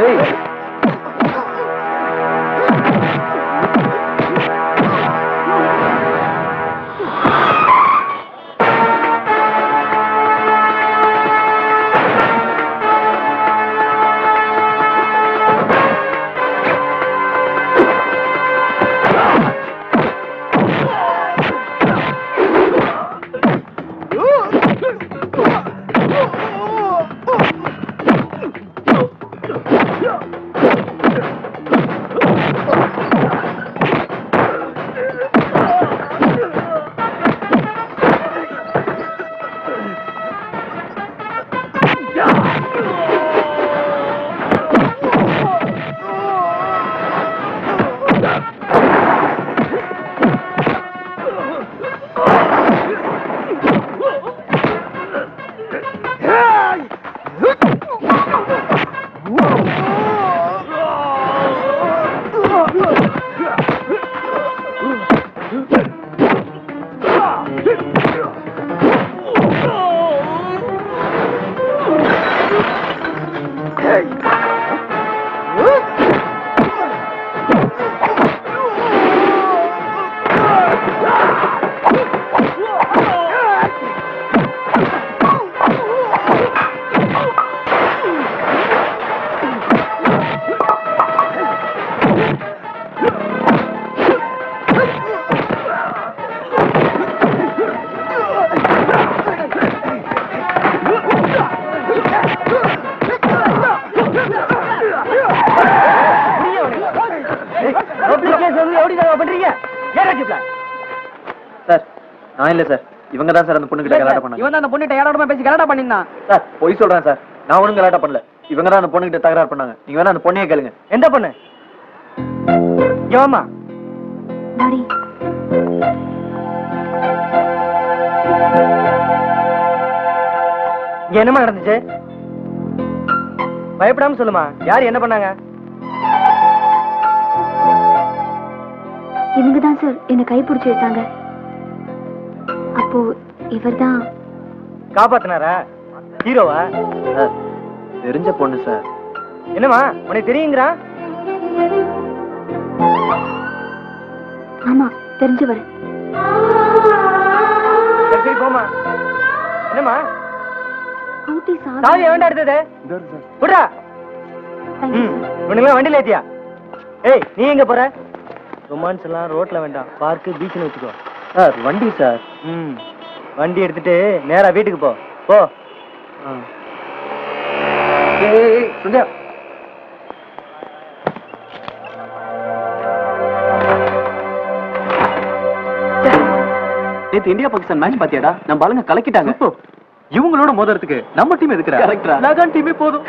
சார் நான் இல்ல சார் இவங்க தான் சார் அந்த பொண்ணு கிட்ட கலாட்டம் பண்ணாங்க இவன் தான் அந்த பொண்ணுகிட்ட யாரோட பேசி கலாட்டா பண்ணிருந்தான் சார் பொய் சொல்றேன் சார் நான் ஒண்ணும் கலாட்டம் பண்ணல இவங்க தான் அந்த பொண்ணு கிட்ட தகராறு பண்ணாங்க நீங்க வேணா அந்த பொண்ணையே கேளுங்க எந்த பொண்ணு ஏமா டாடி இங்க என்னமா நடந்துச்சு பயப்படாம சொல்லுமா யார் என்ன பண்ணாங்க இவங்க தான் சார் என்னை கைப்பிடிச்சு எடுத்தாங்க அப்போ இவர்தான் காப்பாத்தினாரா ஹீரோவா சார் தெரிஞ்ச பொண்ணு சார் என்னமா உனக்கு தெரியுங்கிறா ஆமா தெரிஞ்சவர் சரி சரி போமா என்னம்மா ஸ்கூட்டி சாவி வேண்டாம் எடுத்தது விடுறா ம் இவனுங்களா வண்டியில ஏத்தியா ஏய் நீ எங்க போற ரொமான்ஸ் எல்லாம் ரோட்ல வேண்டாம் பார்க்கு பீச்னு வச்சுக்கோ சார் வண்டி சார் ம் வண்டி எடுத்துட்டு நேரா வீட்டுக்கு போ போ சந்தியா நேத்து இந்தியா பாகிஸ்தான் மேட்ச் பாத்தியாடா நம்ம ஆளுங்க கலக்கிட்டாங்க இவங்களோட மோதுறதுக்கு நம்ம டீம் எதுக்குறா கரெக்டா நகான் டீமே போதும்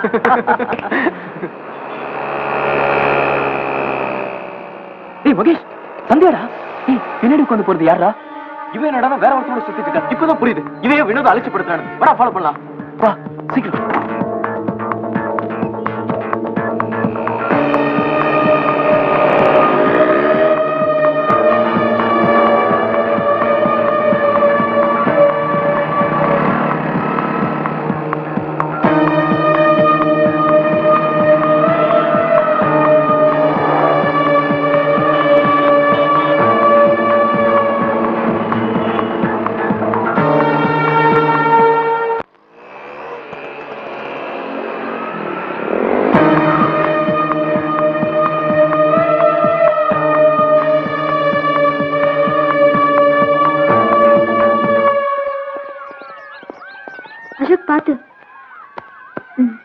ஏய் மகேஷ் சந்தியாடா ஏய் பின்னாடி உட்காந்து போறது யாரா இவன் என்னடா வேற ஒருத்தரோட சுத்திட்டு இருக்கா இப்பதான் புரியுது இதையே வினோத அழிச்சுப்படுத்துறானு வாடா ஃபாலோ பண்ணலாம் வா சீக்கிரம் அசோக் பாத்து ம்.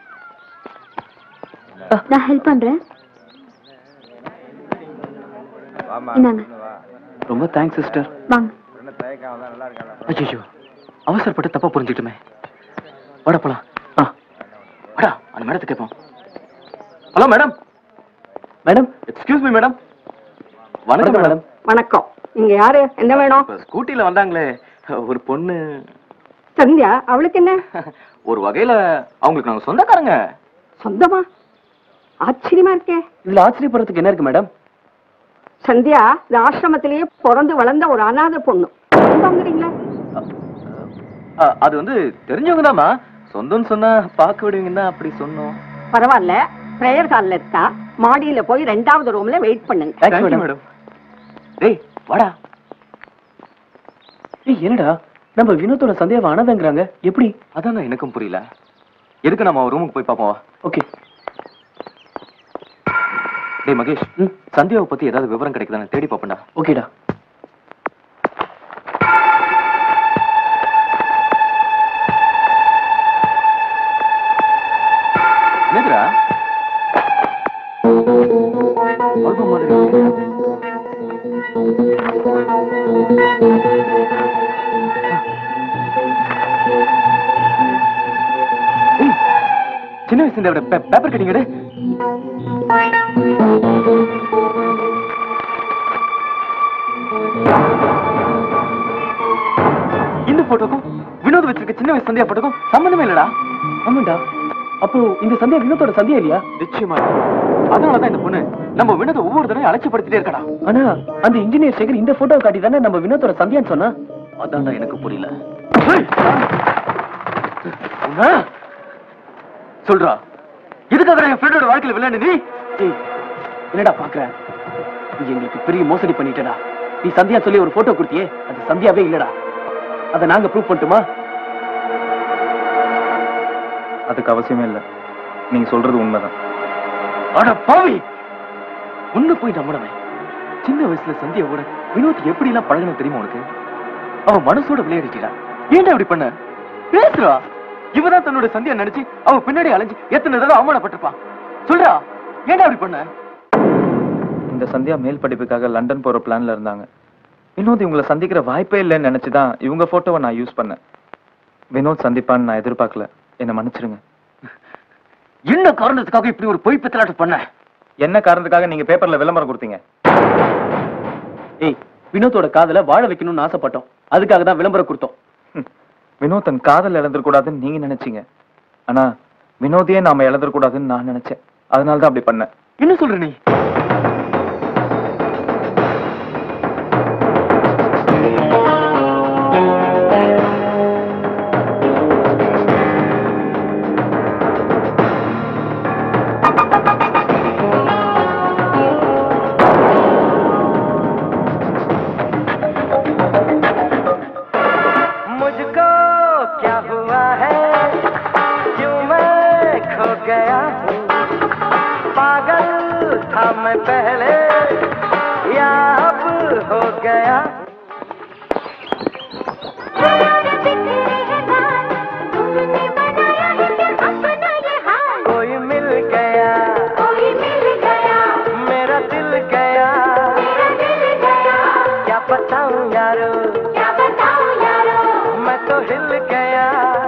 நான் ஹெல்ப் பண்றேன் இந்தாங்க ரொம்ப தேங்க்ஸ் சிஸ்டர் வாங்க ஐயோ அவசரப்பட்டு தப்பா புரிஞ்சுக்கிட்டுமே வாடா போலாம் ஆ வாடா அந்த மேடத்தை கேட்போம் hello madam madam excuse me madam வணக்கம் மேடம் வணக்கம் நீங்க யாரு என்ன வேணும் ஸ்கூட்டில வந்தாங்களே ஒரு பொண்ணு சந்தியா அவளுக்கு என்ன ஒரு வகையில அவங்களுக்கு நாங்க சொந்தக்காரங்க சொந்தமா ஆச்சரியமா இருக்கே இதுல ஆச்சரியப்படுறதுக்கு என்ன இருக்கு மேடம் சந்தியா இந்த ஆசிரமத்திலேயே பிறந்து வளர்ந்த ஒரு அனாதை பொண்ணு சொந்தங்கிறீங்களா அது வந்து தெரிஞ்சவங்க தாமா சொந்தம்னு சொன்னா பார்க்க விடுவீங்கன்னா அப்படி சொன்னோம் பரவாயில்ல பிரேயர் ஹால்ல இருக்கா மாடியில போய் ரெண்டாவது ரூம்ல வெயிட் பண்ணுங்க தேங்க்யூ மேடம் டேய் வாடா ஏய் என்னடா நம்ம வினோத்தோட சந்தேகம் அனதங்கிறாங்க எப்படி அதான் எனக்கும் புரியல எதுக்கு நம்ம ரூமுக்கு போய் பார்ப்போம் ஓகே டேய் மகேஷ் சந்தியாவை பத்தி ஏதாவது விவரம் கிடைக்குதான்னு தேடி பார்ப்போம்டா ஓகேடா என்னதுடா ஆல்பம் மாதிரி இருக்கு. ஏய், சின்ன வயசுல இந்த பேப்பர் கட்டிங் எடு இந்த போட்டோக்கும் வினோத் வச்சிருக்க சின்ன வயசு சந்தியா போட்டோக்கும் சம்பந்தமே இல்லடா ஆமாண்டா அப்போ இந்த சந்தியா வினோத்தோட சந்தியா இல்லையா நிச்சயமா அதனாலதான் இந்த பொண்ணு நம்ம வினோத ஒவ்வொரு தடவையும் அலட்சிப்படுத்திட்டே இருக்கடா ஆனா அந்த இன்ஜினியர் சேகர் இந்த போட்டோ காட்டி தானே நம்ம வினோத்தோட சந்தியான்னு சொன்னா அதான்டா எனக்கு புரியல உன்னை? சொல்றா எதுக்காக என் ஃப்ரெண்டோட வாழ்க்கையில விளையாடு நீ ஏய், என்னடா பாக்குற நீ எங்களுக்கு பெரிய மோசடி பண்ணிட்டடா நீ சந்தியா சொல்லி ஒரு போட்டோ கொடுத்தியே அது சந்தியாவே இல்லடா அதை நாங்க ப்ரூவ் பண்ணட்டுமா அதுக்கு அவசியமே இல்லை நீங்க சொல்றது உண்மைதான் அட பாவி உன்ன போய் நம்பினவன் சின்ன வயசுல சந்தியாவோட வினோத் எப்படி எல்லாம் பழகணும் தெரியுமா உனக்கு அவன் மனசோட விளையாடிட்டா ஏன்டா இப்படி பண்ண பேசுறா இவதான் தன்னோட சந்தியா நினைச்சு அவன் பின்னாடி அலைஞ்சு எத்தனை தடவை அவமானப்பட்டிருப்பான் சொல்றா ஏன்டா இப்படி பண்ண இந்த சந்தியா மேல் படிப்புக்காக லண்டன் போற பிளான்ல இருந்தாங்க வினோத் இவங்களை சந்திக்கிற வாய்ப்பே இல்லைன்னு நினைச்சுதான் இவங்க போட்டோவை நான் யூஸ் பண்ணேன் வினோத் சந்திப்பான்னு நான் எதிர்பார்க்கல என்னை மன்னிச்சிடுங்க என்ன காரணத்துக்காக இப்படி ஒரு பொய் பித்தலாட்டம் பண்ண என்ன காரணத்துக்காக நீங்க பேப்பர்ல விளம்பரம் கொடுத்தீங்க ஏய் வினோத்தோட காதல வாழ வைக்கணும்னு ஆசைப்பட்டோம் அதுக்காக தான் விளம்பரம் கொடுத்தோம் வினோத் தன் காதல் இழந்துடக்கூடாதுன்னு நீங்க நினைச்சீங்க ஆனா வினோதையே நாம இழந்துடக்கூடாதுன்னு நான் நினைச்சேன் அதனால தான் அப்படி பண்ணேன் என்ன சொல்ற நீ मुझको क्या हुआ है गया कोई मिल गया मेरा दिल गया क्या बताऊं यारो मैं तो हिल गया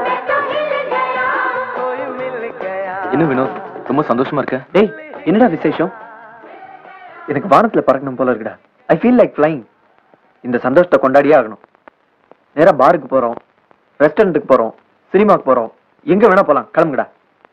कोई मिल गया என்ன வினோத் ரொம்ப சந்தோஷமா இருக்க டேய் என்னடா விசேஷம் எனக்கு வானத்துல பறக்கணும் போல இருக்குடா ஐ ஃபீல் லைக் ஃப்ளைங் இந்த சந்தோஷத்தை கொண்டாடியே ஆகணும் நேரா பாருக்கு போறோம் ரெஸ்டாரண்ட்டுக்கு போறோம் சினிமாக்கு போறோம் எங்க வேணா போலாம் கிளம்புங்கடா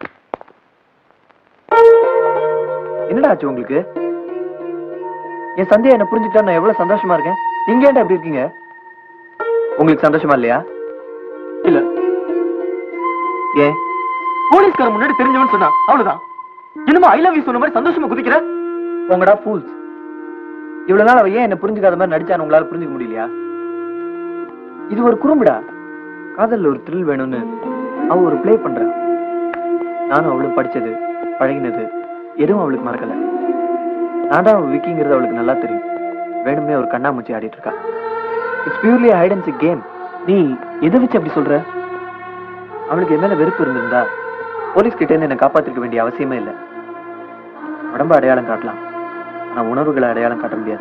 என்னடா ஆச்சு உங்களுக்கு என் சந்தியா என்ன புரிஞ்சுக்கிட்டா நான் எவ்வளவு சந்தோஷமா இருக்கேன் நீங்க ஏன்டா இப்படி இருக்கீங்க உங்களுக்கு சந்தோஷமா இல்லையா இல்ல ஏன் போலீஸ்கார முன்னாடி தெரிஞ்சவன் சொன்னா அவ்வளவுதான் என்னமோ ஐ லவ் யூ சொன்ன மாதிரி சந்தோஷமா குதிக்கிற உங்கடா ஃபூல்ஸ் இவ்வளவு நாள் அவ ஏன் என்ன புரிஞ்சுக்காத மாதிரி நடிச்சான்னு உங்களால புரிஞ்சுக்க முடியலையா இது ஒரு குறும்புடா காதல்ல ஒரு த்ரில் வேணும்னு அவ ஒரு ப்ளே பண்றா நானும் அவளும் படிச்சது பழகினது எதுவும் அவளுக்கு மறக்கல நான் தான் அவள் விக்கிங்கிறது அவளுக்கு நல்லா தெரியும் வேணும்னே ஒரு கண்ணாமூச்சி ஆடிட்டு இருக்கா it's purely hide and seek game நீ எதை வச்சு அப்படி சொல்ற அவளுக்கு என் மேல வெறுப்பு இருந்திருந்தா போலீஸ் கிட்ட இருந்து என்னை காப்பாத்திருக்க வேண்டிய அவசியமே இல்லை உடம்ப அடையாளம் காட்டலாம் ஆனா உணர்வுகளை அடையாளம் காட்ட முடியாது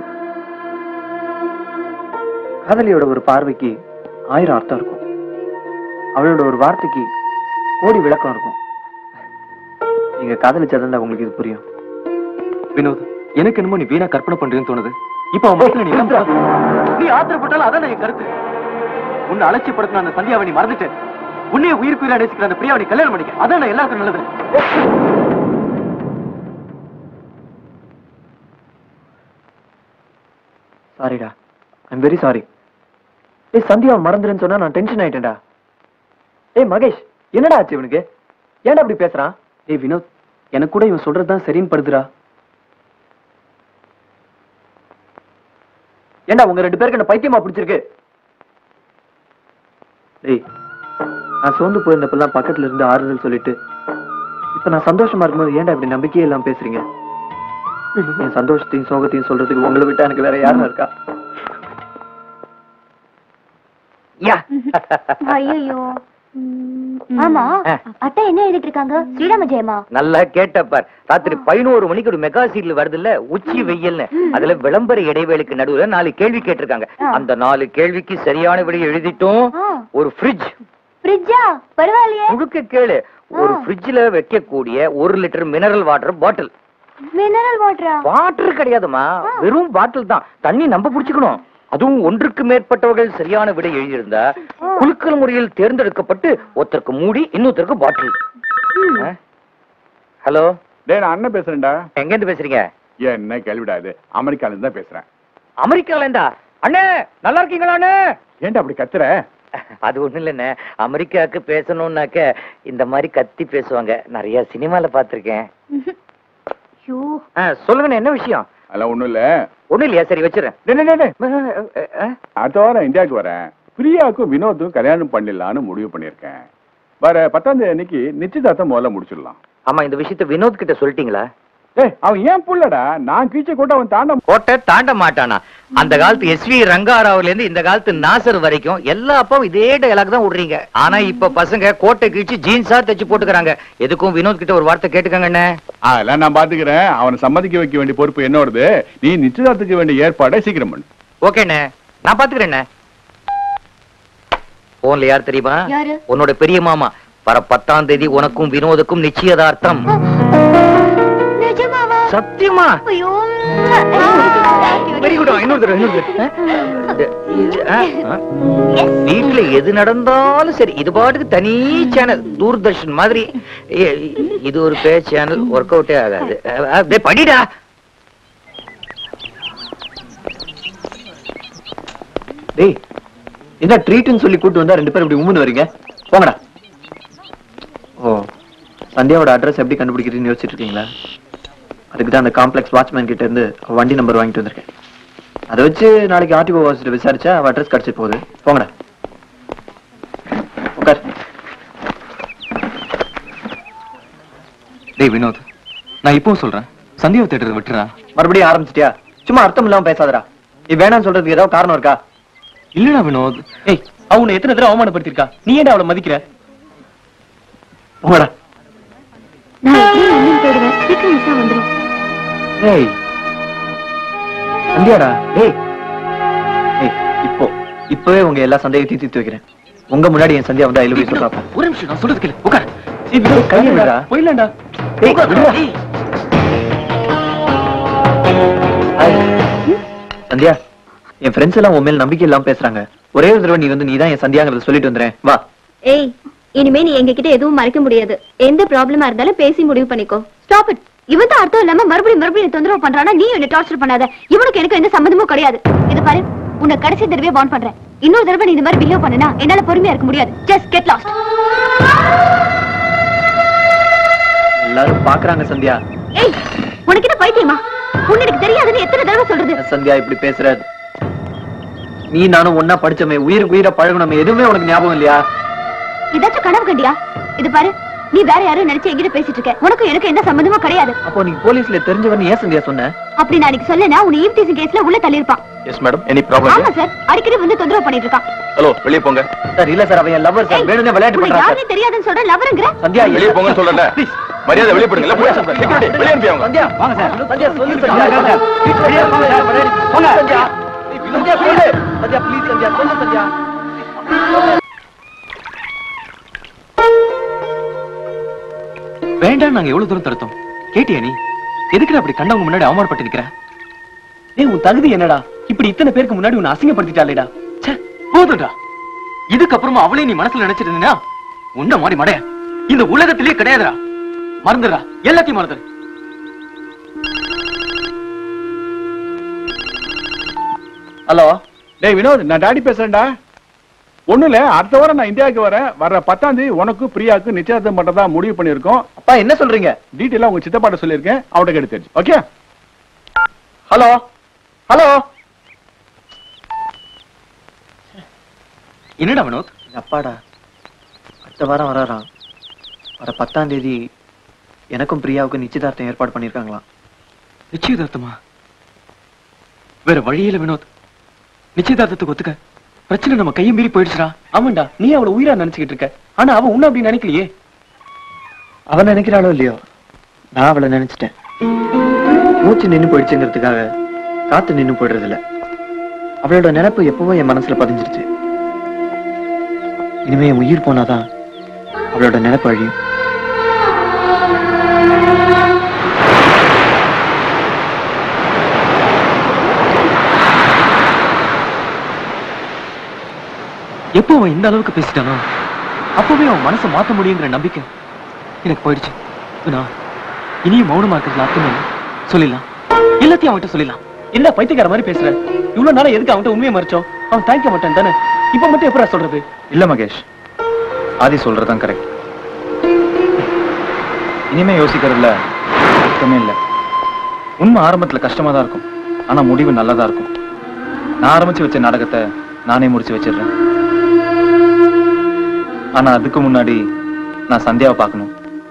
காதலியோட ஒரு பார்வைக்கு ஆயிரம் அர்த்தம் இருக்கும் அவளோட ஒரு வார்த்தைக்கு கோடி விளக்கம் இருக்கும் நீங்க காதலிச்சதான் உங்களுக்கு இது புரியும் வினோத் எனக்கு என்னமோ நீ வீணா கற்பனை பண்றேன்னு தோணுது இப்ப அவன் மனசுல நீ என்ன நீ ஆத்திரப்பட்டாலும் அதான் என் கருத்து உன்னை அலட்சியப்படுத்தின அந்த சந்தியாவை நீ மறந்துட்டு உன்னைய உயிருக்கு உயிரா நேசிக்கிற அந்த பிரியாவை நீ கல்யாணம் பண்ணிக்க அதான் நான் எல்லாருக்கும் நல்லது சாரிடா ஐம் வெரி சாரி ஏய் சந்தியாவை மறந்துருன்னு சொன்னா நான் டென்ஷன் ஆயிட்டேன்டா ஏய் மகேஷ் என்னடா ஆச்சு இவனுக்கு ஏன்டா அப்படி பேசுறான் ஏய் வினோத் எனக்கு கூட இவன் சொல்றதுதான் சரின்னு படுதுடா ஏன்டா உங்க ரெண்டு பேருக்கு என்ன பைத்தியமா பிடிச்சிருக்கு ஏய் நான் சோர்ந்து போயிருந்தப்பெல்லாம் பக்கத்துல இருந்து ஆறுதல் சொல்லிட்டு இப்ப நான் சந்தோஷமா இருக்கும்போது ஏன்டா இப்படி நம்பிக்கையே இல்லாம பேசுறீங்க என் சந்தோஷத்தையும் சோகத்தையும் சொல்றதுக்கு உங்களை விட்டா எனக்கு வேற யாரும் இருக்கா ஐயோ ஆமா அத்தை என்ன எழுதிட்டு இருக்காங்க ஸ்ரீராம ஜெயமா நல்லா கேட்டப்பார் ராத்திரி பதினோரு மணிக்கு ஒரு மெகா சீரியல் வருதுல்ல உச்சி வெயில்னு அதுல விளம்பர இடைவேளைக்கு நடுவுல நாலு கேள்வி கேட்டிருக்காங்க அந்த நாலு கேள்விக்கு சரியான விடை எழுதிட்டோம் ஒரு ஃப்ரிட்ஜ் ஃப்ரிட்ஜா பரவாயில்லையே முழுக்க கேளு ஒரு ஃப்ரிட்ஜ்ல வைக்கக்கூடிய ஒரு litre mineral water bottle mineral வாட்டரா வாட்டர் கிடையாதுமா வெறும் பாட்டில் தான் தண்ணி நம்ம புடிச்சுக்கணும் அதுவும் ஒன்றுக்கு மேற்பட்டவர்கள் சரியான விடை எழுதியிருந்தா குலுக்கல் முறையில் தேர்ந்தெடுக்கப்பட்டு ஒருத்தருக்கு மூடி இன்னொருத்தருக்கு பாட்டில் ஹலோ டேய் நான் அண்ணன் பேசுறேன்டா எங்க இருந்து பேசுறீங்க என்ன கேள்விடா இது அமெரிக்கால இருந்து தான் பேசுறேன் அமெரிக்கால இருந்தா அண்ணே நல்லா இருக்கீங்களா அண்ணே ஏன்டா அப்படி கத்துற அது ஒண்ணு இல்லண்ணே அமெரிக்காவுக்கு பேசணும்னாக்க இந்த மாதிரி கத்தி பேசுவாங்க நிறைய சினிமால பாத்திருக்கேன் சொல்லுங்கண்ணே என்ன விஷயம் அதெல்லாம் ஒண்ணும் இல்ல ஒண்ணும் இல்லையா சரி வச்சிடறேன் டேய், டேய், டேய். அடுத்த வாரம் இந்தியாவுக்கு வரேன் பிரியாவுக்கும் வினோத்தும் கல்யாணம் பண்ணிடலாம்னு முடிவு பண்ணியிருக்கேன் வர பத்தாம் தேதி அன்னைக்கு நிச்சயதார்த்தம் முதல்ல முடிச்சிடலாம் ஆமா இந்த விஷயத்த வினோத் கிட்ட சொல்லிட்டீங்களா டேய் அவன் ஏன் புள்ளடா நான் கீச்ச கூட அவன் தாண்ட கோட்டை தாண்ட மாட்டானா அந்த காலத்து எஸ் வி ரங்காராவுல இருந்து இந்த காலத்து நாசர் வரைக்கும் எல்லா அப்பாவும் இதே டயலாக் தான் விடுறீங்க ஆனா இப்ப பசங்க கோட்டை கிழிச்சு ஜீன்ஸா தைச்சு போட்டுக்கறாங்க எதுக்கும் வினோத் கிட்ட ஒரு வார்த்தை கேட்டுக்கங்க அண்ணே அதெல்லாம் நான் பாத்துக்கிறேன் அவனை சம்மதிக்க வைக்க வேண்டிய பொறுப்பு என்னோடது நீ நிச்சயதார்த்தத்துக்கு வேண்டிய ஏற்பாடை சீக்கிரம் பண்ணு ஓகேண்ணே நான் பாத்துக்கிறேண்ணே போன்ல யார் தெரியுமா யாரு? உன்னோட பெரிய மாமா வர பத்தாம் தேதி உனக்கும் வினோதுக்கும் நிச்சயதார்த்தம் நிஜமாவா சத்தியமா ஐயோ வெரி குட் இன்னொரு தடவை, இன்னொரு தடவை. இது, ஆ, ஆ. வீட்ல எது நடந்தாலும் சரி இது பாட்டுக்கு தனி சேனல் தூர்தர்ஷன் மாதிரி ஏ, இது ஒரு பே சேனல் ஒர்க் அவுட்டே ஆகாது அஹ், டேய், படிடா டேய் என்ன ட்ரீட்னு சொல்லி கூட்டு வந்தா ரெண்டு பேரும் இப்படி உம்முன்னு வரீங்க போங்கடா ஓ சந்தியாவோட அட்ரஸ் எப்படி கண்டுபிடிக்கிறதுன்னு யோசிச்சுட்டு இருக்கீங்களா அதுக்கு தான் அந்த காம்ப்ளெக்ஸ் வாட்ச்மேன் கிட்ட இருந்து அவ வண்டி நம்பர் வாங்கிட்டு வந்திருக்கேன் அதை வச்சு நாளைக்கு ஆர்டிஓ ஆஃபீஸ்ல விசாரிச்சா அவ அட்ரஸ் கிடைச்சி போகுது போங்கடா உட்கார் டேய் வினோத் நான் இப்பவும் சொல்றேன் சந்தியாவை தேடுறது விட்டுறா மறுபடியும் ஆரம்பிச்சிட்டியா சும்மா அர்த்தம் இல்லாம பேசாதடா நீ வேணாம்னு சொல்றதுக்கு ஏதாவது காரணம் இருக்கா இல்லடா வினோத் ஏய் அவனை எத்தனை தடவை அவமானப்படுத்திருக்கா நீ ஏன்டா அவளை மதிக்கிற போடா நான் எப்படியும் அண்ணன் தேடுவேன் சீக்கிரம் விசா வந்துடும் ஏய் சந்தியாடா ஏய் ஏய் இப்போ இப்பவே உங்க எல்லா சந்தேகத்தையும் தீர்த்து வைக்கிறேன் உங்க முன்னாடி என் சந்தியா வந்து ஐ லவ் யூ சொல்றா ஒரு நிமிஷம் நான் சொல்றது கேளு உட்கார் ஏய் வினோத் கையை விடுடா. போயிடலாம்டா ஏய் விடுடா. சந்தியா என் ஃப்ரெண்ட்ஸ் எல்லாம் உன் மேல நம்பிக்கை இல்லாம பேசுறாங்க ஒரே ஒரு தடவை நீ வந்து நீதான் என் சந்தியாங்கிறத சொல்லிட்டு வந்துறேன் வா ஏய் இனிமே நீ எங்க கிட்ட எதுவும் மறைக்க முடியாது எந்த ப்ராப்ளமா இருந்தாலும் பேசி முடிவு பண்ணிக்கோ ஸ்டாப் இட் இவன் தான் அர்த்தம் இல்லாம மறுபடியும் மறுபடியும் தொந்தரவு பண்றானா நீ என்ன டார்ச்சர் பண்ணாத இவனுக்கு எனக்கு எந்த சம்மந்தமும் கிடையாது இது பாரு உன்னை கடைசி தடவை வான் பண்றேன் இன்னொரு தடவை நீ இந்த மாதிரி பிஹேவ் பண்ணனா என்னால பொறுமையா இருக்க முடியாது ஜஸ்ட் கெட் லாஸ்ட் எல்லாரும் பாக்குறாங்க சந்தியா ஏய் உனக்கு என்ன பைத்தியமா உன்னை எனக்கு தெரியாதுன்னு எத்தனை தடவை சொல்றது சந்தியா இப்படி பேசுற நீ நானும் ஒன்னா படிச்சோமே உயிருக்கு உயிரை பழகணுமே எதுவுமே உனக்கு ஞாபகம் இல்லையா இதாச்சும் கனவு கண்டியா இது பாரு நீ வேற யாரும் நினைச்சு என்கிட்ட பேசிட்டு இருக்க உனக்கு எனக்கு எந்த சம்மந்தமும் கிடையாது அப்போ நீ போலீஸ்ல தெரிஞ்சவன் ஏன் சந்தியா சொன்ன அப்படி நான் அன்னைக்கு சொன்னேன்னா உன்னை ஈவ் டீசிங் கேஸ்ல உள்ள தள்ளியிருப்பான் எஸ் மேடம் எனி ப்ராப்ளம் ஆமா சார் அடிக்கடி வந்து தொந்தரவு பண்ணிட்டு இருக்கான் ஹலோ வெளியே போங்க சார் இல்ல சார் அவன் என் லவர் சார் வேணும்னே விளையாட்டு உனக்கு பண்றான் சார் யாருன்னு தெரியாதுன்னு சொல்ற லவருங்கிற சந்தியா வெளியே போங்கன்னு சொல்லல மரியாதை வெளியே போடுங்க இல்ல போலீஸ் செக்யூரிட்டி வெளியே அனுப்பி அவங்க சந்தியா வாங்க சார் சந்தியா சொல்லு சந்தியா வெளியே போங்க சார் விளையாடி போங்க சந்தியா சந்தியா சொல்லு சந்தியா ப்ளீஸ் சந்தியா சொல்லு சந்தியா வேண்டாம் நாங்க எவ்வளவு தூரம் தடுத்தோம் கேட்டியா நீ எதுக்குடா அப்படி கண்டவங்க முன்னாடி அவமானப்பட்டு நிக்கிற ஏய் உன் தகுதி என்னடா இப்படி இத்தனை பேருக்கு முன்னாடி உன்னை அசிங்கப்படுத்திட்டாலேடா ச்சே போதும்டா இதுக்கப்புறமா அவளே நீ மனசுல நினைச்சிட்டு இருந்தீனா உன்ன மாதிரி மடைய இந்த உலகத்திலேயே கிடையாதுடா மறந்துடுறா எல்லாத்தையும் மறந்துடு ஹலோ டேய் வினோத் நான் டாடி பேசுறேன்டா ஒண்ணும் இல்ல அடுத்த வாரம் நான் இந்தியாவுக்கு வரேன் வர்ற பத்தாம் தேதி உனக்கு பிரியாக்கு நிச்சயதார்த்தம் பண்றதா முடிவு பண்ணிருக்கோம் அப்பா என்ன சொல்றீங்க டீட்டெயிலா உங்க சித்தப்பாட்ட சொல்லியிருக்கேன் அவட்ட கேட்டு தெரிஞ்சு ஓகே ஹலோ ஹலோ என்னடா வினோத் அப்பாடா அடுத்த வாரம் வராராம் வர பத்தாம் தேதி எனக்கும் பிரியாவுக்கும் நிச்சயதார்த்தம் ஏற்பாடு பண்ணிருக்காங்களாம் நிச்சயதார்த்தமா வேற வழியில வினோத் நிச்சயதார்த்தத்துக்கு ஒத்துக்க பிரச்சனை நம்ம கையை மீறி போயிடுச்சுடா ஆமாண்டா நீ அவளை உயிரா நினைச்சுக்கிட்டு இருக்க ஆனா அவ உன்ன அப்படி நினைக்கலையே அவன் நினைக்கிறாளோ இல்லையோ நான் அவளை நினைச்சிட்டேன் மூச்சு நின்னு போயிடுச்சுங்கிறதுக்காக காத்து நின்னு போயிடுறது இல்ல அவளோட நினைப்பு எப்பவோ என் மனசுல பதிஞ்சிருச்சு இனிமே என் உயிர் போனாதான் அவளோட நினைப்பு அழியும் எப்போ அவன் இந்த அளவுக்கு பேசிட்டானோ அப்பவே அவன் மனசை மாத்த முடியுங்கிற நம்பிக்கை எனக்கு போயிடுச்சு ஆனா இனியும் மௌனமா இருக்கிறதுல அர்த்தம் இல்லை சொல்லிடலாம் எல்லாத்தையும் அவன்கிட்ட சொல்லிடலாம் என்ன பைத்தியக்கார மாதிரி பேசுற இவ்வளவு நாளா எதுக்கு அவன்கிட்ட உண்மையை மறைச்சோம் அவன் தேங்க்க மாட்டான் தானே இப்ப மட்டும் எப்படா சொல்றது இல்ல மகேஷ் ஆதி சொல்றதுதான் கரெக்ட் இனிமே யோசிக்கிறதுல அர்த்தமே இல்ல உண்மை ஆரம்பத்துல கஷ்டமா தான் இருக்கும் ஆனா முடிவு நல்லதா இருக்கும் நான் ஆரம்பிச்சு வச்ச நாடகத்தை நானே முடிச்சு வச்சிடுறேன் ஆனா அதுக்கு முன்னாடி நான் சந்தியாவை பார்க்கணும்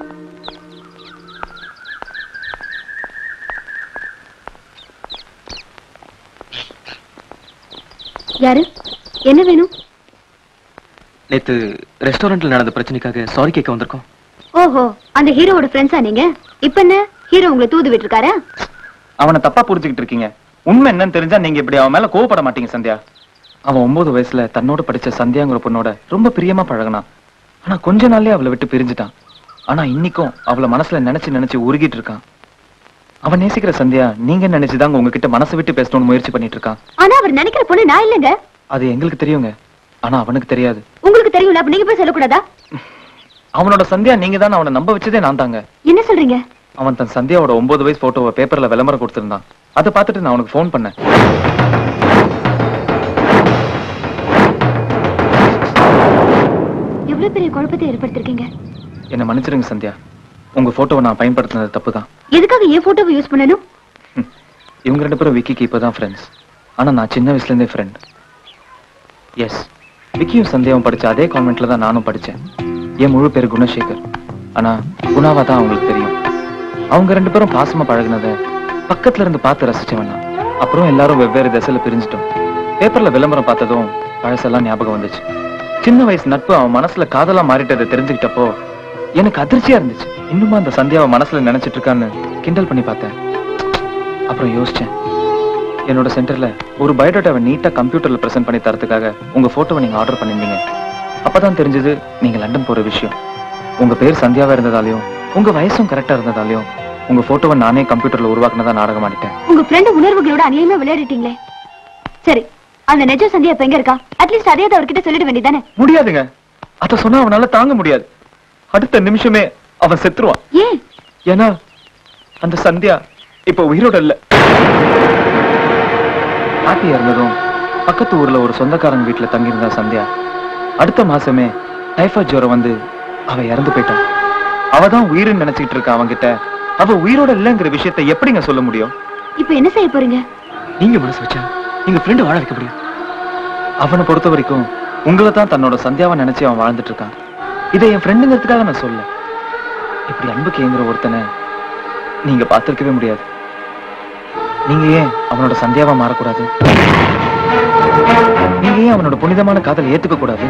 யாரு என்ன வேணும் நேத்து ரெஸ்டாரண்ட்ல நடந்த பிரச்சனைக்காக சாரி கேட்க வந்திருக்கோம் ஓஹோ அந்த ஹீரோவோட ஃப்ரெண்ட்ஸா நீங்க இப்ப என்ன ஹீரோ உங்களை தூது விட்டுருக்காரா அவனை தப்பா புரிஞ்சுக்கிட்டு இருக்கீங்க உண்மை என்னன்னு தெரிஞ்சா நீங்க இப்படி அவன் மேல கோவப்பட மாட்டீங்க சந்தியா அவன் ஒன்பது வயசுல தன்னோட படிச்ச சந்தியாங்கிற பொண்ணோட ரொம்ப பிரியமா பழகுனான் ஆனா கொஞ்ச நாள்லயே அவளை விட்டு பிரிஞ்சுட்டான் ஆனா இன்னைக்கும் அவளை மனசுல நினைச்சு நினைச்சு உருகிட்டு இருக்கான் அவன் நேசிக்கிற சந்தியா நீங்க நினைச்சுதாங்க உங்ககிட்ட மனசு விட்டு பேசணும்னு முயற்சி பண்ணிட்டு இருக்கான் ஆனா அவர் நினைக்கிற பொண்ணு நான் இல்லைங்க அது எங்களுக்கு தெரியுங்க ஆனா அவனுக்கு தெரியாது உங்களுக்கு தெரியும்ல அப்ப நீங்க போய் சொல்லக்கூடாதா அவனோட சந்தியா நீங்க தான் அவனை நம்ப வச்சதே நான் தாங்க என்ன சொல்றீங்க அவன் தன் சந்தியாவோட ஒன்பது வயசு போட்டோவை பேப்பர்ல விளம்பரம் கொடுத்திருந்தான் அதை பார்த்துட்டு நான் அவனுக்கு ஃபோன் பண்ணேன் எவ்வளவு பெரிய குழப்பத்தை ஏற்படுத்திருக்கீங்க என்ன மன்னிச்சிருங்க சந்தியா உங்க போட்டோவை நான் பயன்படுத்தினது தப்பு தான் எதுக்காக என் போட்டோவை யூஸ் பண்ணணும் இவங்க ரெண்டு பேரும் விக்கிக்கு இப்பதான் ஃப்ரெண்ட்ஸ் ஆனா நான் சின்ன வயசுல இருந்தே ஃப்ரெண்ட் எஸ் விக்கியும் சந்தியாவும் படிச்ச அதே கான்வென்ட்ல தான் நானும் படிச்சேன் என் முழு பேர் குணசேகர் ஆனா குணாவா தான் அவங்களுக்கு தெரியும் அவங்க ரெண்டு பேரும் பாசமா பழகுனத பக்கத்துல இருந்து பார்த்து ரசிச்சவன் நான் அப்புறம் எல்லாரும் வெவ்வேறு திசையில பிரிஞ்சிட்டோம் பேப்பர்ல விளம்பரம் பார்த்ததும் பழசெல்லாம் ஞாபகம் வந்துச்சு சின்ன வயசு நட்பு அவன் மனசுல காதலா மாறிட்டதை தெரிஞ்சுக்கிட்டப்போ எனக்கு அதிர்ச்சியா இருந்துச்சு இன்னுமா அந்த சந்தியாவை மனசுல நினைச்சிட்டு இருக்கான்னு கிண்டல் பண்ணி பார்த்தேன் அப்புறம் யோசிச்சேன் என்னோட சென்டர்ல ஒரு பயோடேட்டாவை நீட்டா கம்ப்யூட்டர்ல பிரசன்ட் பண்ணி தரதுக்காக உங்க போட்டோவை நீங்க ஆர்டர் பண்ணிருந்தீங்க அப்பதான் தெரிஞ்சது நீங்க லண்டன் போற விஷயம் உங்க பேர் சந்தியாவா இருந்ததாலையும் உங்க வயசும் கரெக்டா இருந்ததாலையும் உங்க போட்டோவை நானே கம்ப்யூட்டர்ல உருவாக்குனதா நாடகம் ஆடிட்டேன் உங்க ஃப்ரெண்ட் உணர்வுகளோட அநியாயமா விளையாடிட்டீங்களே சரி அந்த நெஜ சந்தியா இப்ப எங்க இருக்கா அட்லீஸ்ட் அதையாவது அவர்கிட்ட சொல்லிட வேண்டியதானே முடியாதுங்க அத சொன்னா அவனால தாங்க முடியாது அடுத்த நிமிஷமே அவன் செத்துருவான் ஏன் ஏன்னா அந்த சந்தியா இப்ப உயிரோட இல்ல பாட்டி இறந்ததும் பக்கத்து ஊர்ல ஒரு சொந்தக்காரங்க வீட்டுல தங்கியிருந்தா சந்தியா அடுத்த மாசமே டைஃபாய்ட் ஜுரம் வந்து அவ இறந்து போயிட்டான் அவ தான் உயிர்னு நினைச்சிட்டு இருக்கா அவங்கிட்ட அவ உயிரோட இல்லைங்கிற விஷயத்தை எப்படிங்க சொல்ல முடியும் இப்ப என்ன செய்ய போறீங்க நீங்க மனசு வச்சா எங்க ஃப்ரெண்ட் வாழ வைக்க முடியும் அவனை பொறுத்த வரைக்கும் உங்களை தான் தன்னோட சந்தியாவை நினைச்சு அவன் வாழ்ந்துட்டு இருக்கான் இதை என் ஃப்ரெண்டுங்கிறதுக்காக நான் சொல்ல இப்படி அன்புக்கு ஏங்குற ஒருத்தனை நீங்க பார்த்திருக்கவே முடியாது நீங்க ஏன் அவனோட சந்தியாவா மாறக்கூடாது நீங்க ஏன் அவனோட புனிதமான காதலை ஏத்துக்க கூடாது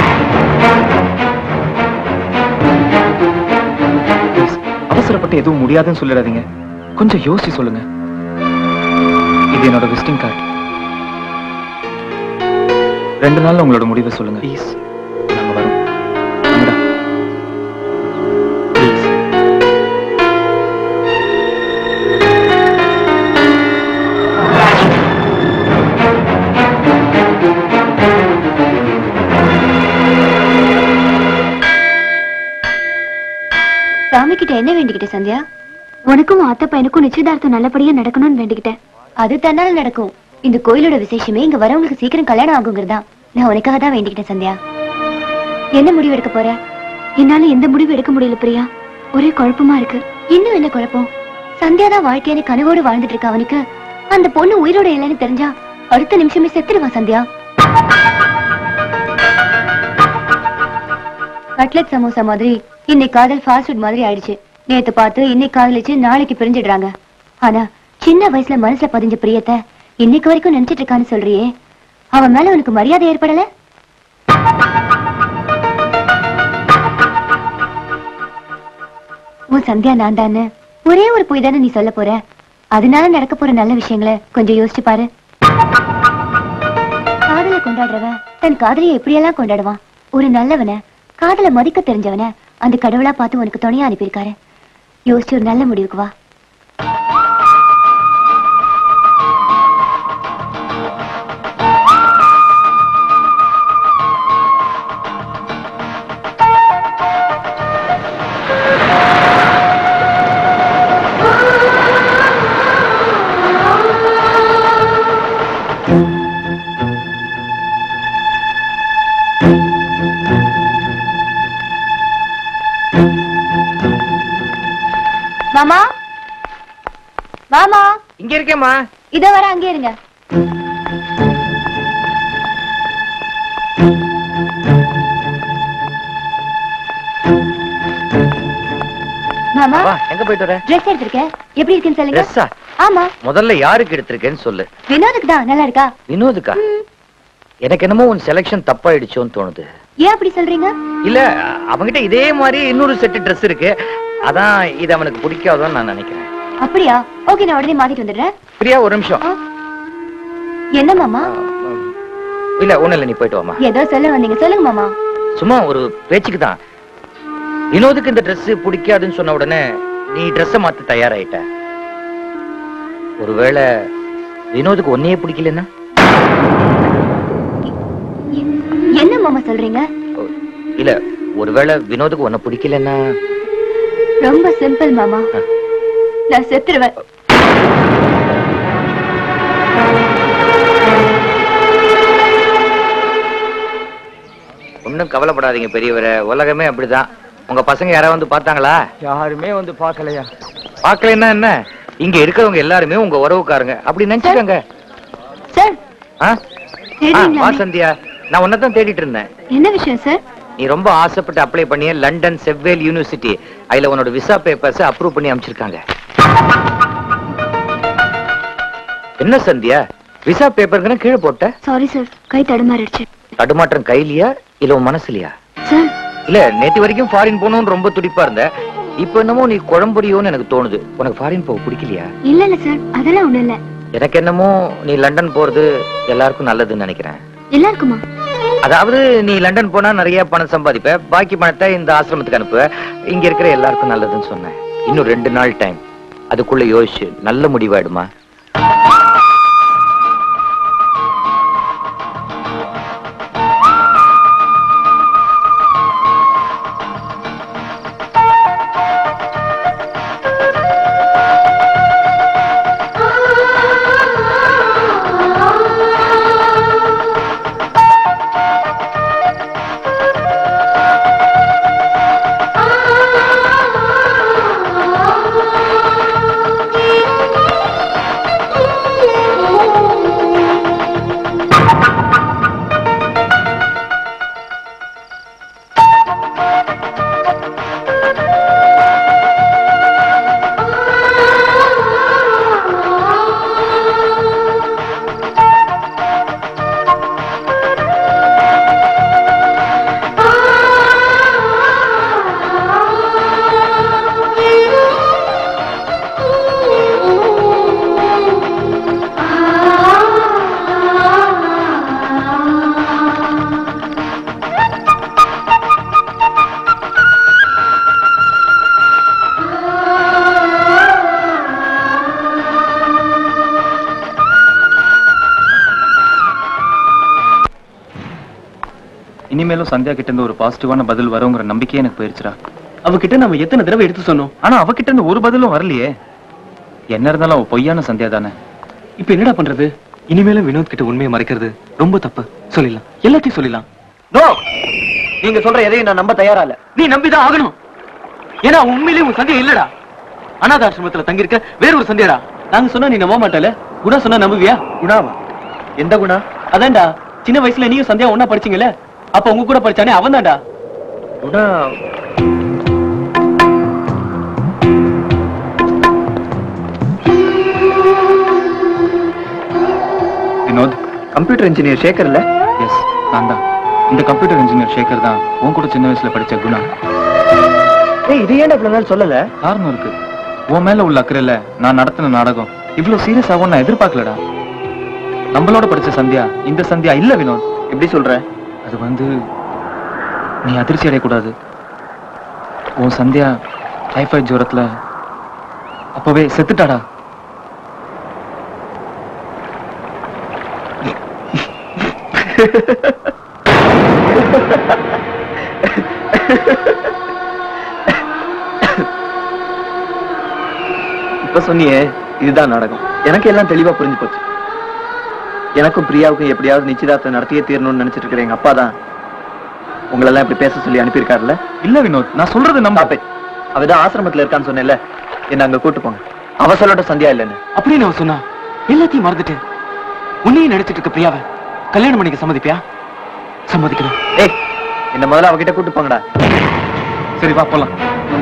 Please, அவசரப்பட்டு எதுவும் முடியாதுன்னு சொல்லிடாதீங்க கொஞ்சம் யோசிச்சு சொல்லுங்க இது என்னோட விசிட்டிங் கார்டு ரெண்டு நாள்ல உங்களோட முடிவை சொல்லுங்க ப்ளீஸ் நாங்க வரோம் வாங்கடா. Please. சாமி கிட்ட என்ன வேண்டிக்கிட்ட சந்தியா உனக்கும் உன் அத்தை பையனுக்கும் நிச்சயதார்த்தம் நல்லபடியா நடக்கணும்னு வேண்டிக்கிட்டேன் அது தன்னால நடக்கும் இந்த கோயிலோட விசேஷமே இங்க வரவங்களுக்கு சீக்கிரம் கல்யாணம் ஆகுங்கிறதா நான் உனக்காக தான் வேண்டிக்கிட்டேன் சந்தியா என்ன முடிவு எடுக்க போற என்னால எந்த முடிவு எடுக்க முடியல பிரியா ஒரே குழப்பமா இருக்கு இன்னும் என்ன குழப்பம் சந்தியா தான் வாழ்க்கையான கனவோடு வாழ்ந்துட்டு இருக்க அவனுக்கு அந்த பொண்ணு உயிரோட இல்லைன்னு தெரிஞ்சா அடுத்த நிமிஷமே செத்துருவான் சந்தியா கட்லெட் சமோசா மாதிரி இன்னைக்கு காதல் ஃபாஸ்ட் ஃபுட் மாதிரி ஆயிடுச்சு நேத்து பார்த்து இன்னைக்கு காதலிச்சு நாளைக்கு பிரிஞ்சிடுறாங்க ஆனா சின்ன வயசுல மனசுல பதிஞ்ச பிரியத்தை இன்னைக்கு வரைக்கும் நினைச்சிட்டு இருக்கான்னு சொல்றியே அவன் மேல உனக்கு மரியாதை ஏற்படல உன் சந்தியா நான் தானே ஒரே ஒரு பொய் தானே நீ சொல்ல போற அதனால நடக்க போற நல்ல விஷயங்களை கொஞ்சம் யோசிச்சு பாரு காதலை கொண்டாடுறவன் தன் காதலியை எப்படியெல்லாம் கொண்டாடுவான் ஒரு நல்லவனை காதலை மதிக்க தெரிஞ்சவன அந்த கடவுளா பார்த்து உனக்கு துணையா அனுப்பியிருக்காரு யோசிச்சு ஒரு நல்ல முடிவுக்கு வா மாமா மாமா இங்க இருக்கேம்மா இதோ வர அங்கே இருங்க மாமா வா எங்க போயிட்டு வர ட்ரெஸ் எடுத்திருக்கேன் எப்படி இருக்குன்னு சொல்லுங்க ட்ரெஸ்ஸா ஆமா முதல்ல யாருக்கு எடுத்திருக்கேன்னு சொல்லு வினோதுக்கு தான் நல்லா இருக்கா வினோதுக்கா எனக்கு என்னமோ உன் செலக்ஷன் தப்பாயிடுச்சோன்னு தோணுது ஏன் அப்படி சொல்றீங்க இல்ல அவங்கிட்ட இதே மாதிரி இன்னொரு செட் Dress இருக்கு அதான் இது அவனுக்கு பிடிக்காதோன்னு நான் நினைக்கிறேன் அப்படியா ஓகே நான் உடனே மாத்திட்டு வந்துடுறேன் பிரியா ஒரு நிமிஷம் என்ன மாமா இல்ல ஒண்ணு இல்ல நீ போயிட்டு வாமா ஏதோ சொல்ல வந்தீங்க சொல்லுங்க மாமா சும்மா ஒரு பேச்சுக்கு தான் வினோதுக்கு இந்த Dress பிடிக்காதுன்னு சொன்ன உடனே நீ Dress மாத்த தயாராயிட்ட ஒருவேளை வினோதுக்கு ஒன்னையே பிடிக்கலன்னா என்ன மாமா சொல்றீங்க இல்ல ஒருவேளை வினோதுக்கு ஒன்ன பிடிக்கலன்னா ரொம்ப சிம்பிள் மாமா நான் செத்துருவேன் ஒண்ணும் கவலைப்படாதீங்க பெரியவரை உலகமே அப்படிதான் உங்க பசங்க யாராவது வந்து பார்த்தாங்களா யாருமே வந்து பார்க்கலையா பார்க்கலன்னா என்ன இங்க இருக்கிறவங்க எல்லாருமே உங்க உறவுக்காரங்க அப்படி நினைச்சுக்கோங்க சார் ஆ? ஆ, தேடுறீங்களா வா சந்தியா நான் உன்னதான் தேடிட்டு இருந்தேன் என்ன விஷயம் சார் நீ ரொம்ப ஆசைப்பட்டு அப்ளை பண்ணிய லண்டன் செவ்வேல் யூனிவர்சிட்டி அதுல உன்னோட விசா பேப்பர்ஸ் அப்ரூவ் பண்ணி அமைச்சிருக்காங்க என்ன சந்தியா விசா பேப்பருக்குன்னு கீழே போட்ட சாரி சார் கை தடுமாறிடுச்சு தடுமாற்றம் கையிலயா இல்ல உன் மனசுலயா சார் இல்ல நேத்து வரைக்கும் ஃபாரின் போகணும்னு ரொம்ப துடிப்பா இருந்த இப்ப என்னமோ நீ குழம்புறியோன்னு எனக்கு தோணுது உனக்கு ஃபாரின் போக பிடிக்கலையா இல்ல இல்ல சார் அதெல்லாம் ஒண்ணும் இல்ல எனக்கு என்னமோ நீ லண்டன் போறது எல்லாருக்கும் நல்லதுன்னு நினைக்கிறேன் எல்லாருக்குமா அதாவது நீ லண்டன் போனா நிறைய பணம் சம்பாதிப்ப பாக்கி பணத்தை இந்த ஆசிரமத்துக்கு அனுப்புவ இங்க இருக்கிற எல்லாருக்கும் நல்லதுன்னு சொன்னேன் இன்னும் ரெண்டு நாள் டைம் அதுக்குள்ள யோசிச்சு நல்ல முடிவாயிடுமா இனிமேலும் சந்தியா கிட்ட இருந்து ஒரு பாசிட்டிவான பதில் வருங்கிற நம்பிக்கையே எனக்கு போயிருச்சுடா அவகிட்ட நம்ம எத்தனை தடவை எடுத்து சொன்னோம் ஆனா அவகிட்ட இருந்து ஒரு பதிலும் வரலையே என்ன இருந்தாலும் அவ பொய்யான சந்தியா தானே இப்ப என்னடா பண்றது இனிமேலும் வினோத் கிட்ட உண்மையை மறைக்கிறது ரொம்ப தப்பு சொல்லிடலாம் எல்லாத்தையும் சொல்லிடலாம் நோ நீங்க சொல்ற எதையும் நான் நம்ப தயாரா இல்ல நீ நம்பிதான் ஆகணும் ஏன்னா அவன் உண்மையிலேயே உன் சந்தியா இல்லடா அனாதாசிரமத்துல தங்கியிருக்க வேற ஒரு சந்தியாடா நாங்க சொன்னா நீ நம்ப மாட்டல குணா சொன்னா நம்புவியா குணாவா எந்த குணா அதான்டா சின்ன வயசுல நீயும் சந்தியா ஒன்னா படிச்சீங்கல்ல அப்ப உங்க கூட படிச்சானே அவன் தான்டா குணா வினோத் கம்ப்யூட்டர் இன்ஜினியர் சேகர் இல்ல எஸ் நான் தான் இந்த கம்ப்யூட்டர் இன்ஜினியர் சேகர் தான் உன் கூட சின்ன வயசுல படிச்ச குணா ஏய் இது ஏன்டா இவ்வளவு நாள் சொல்லல காரணம் இருக்கு உன் மேல உள்ள அக்கறையில நான் நடத்தின நாடகம் இவ்வளவு சீரியஸ் ஆகும் நான் எதிர்பார்க்கலடா நம்மளோட படிச்ச சந்தியா இந்த சந்தியா இல்ல வினோத் எப்படி சொல்ற அது வந்து நீ அதிர்ச்சி அடையக்கூடாது உன் சந்தியா டைஃபாய்டு ஜுரத்துல அப்பவே செத்துட்டாடா இப்ப சொன்னியே இதுதான் நாடகம் எனக்கு எல்லாம் தெளிவா புரிஞ்சு போச்சு எனக்கும் பிரியாவுக்கும் எப்படியாவது நிச்சயதார்த்தம் நடத்தியே தீரணும்னு நினைச்சிட்டு இருக்கிற எங்க அப்பா தான் உங்களெல்லாம் இப்படி பேச சொல்லி அனுப்பியிருக்காருல்ல இல்ல வினோத் நான் சொல்றது நம்ம அவதான் ஆசிரமத்துல இருக்கான்னு சொன்னேன்ல என்ன அங்க கூட்டு போங்க அவ சொல்லட்டும் சந்தியா இல்லைன்னு அப்படின்னு அவன் சொன்னா எல்லாத்தையும் மறந்துட்டு உன்னையும் நினைச்சிட்டு இருக்க பிரியாவை கல்யாணம் பண்ணிக்க சம்மதிப்பியா சம்மதிக்கணும் ஏய் என்ன முதல்ல அவகிட்ட கூட்டு போங்கடா சரி வா போலாம்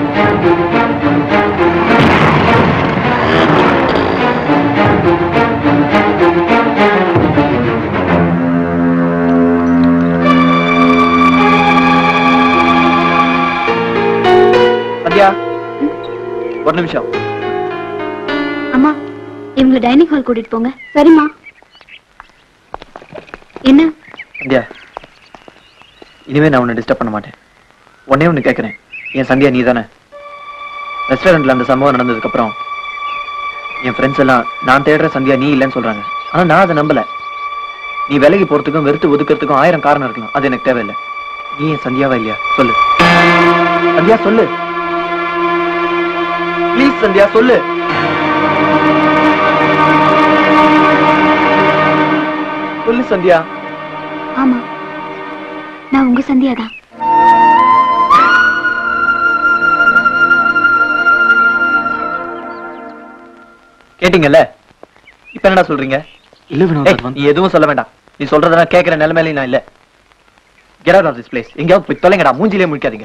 சந்தியா ஒரு நிமிஷம் அம்மா இவங்களை டைனிங் ஹால் கூட்டிட்டு போங்க சரிம்மா என்ன சந்தியா இனிமே நான் உன்னை டிஸ்டர்ப் பண்ண மாட்டேன் ஒன்னே ஒண்ணு கேட்கறேன் என் சந்தியா நீ தானே ரெஸ்டாரண்ட்ல அந்த சம்பவம் நடந்ததுக்கு அப்புறம் என் ஃப்ரெண்ட்ஸ் எல்லாம் நான் தேடுற சந்தியா நீ இல்லைன்னு சொல்றாங்க ஆனா நான் அதை நம்பல நீ விலகி போறதுக்கும் வெறுத்து ஒதுக்கிறதுக்கும் ஆயிரம் காரணம் இருக்கலாம் அது எனக்கு தேவையில்லை நீ என் சந்தியாவா இல்லையா சொல்லு சந்தியா சொல்லு ப்ளீஸ் சந்தியா சொல்லு சொல்லு சந்தியா ஆமா நான் உங்க சந்தியா தான் கேட்டீங்கல்ல இப்ப என்னடா சொல்றீங்க இல்ல வினோத் ஏய், நீ எதுவும் சொல்ல வேண்டாம் நீ சொல்றத நான் கேட்கிற நிலைமையில நான் இல்ல get out of this place எங்கேயாவது போய் தொலைங்கடா மூஞ்சிலே முடிக்காதீங்க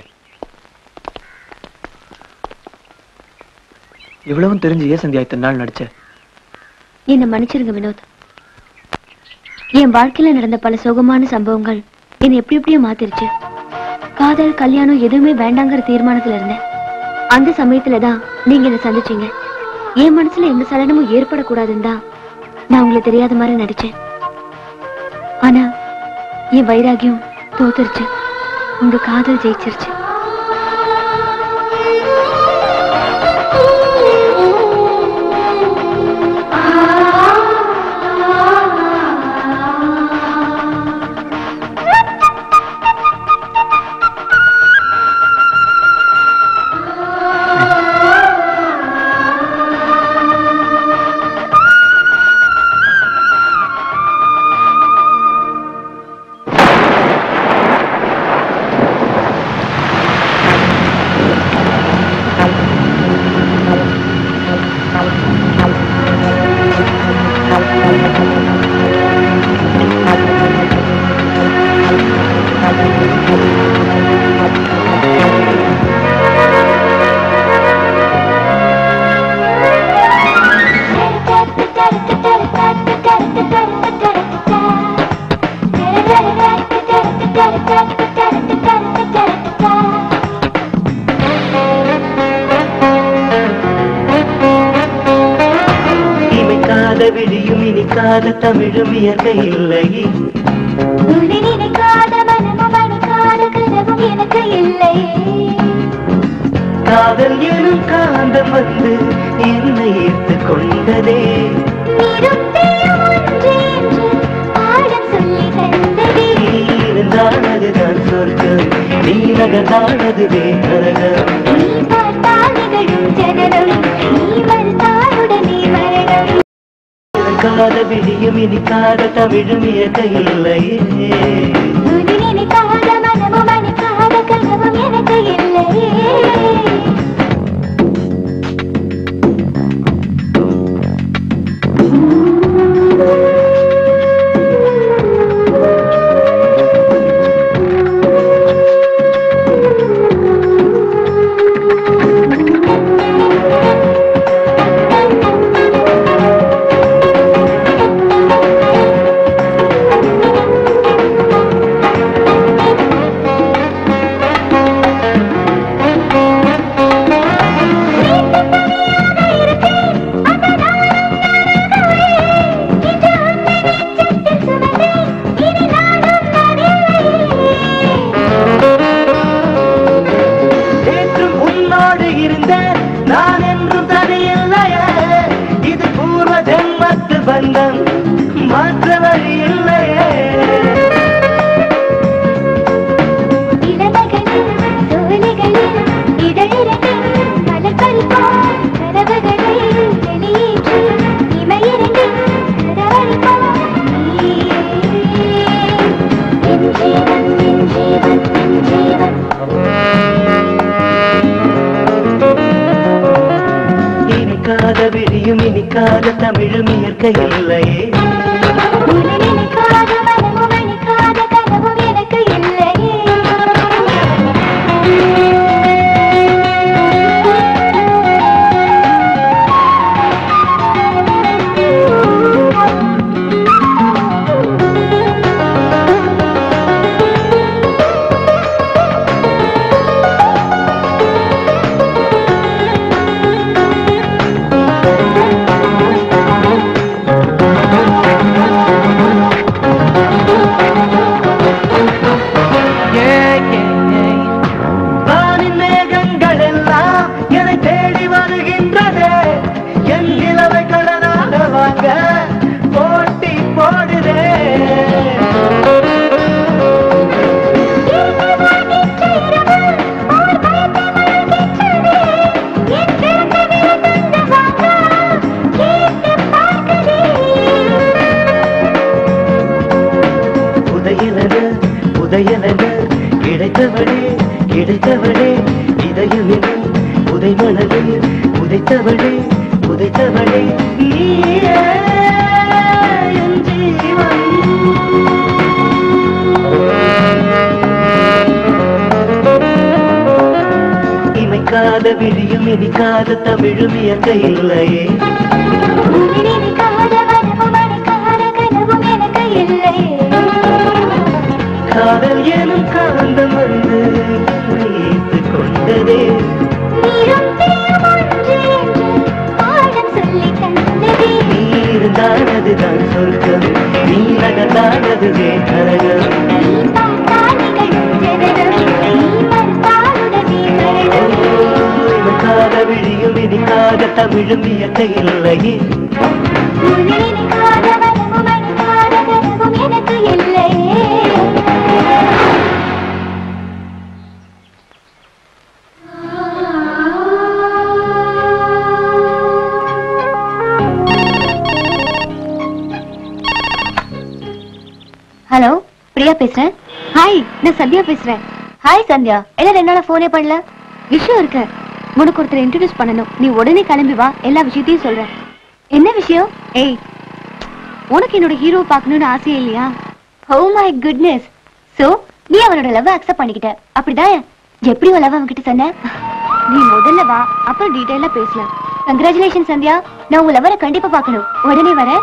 இவ்வளவும் தெரிஞ்சு ஏன் சந்தியா இத்தனை நாள் நடிச்ச என்னை மன்னிச்சிருங்க வினோத் என் வாழ்க்கையில நடந்த பல சோகமான சம்பவங்கள் என்னை எப்படி எப்படியோ மாத்திருச்சு காதல் கல்யாணம் எதுவுமே வேண்டாங்கிற தீர்மானத்துல இருந்தேன் அந்த சமயத்துல தான் நீங்க என்ன சந்திச்சீங்க என் மனசுல எந்த சலனமும் ஏற்படக்கூடாதுன்னு தான் நான் உங்களுக்கு தெரியாத மாதிரி நடிச்சேன் ஆனா என் வைராகியம் தோத்துருச்சு உங்க காதல் ஜெயிச்சிருச்சு இமைக்காத விழியும் இனிக்காத தமிழும் இயற்கை இல்லை காதல் எனும் காந்தம் வந்து என்னை ஈர்த்து கொண்டதே நீ இருந்தால் அதுதான் சொர்க்கம் நீ நகர்ந்தால் அதுவே நரகம் காத விழியும் இனிக்காத தமிழும் இயற்கை இல்லையே நேற்றும் உன்னோடு இருந்தேன் நான் என்றும் தனியில்லையே இது பூர்வ ஜென்மத்து பந்தம் மாற்ற வழி இல்லையே இனிக்காத விழியும் இனிக்காத தமிழும் இயற்கை இல்லையே வானின் மேகங்கள் எல்லாம் என்னை தேடி வருகின்றதே என் நிலவை கடனாக வாங்க போட்டி போடுதே உதயலன உதயலன கிடைத்தவளே கிடைத்தவளே இதயமின் உதை மனதில் உதைத்தவளே உதைத்தவளே நீயே என் ஜீவன் இமைக்காத விழியும் இனிக்காத தமிழும் இயற்கை இல்லையே காத எனும் காந்தம் வந்து வைத்து கொண்டதே நீ இருந்தானதுதான் சொர்க்கம் நீ நகர்ந்தானதுவே நரகம் உனக்காக விழியும் விதிக்காக தமிழும் இயக்க இல்லையே ஹலோ பிரியா பேசுறேன் ஹாய் நான் சந்தியா பேசுறேன் ஹாய் சந்தியா என்ன ரெண்டு நாளா போனே பண்ணல விஷயம் இருக்கு உனக்கு ஒருத்தர் இன்ட்ரடியூஸ் பண்ணணும் நீ உடனே கிளம்பி வா எல்லா விஷயத்தையும் சொல்றேன் என்ன விஷயம் ஏய் உனக்கு என்னோட ஹீரோ பார்க்கணும்னு ஆசையே இல்லையா ஓ மை குட்னஸ் சோ நீ அவனோட லவ் அக்செப்ட் பண்ணிக்கிட்ட அப்படிதான் எப்படி உன் லவ் அவன்கிட்ட சொன்ன நீ முதல்ல வா அப்புறம் டீடைலா பேசலாம் கங்க்ராச்சுலேஷன் சந்தியா நான் உங்க லவரை கண்டிப்பா பார்க்கணும் உடனே வரேன்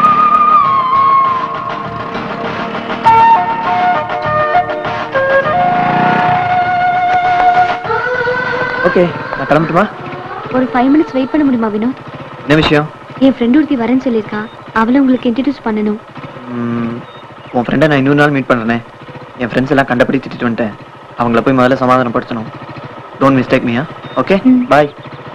ஓகே நான் கிளம்பட்டுமா ஒரு ஃபைவ் மினிட்ஸ் வெயிட் பண்ண முடியுமா வினோத் என்ன விஷயம் என் ஃப்ரெண்ட் ஒருத்தி வரேன்னு சொல்லியிருக்கா அவளை உங்களுக்கு இன்ட்ரடியூஸ் பண்ணணும் ம், உன் ஃப்ரெண்டை நான் இன்னொரு நாள் மீட் பண்ணுறேனே என் ஃப்ரெண்ட்ஸ் எல்லாம் கண்டபடி திட்டிட்டு வந்துட்டேன் அவங்கள போய் முதல்ல சமாதானப்படுத்தணும் டோன்ட் மிஸ்டேக் மீயா ஓகே பாய்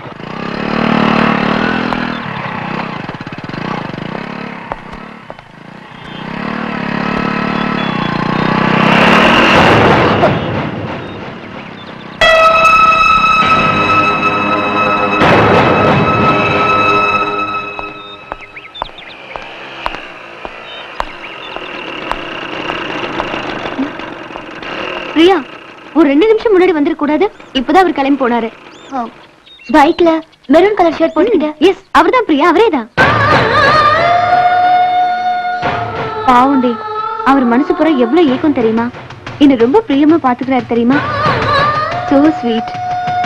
பிரியா ஒரு ரெண்டு நிமிஷம் முன்னாடி வந்துட கூடாது இப்பதான் அவர் கிளம்பி போனாரு பைக்ல மெரூன் கலர் ஷர்ட் போட்டுக்கிட்ட எஸ் அவர்தான் பிரியா அவரே தான் பாவண்டி அவர் மனசு பூரா எவ்வளவு ஏக்கம் தெரியுமா என்ன ரொம்ப பிரியமா பாத்துக்கிறாரு தெரியுமா சோ ஸ்வீட்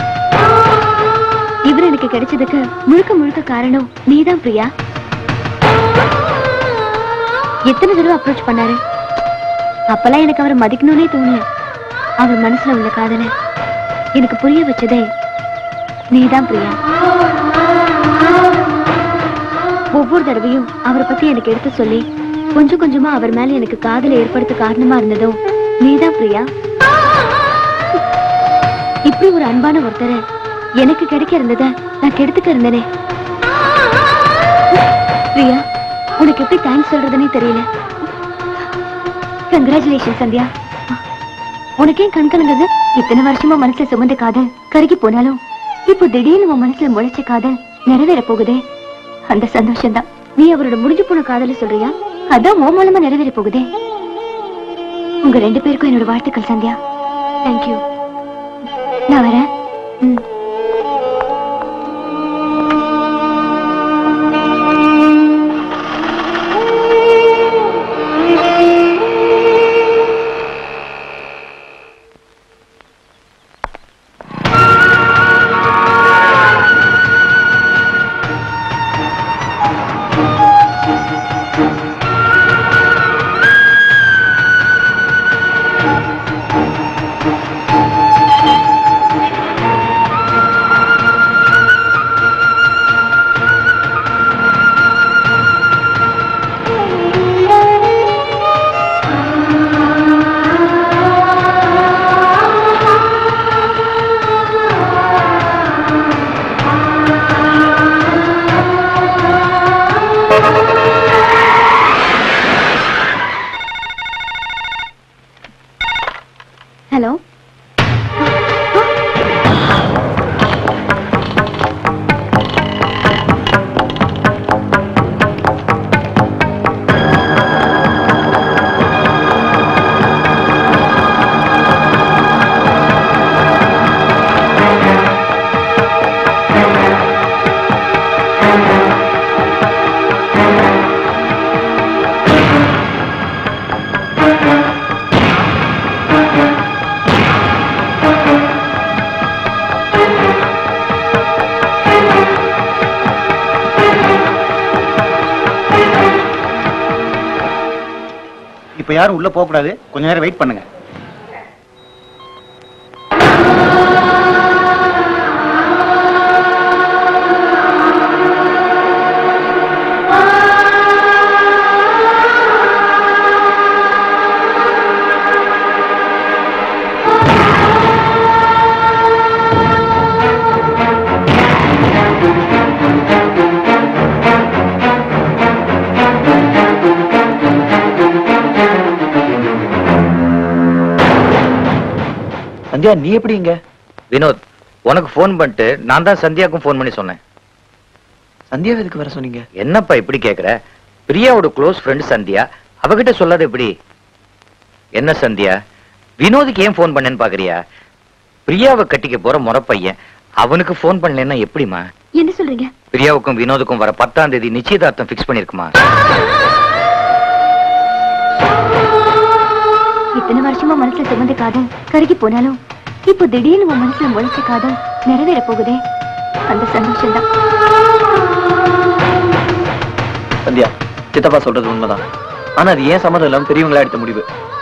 இவர் எனக்கு கிடைச்சதுக்கு முழுக்க முழுக்க காரணம் நீதான் பிரியா எத்தனை தடவை அப்ரோச் பண்ணாரு அப்பெல்லாம் எனக்கு அவரை மதிக்கணும்னே தோணல அவர் மனசுல உள்ள காதல எனக்கு புரிய வச்சதே நீதான் பிரியா ஒவ்வொரு தடவையும் அவரை பத்தி எனக்கு எடுத்து சொல்லி கொஞ்சம் கொஞ்சமா அவர் மேல எனக்கு காதலை ஏற்படுத்த காரணமா இருந்ததும் நீதான் பிரியா இப்படி ஒரு அன்பான ஒருத்தரை எனக்கு கிடைக்க இருந்தத நான் கெடுத்துக்க இருந்தனே பிரியா உனக்கு எப்படி தேங்க்ஸ் சொல்றதுன்னே தெரியல கங்க்ராச்சுலேஷன் சந்தியா உனக்கு ஏன் கண் கலங்குது இத்தனை வருஷமா மனசுல சுமந்த காதல் கருகி போனாலும் இப்போ திடீர்னு உன் மனசுல முளைச்ச காதல் நிறைவேற போகுதே அந்த சந்தோஷம் தான் நீ அவரோட முடிஞ்சு போன காதல சொல்றியா அதான் உன் மூலமா நிறைவேற போகுதே உங்க ரெண்டு பேருக்கும் என்னோட வாழ்த்துக்கள் சந்தியா தேங்க்யூ நான் வரேன் ம். ஹலோ இப்ப யாரும் உள்ள போக கூடாது கொஞ்ச நேரம் வெயிட் பண்ணுங்க சந்தியா நீ எப்படி இங்க வினோத் உனக்கு ஃபோன் பண்ணிட்டு நான் தான் சந்தியாவுக்கும் ஃபோன் பண்ணி சொன்னேன் சந்தியா எதுக்கு வர சொன்னீங்க என்னப்பா இப்படி கேக்குற பிரியாவோட க்ளோஸ் ஃப்ரெண்ட் சந்தியா அவகிட்ட சொல்லாத எப்படி என்ன சந்தியா வினோதுக்கு ஏன் ஃபோன் பண்ணேன்னு பாக்குறியா பிரியாவை கட்டிக்க போற முறை பையன் அவனுக்கு ஃபோன் பண்ணலன்னா எப்படிமா என்ன சொல்றீங்க பிரியாவுக்கும் வினோதுக்கும் வர பத்தாம் தேதி நிச்சயதார்த்தம் ஃபிக்ஸ் பண்ணிருக்குமா இத்தனை வருஷமா மனசுல சுமந்த காதல் கருகி போனாலும் இப்போ திடீர்னு உன் மனசுல முளைச்ச காதல் நிறைவேற போகுதே அந்த சந்தோஷம் தான் சந்தியா சித்தப்பா சொல்றது உண்மைதான் ஆனா அது ஏன் சம்மதம் இல்லாம பெரியவங்களா எடுத்த முடிவு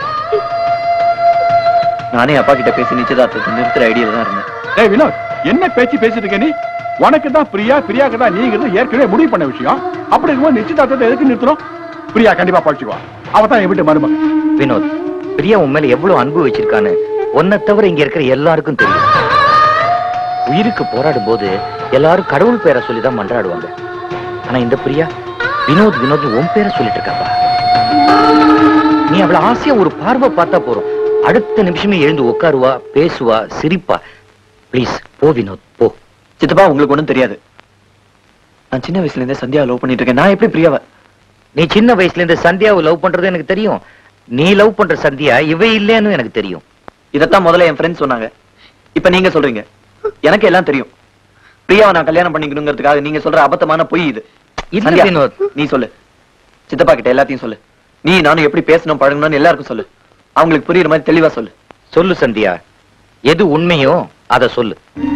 நானே அப்பா கிட்ட பேசி நிச்சயதார்த்தத்தை நிறுத்துற ஐடியால தான் இருந்தேன் ஏய் வினோத் என்ன பேச்சு பேசிட்டு இருக்க நீ உனக்கு தான் பிரியா பிரியாக்கு தான் நீங்கிறது ஏற்கனவே முடிவு பண்ண விஷயம் அப்படி இருக்கும்போது நிச்சயதார்த்தத்தை எதுக்கு நிறுத்தணும் பிரியா கண்டிப்பா பழிச்சுக்குவா அவ தான் என் வீட்டு மருமக வினோத் பிரியா உன் மேல எவ்வளவு அன்பு வச்சிருக்கான்னு உன்னை தவிர இங்க இருக்கிற எல்லாருக்கும் தெரியும் உயிருக்கு போராடும் போது எல்லாரும் கடவுள் பேரை சொல்லிதான் மன்றாடுவாங்க ஆனா இந்த பிரியா வினோத் வினோத் உன் பேரை சொல்லிட்டு இருக்காப்பா நீ அவள ஆசையா ஒரு பார்வை பார்த்தா போறோம் அடுத்த நிமிஷமே எழுந்து உட்காருவா பேசுவா சிரிப்பா ப்ளீஸ் போ வினோத் போ சித்தப்பா உங்களுக்கு ஒண்ணும் தெரியாது நான் சின்ன வயசுல இருந்தே சந்தியா லவ் பண்ணிட்டு இருக்கேன் நான் எப்படி பிரியாவை நீ சின்ன வயசுல இருந்து சந்தியாவை லவ் பண்றது எனக்கு தெரியும் நீ லவ் பண்ற சந்தியா இவ இல்லைன்னு எனக்கு தெரியும் இதத்தான் முதல்ல என் ஃப்ரெண்ட்ஸ் சொன்னாங்க இப்ப நீங்க சொல்றீங்க எனக்கு எல்லாம் தெரியும் பிரியாவை நான் கல்யாணம் பண்ணிக்கணுங்கிறதுக்காக நீங்க சொல்ற அபத்தமான பொய் இது இல்ல சந்தியா, வினோத். நீ சொல்லு சித்தப்பா கிட்ட எல்லாத்தையும் சொல்லு நீ நானும் எப்படி பேசணும் பழகணும்னு எல்லாருக்கும் சொல்லு அவங்களுக்கு புரியுற மாதிரி தெளிவா சொல்லு சொல்லு சந்தியா எது உண்மையோ அத சொல்லு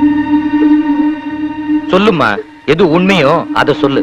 சொல்லுமா எது உண்மையோ அத சொல்லு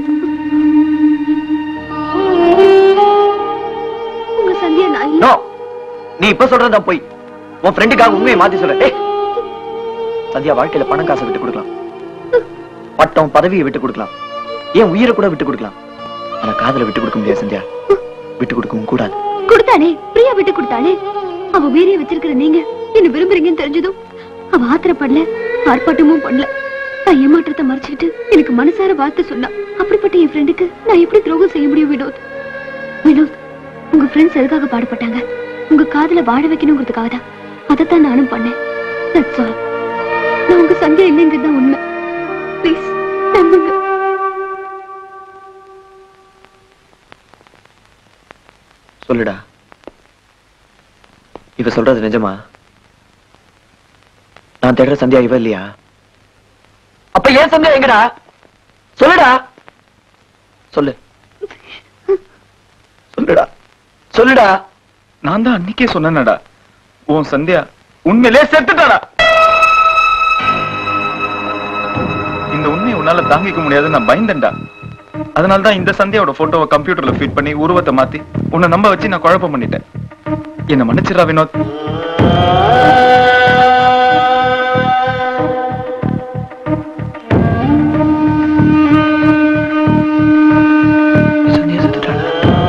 உங்க சந்தியா நான் இல்ல. நோ நீ இப்ப சொல்றதுதான் போய் உன் ஃப்ரெண்டுக்காக உண்மையை மாத்தி சொல்ல ஏய், சந்தியா வாழ்க்கையில பணம் காசை விட்டு கொடுக்கலாம் பட்டம் பதவியை விட்டு கொடுக்கலாம் ஏன் உயிரை கூட விட்டு கொடுக்கலாம் ஆனா காதலை விட்டு கொடுக்க முடியாது சந்தியா விட்டு கொடுக்கவும் கூடாது கொடுத்தானே பிரியா விட்டு கொடுத்தானே அவ உயிரைய வச்சிருக்கிற நீங்க என்ன விரும்புறீங்கன்னு தெரிஞ்சதும் அவ ஆத்திரப்படல ஆர்ப்பாட்டமும் பண்ணல நான் ஏமாற்றத்தை மறைச்சுக்கிட்டு எனக்கு மனசார வார்த்தை சொன்னா அப்படிப்பட்ட என் ஃப்ரெண்டுக்கு நான் எப்படி துரோகம் செய்ய முடியும் வினோத் வினோத் உங்க ஃப்ரெண்ட்ஸ் எதுக்காக பாடுபட்டாங்க உங்க காதல வாழ வைக்கணுங்கிறதுக்காக தான் அதைத்தான் நானும் பண்ணேன் That's all. நான் உங்க சந்தியா இல்லைங்கிறது தான் உண்மை ப்ளீஸ் நம்புங்க சொல்லுடா இவ சொல்றது நிஜமா நான் தேடுற சந்தியா இவ இல்லையா அப்ப ஏன் சந்தியா எங்கடா சொல்லுடா சொல்லு சொல்லுடா சொல்லுடா நான் தான் அன்னைக்கே சொன்னேனடா உன் சந்தியா உண்மையிலே செத்துட்டாடா இந்த உண்மையை உன்னால தாங்கிக்க முடியாதுன்னு நான் பயந்தேன்டா அதனால தான் இந்த சந்தியாவோட போட்டோவை கம்ப்யூட்டர்ல ஃபீட் பண்ணி உருவத்தை மாத்தி உன்னை நம்ப வச்சு நான் குழப்பம் பண்ணிட்டேன் என்ன மன்னிச்சிடா வினோத் சந்தியா செத்துட்டாளா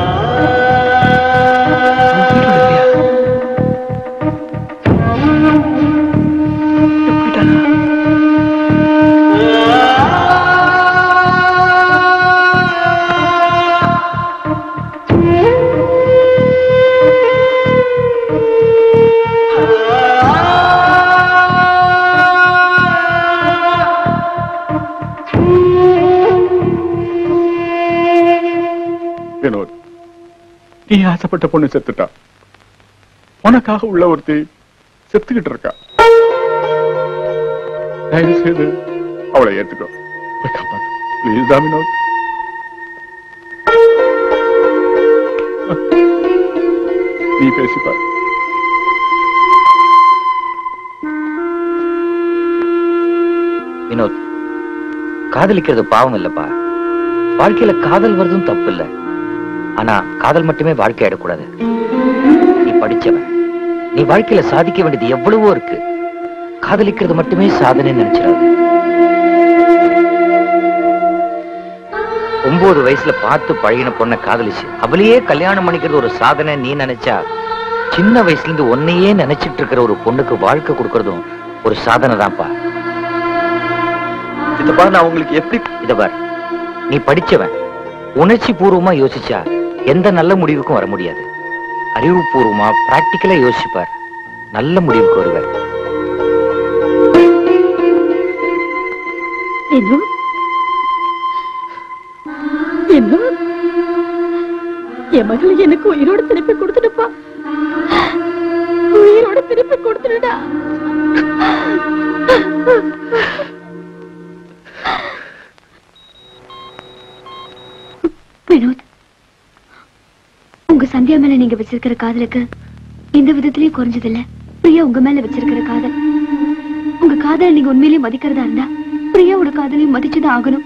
வினோத் நீ ஆசைப்பட்ட பொண்ணு செத்துட்டா உனக்காக உள்ள ஒருத்தி செத்துக்கிட்டு இருக்கா தயவு செய்து அவளை ஏத்துக்கோ போய் காப்பாத்து ப்ளீஸ் தான் வினோத் நீ பேசிப்பார் வினோத் காதலிக்கிறது பாவம் இல்லப்பா வாழ்க்கையில காதல் வருதும் தப்பு இல்ல ஆனா காதல் மட்டுமே வாழ்க்கை ஆயிடக்கூடாது நீ படிச்சவன் நீ வாழ்க்கையில சாதிக்க வேண்டியது எவ்வளவோ இருக்கு காதலிக்கிறது மட்டுமே சாதனை நினைச்சிடாது ஒன்பது வயசுல பார்த்து பழகின பொண்ணை காதலிச்சு அவளையே கல்யாணம் பண்ணிக்கிறது ஒரு சாதனை நீ நினைச்சா சின்ன வயசுல இருந்து உன்னையே நினைச்சிட்டு இருக்கிற ஒரு பொண்ணுக்கு வாழ்க்கை கொடுக்கறதும் ஒரு சாதனை தான்ப்பா சித்தப்பா நான் உங்களுக்கு எப்படி இத பார் நீ படிச்சவன் உணர்ச்சி பூர்வமா யோசிச்சா எந்த நல்ல முடிவுக்கும் வர முடியாது அறிவுபூர்வமா பிராக்டிக்கலா யோசிப்பார் நல்ல முடிவுக்கு வருவார் வினோத் வினோத் என் மகளை எனக்கு உயிரோட திருப்பி கொடுத்துடுப்பா உயிரோட திருப்பி கொடுத்துடுடா வினோத் உங்க சந்தியா மேல நீங்க வச்சிருக்கிற காதலுக்கு எந்த விதத்திலயும் குறைஞ்சதில்ல பிரியா உங்க மேல வச்சிருக்கிற காதல் உங்க காதலை நீங்க உண்மையிலேயே மதிக்கிறதா இருந்தா பிரியாவோட காதலையும் மதிச்சுதான் ஆகணும்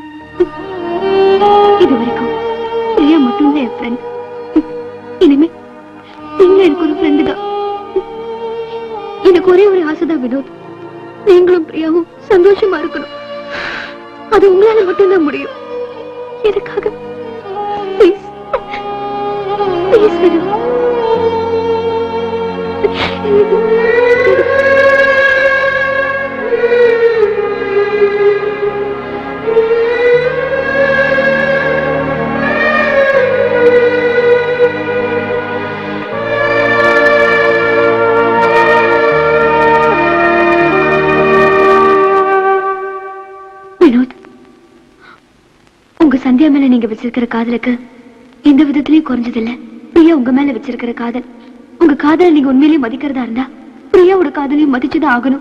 இது வரைக்கும் பிரியா மட்டும்தான் என் ஃப்ரெண்ட் இனிமே நீங்க எனக்கு ஒரு ஃப்ரெண்டு தான் எனக்கு ஒரே ஒரு ஆசைதான் வினோத் நீங்களும் பிரியாவும் சந்தோஷமா இருக்கணும் அது உங்களால மட்டும்தான் முடியும் எனக்காக ப்ளீஸ் ப்ளீஸ் வினோத் வினோத் உங்க சந்தியா மேல நீங்க வச்சிருக்கிற காதலுக்கு எந்த விதத்திலயும் குறைஞ்சதில்ல பிரியா உங்க மேல வச்சிருக்கிற காதல் உங்க காதலை நீங்க உண்மையிலேயே மதிக்கிறதா இருந்தா பிரியாவோட காதலையும் மதிச்சுதான் ஆகணும்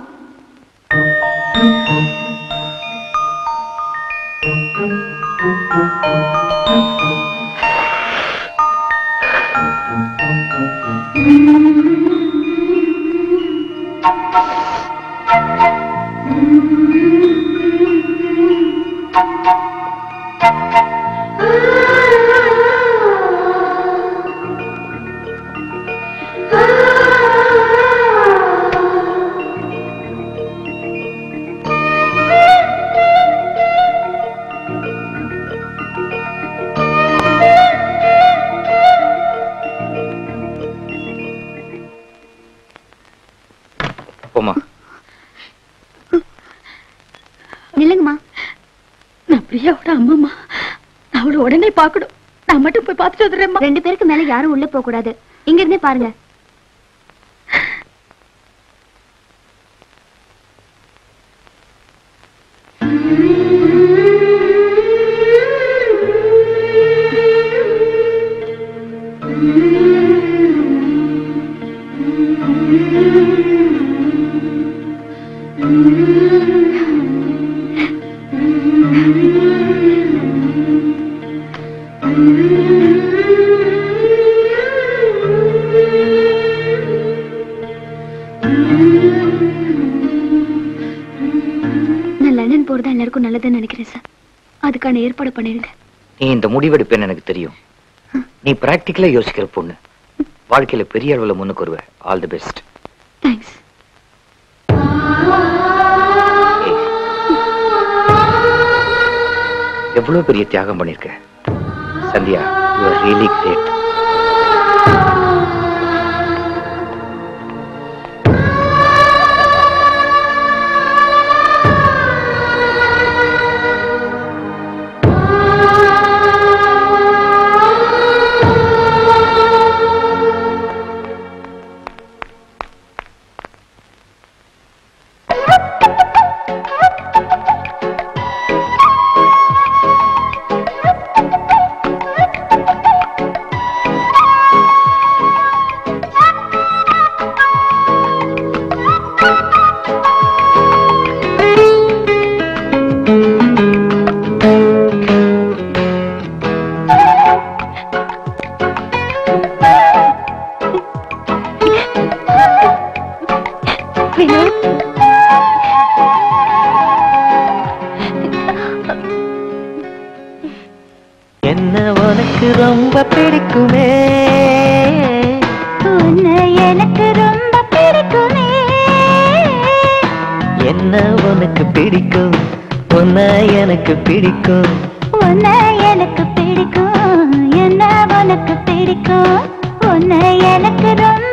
போமா நில்லுங்கம்மா நான் பிரியாவோட அம்மாம்மா நான் அவளை உடனே பார்க்கணும் நான் மட்டும் போய் பார்த்துட்டு வந்துடுறேம்மா ரெண்டு பேருக்கு மேல யாரும் உள்ள போக கூடாது இங்க இருந்தே பாருங்க நான் லண்டன் போறதா எல்லாருக்கும் நல்லதுன்னு நினைக்கிறேன் சார் அதுக்கான ஏற்பாடு பண்ணிருங்க நீ இந்த முடிவெடுப்பேன்னு எனக்கு தெரியும் நீ பிராக்டிக்கலா யோசிக்கிற பொண்ணு வாழ்க்கையில பெரிய அளவுல முன்னுக்கு வருவ ஆல் தி பெஸ்ட் தேங்க்ஸ் எவ்வளவு பெரிய தியாகம் பண்ணிருக்க Sandhya you are really great என்ன உனக்கு ரொம்ப பிடிக்குமே உன்னை எனக்கு ரொம்ப பிடிக்குமே என்ன உனக்கு பிடிக்கும் உன்னை எனக்கு பிடிக்கும் உன்னை எனக்கு பிடிக்கும் என்ன உனக்கு பிடிக்கும் உன்னை எனக்கு ரொம்ப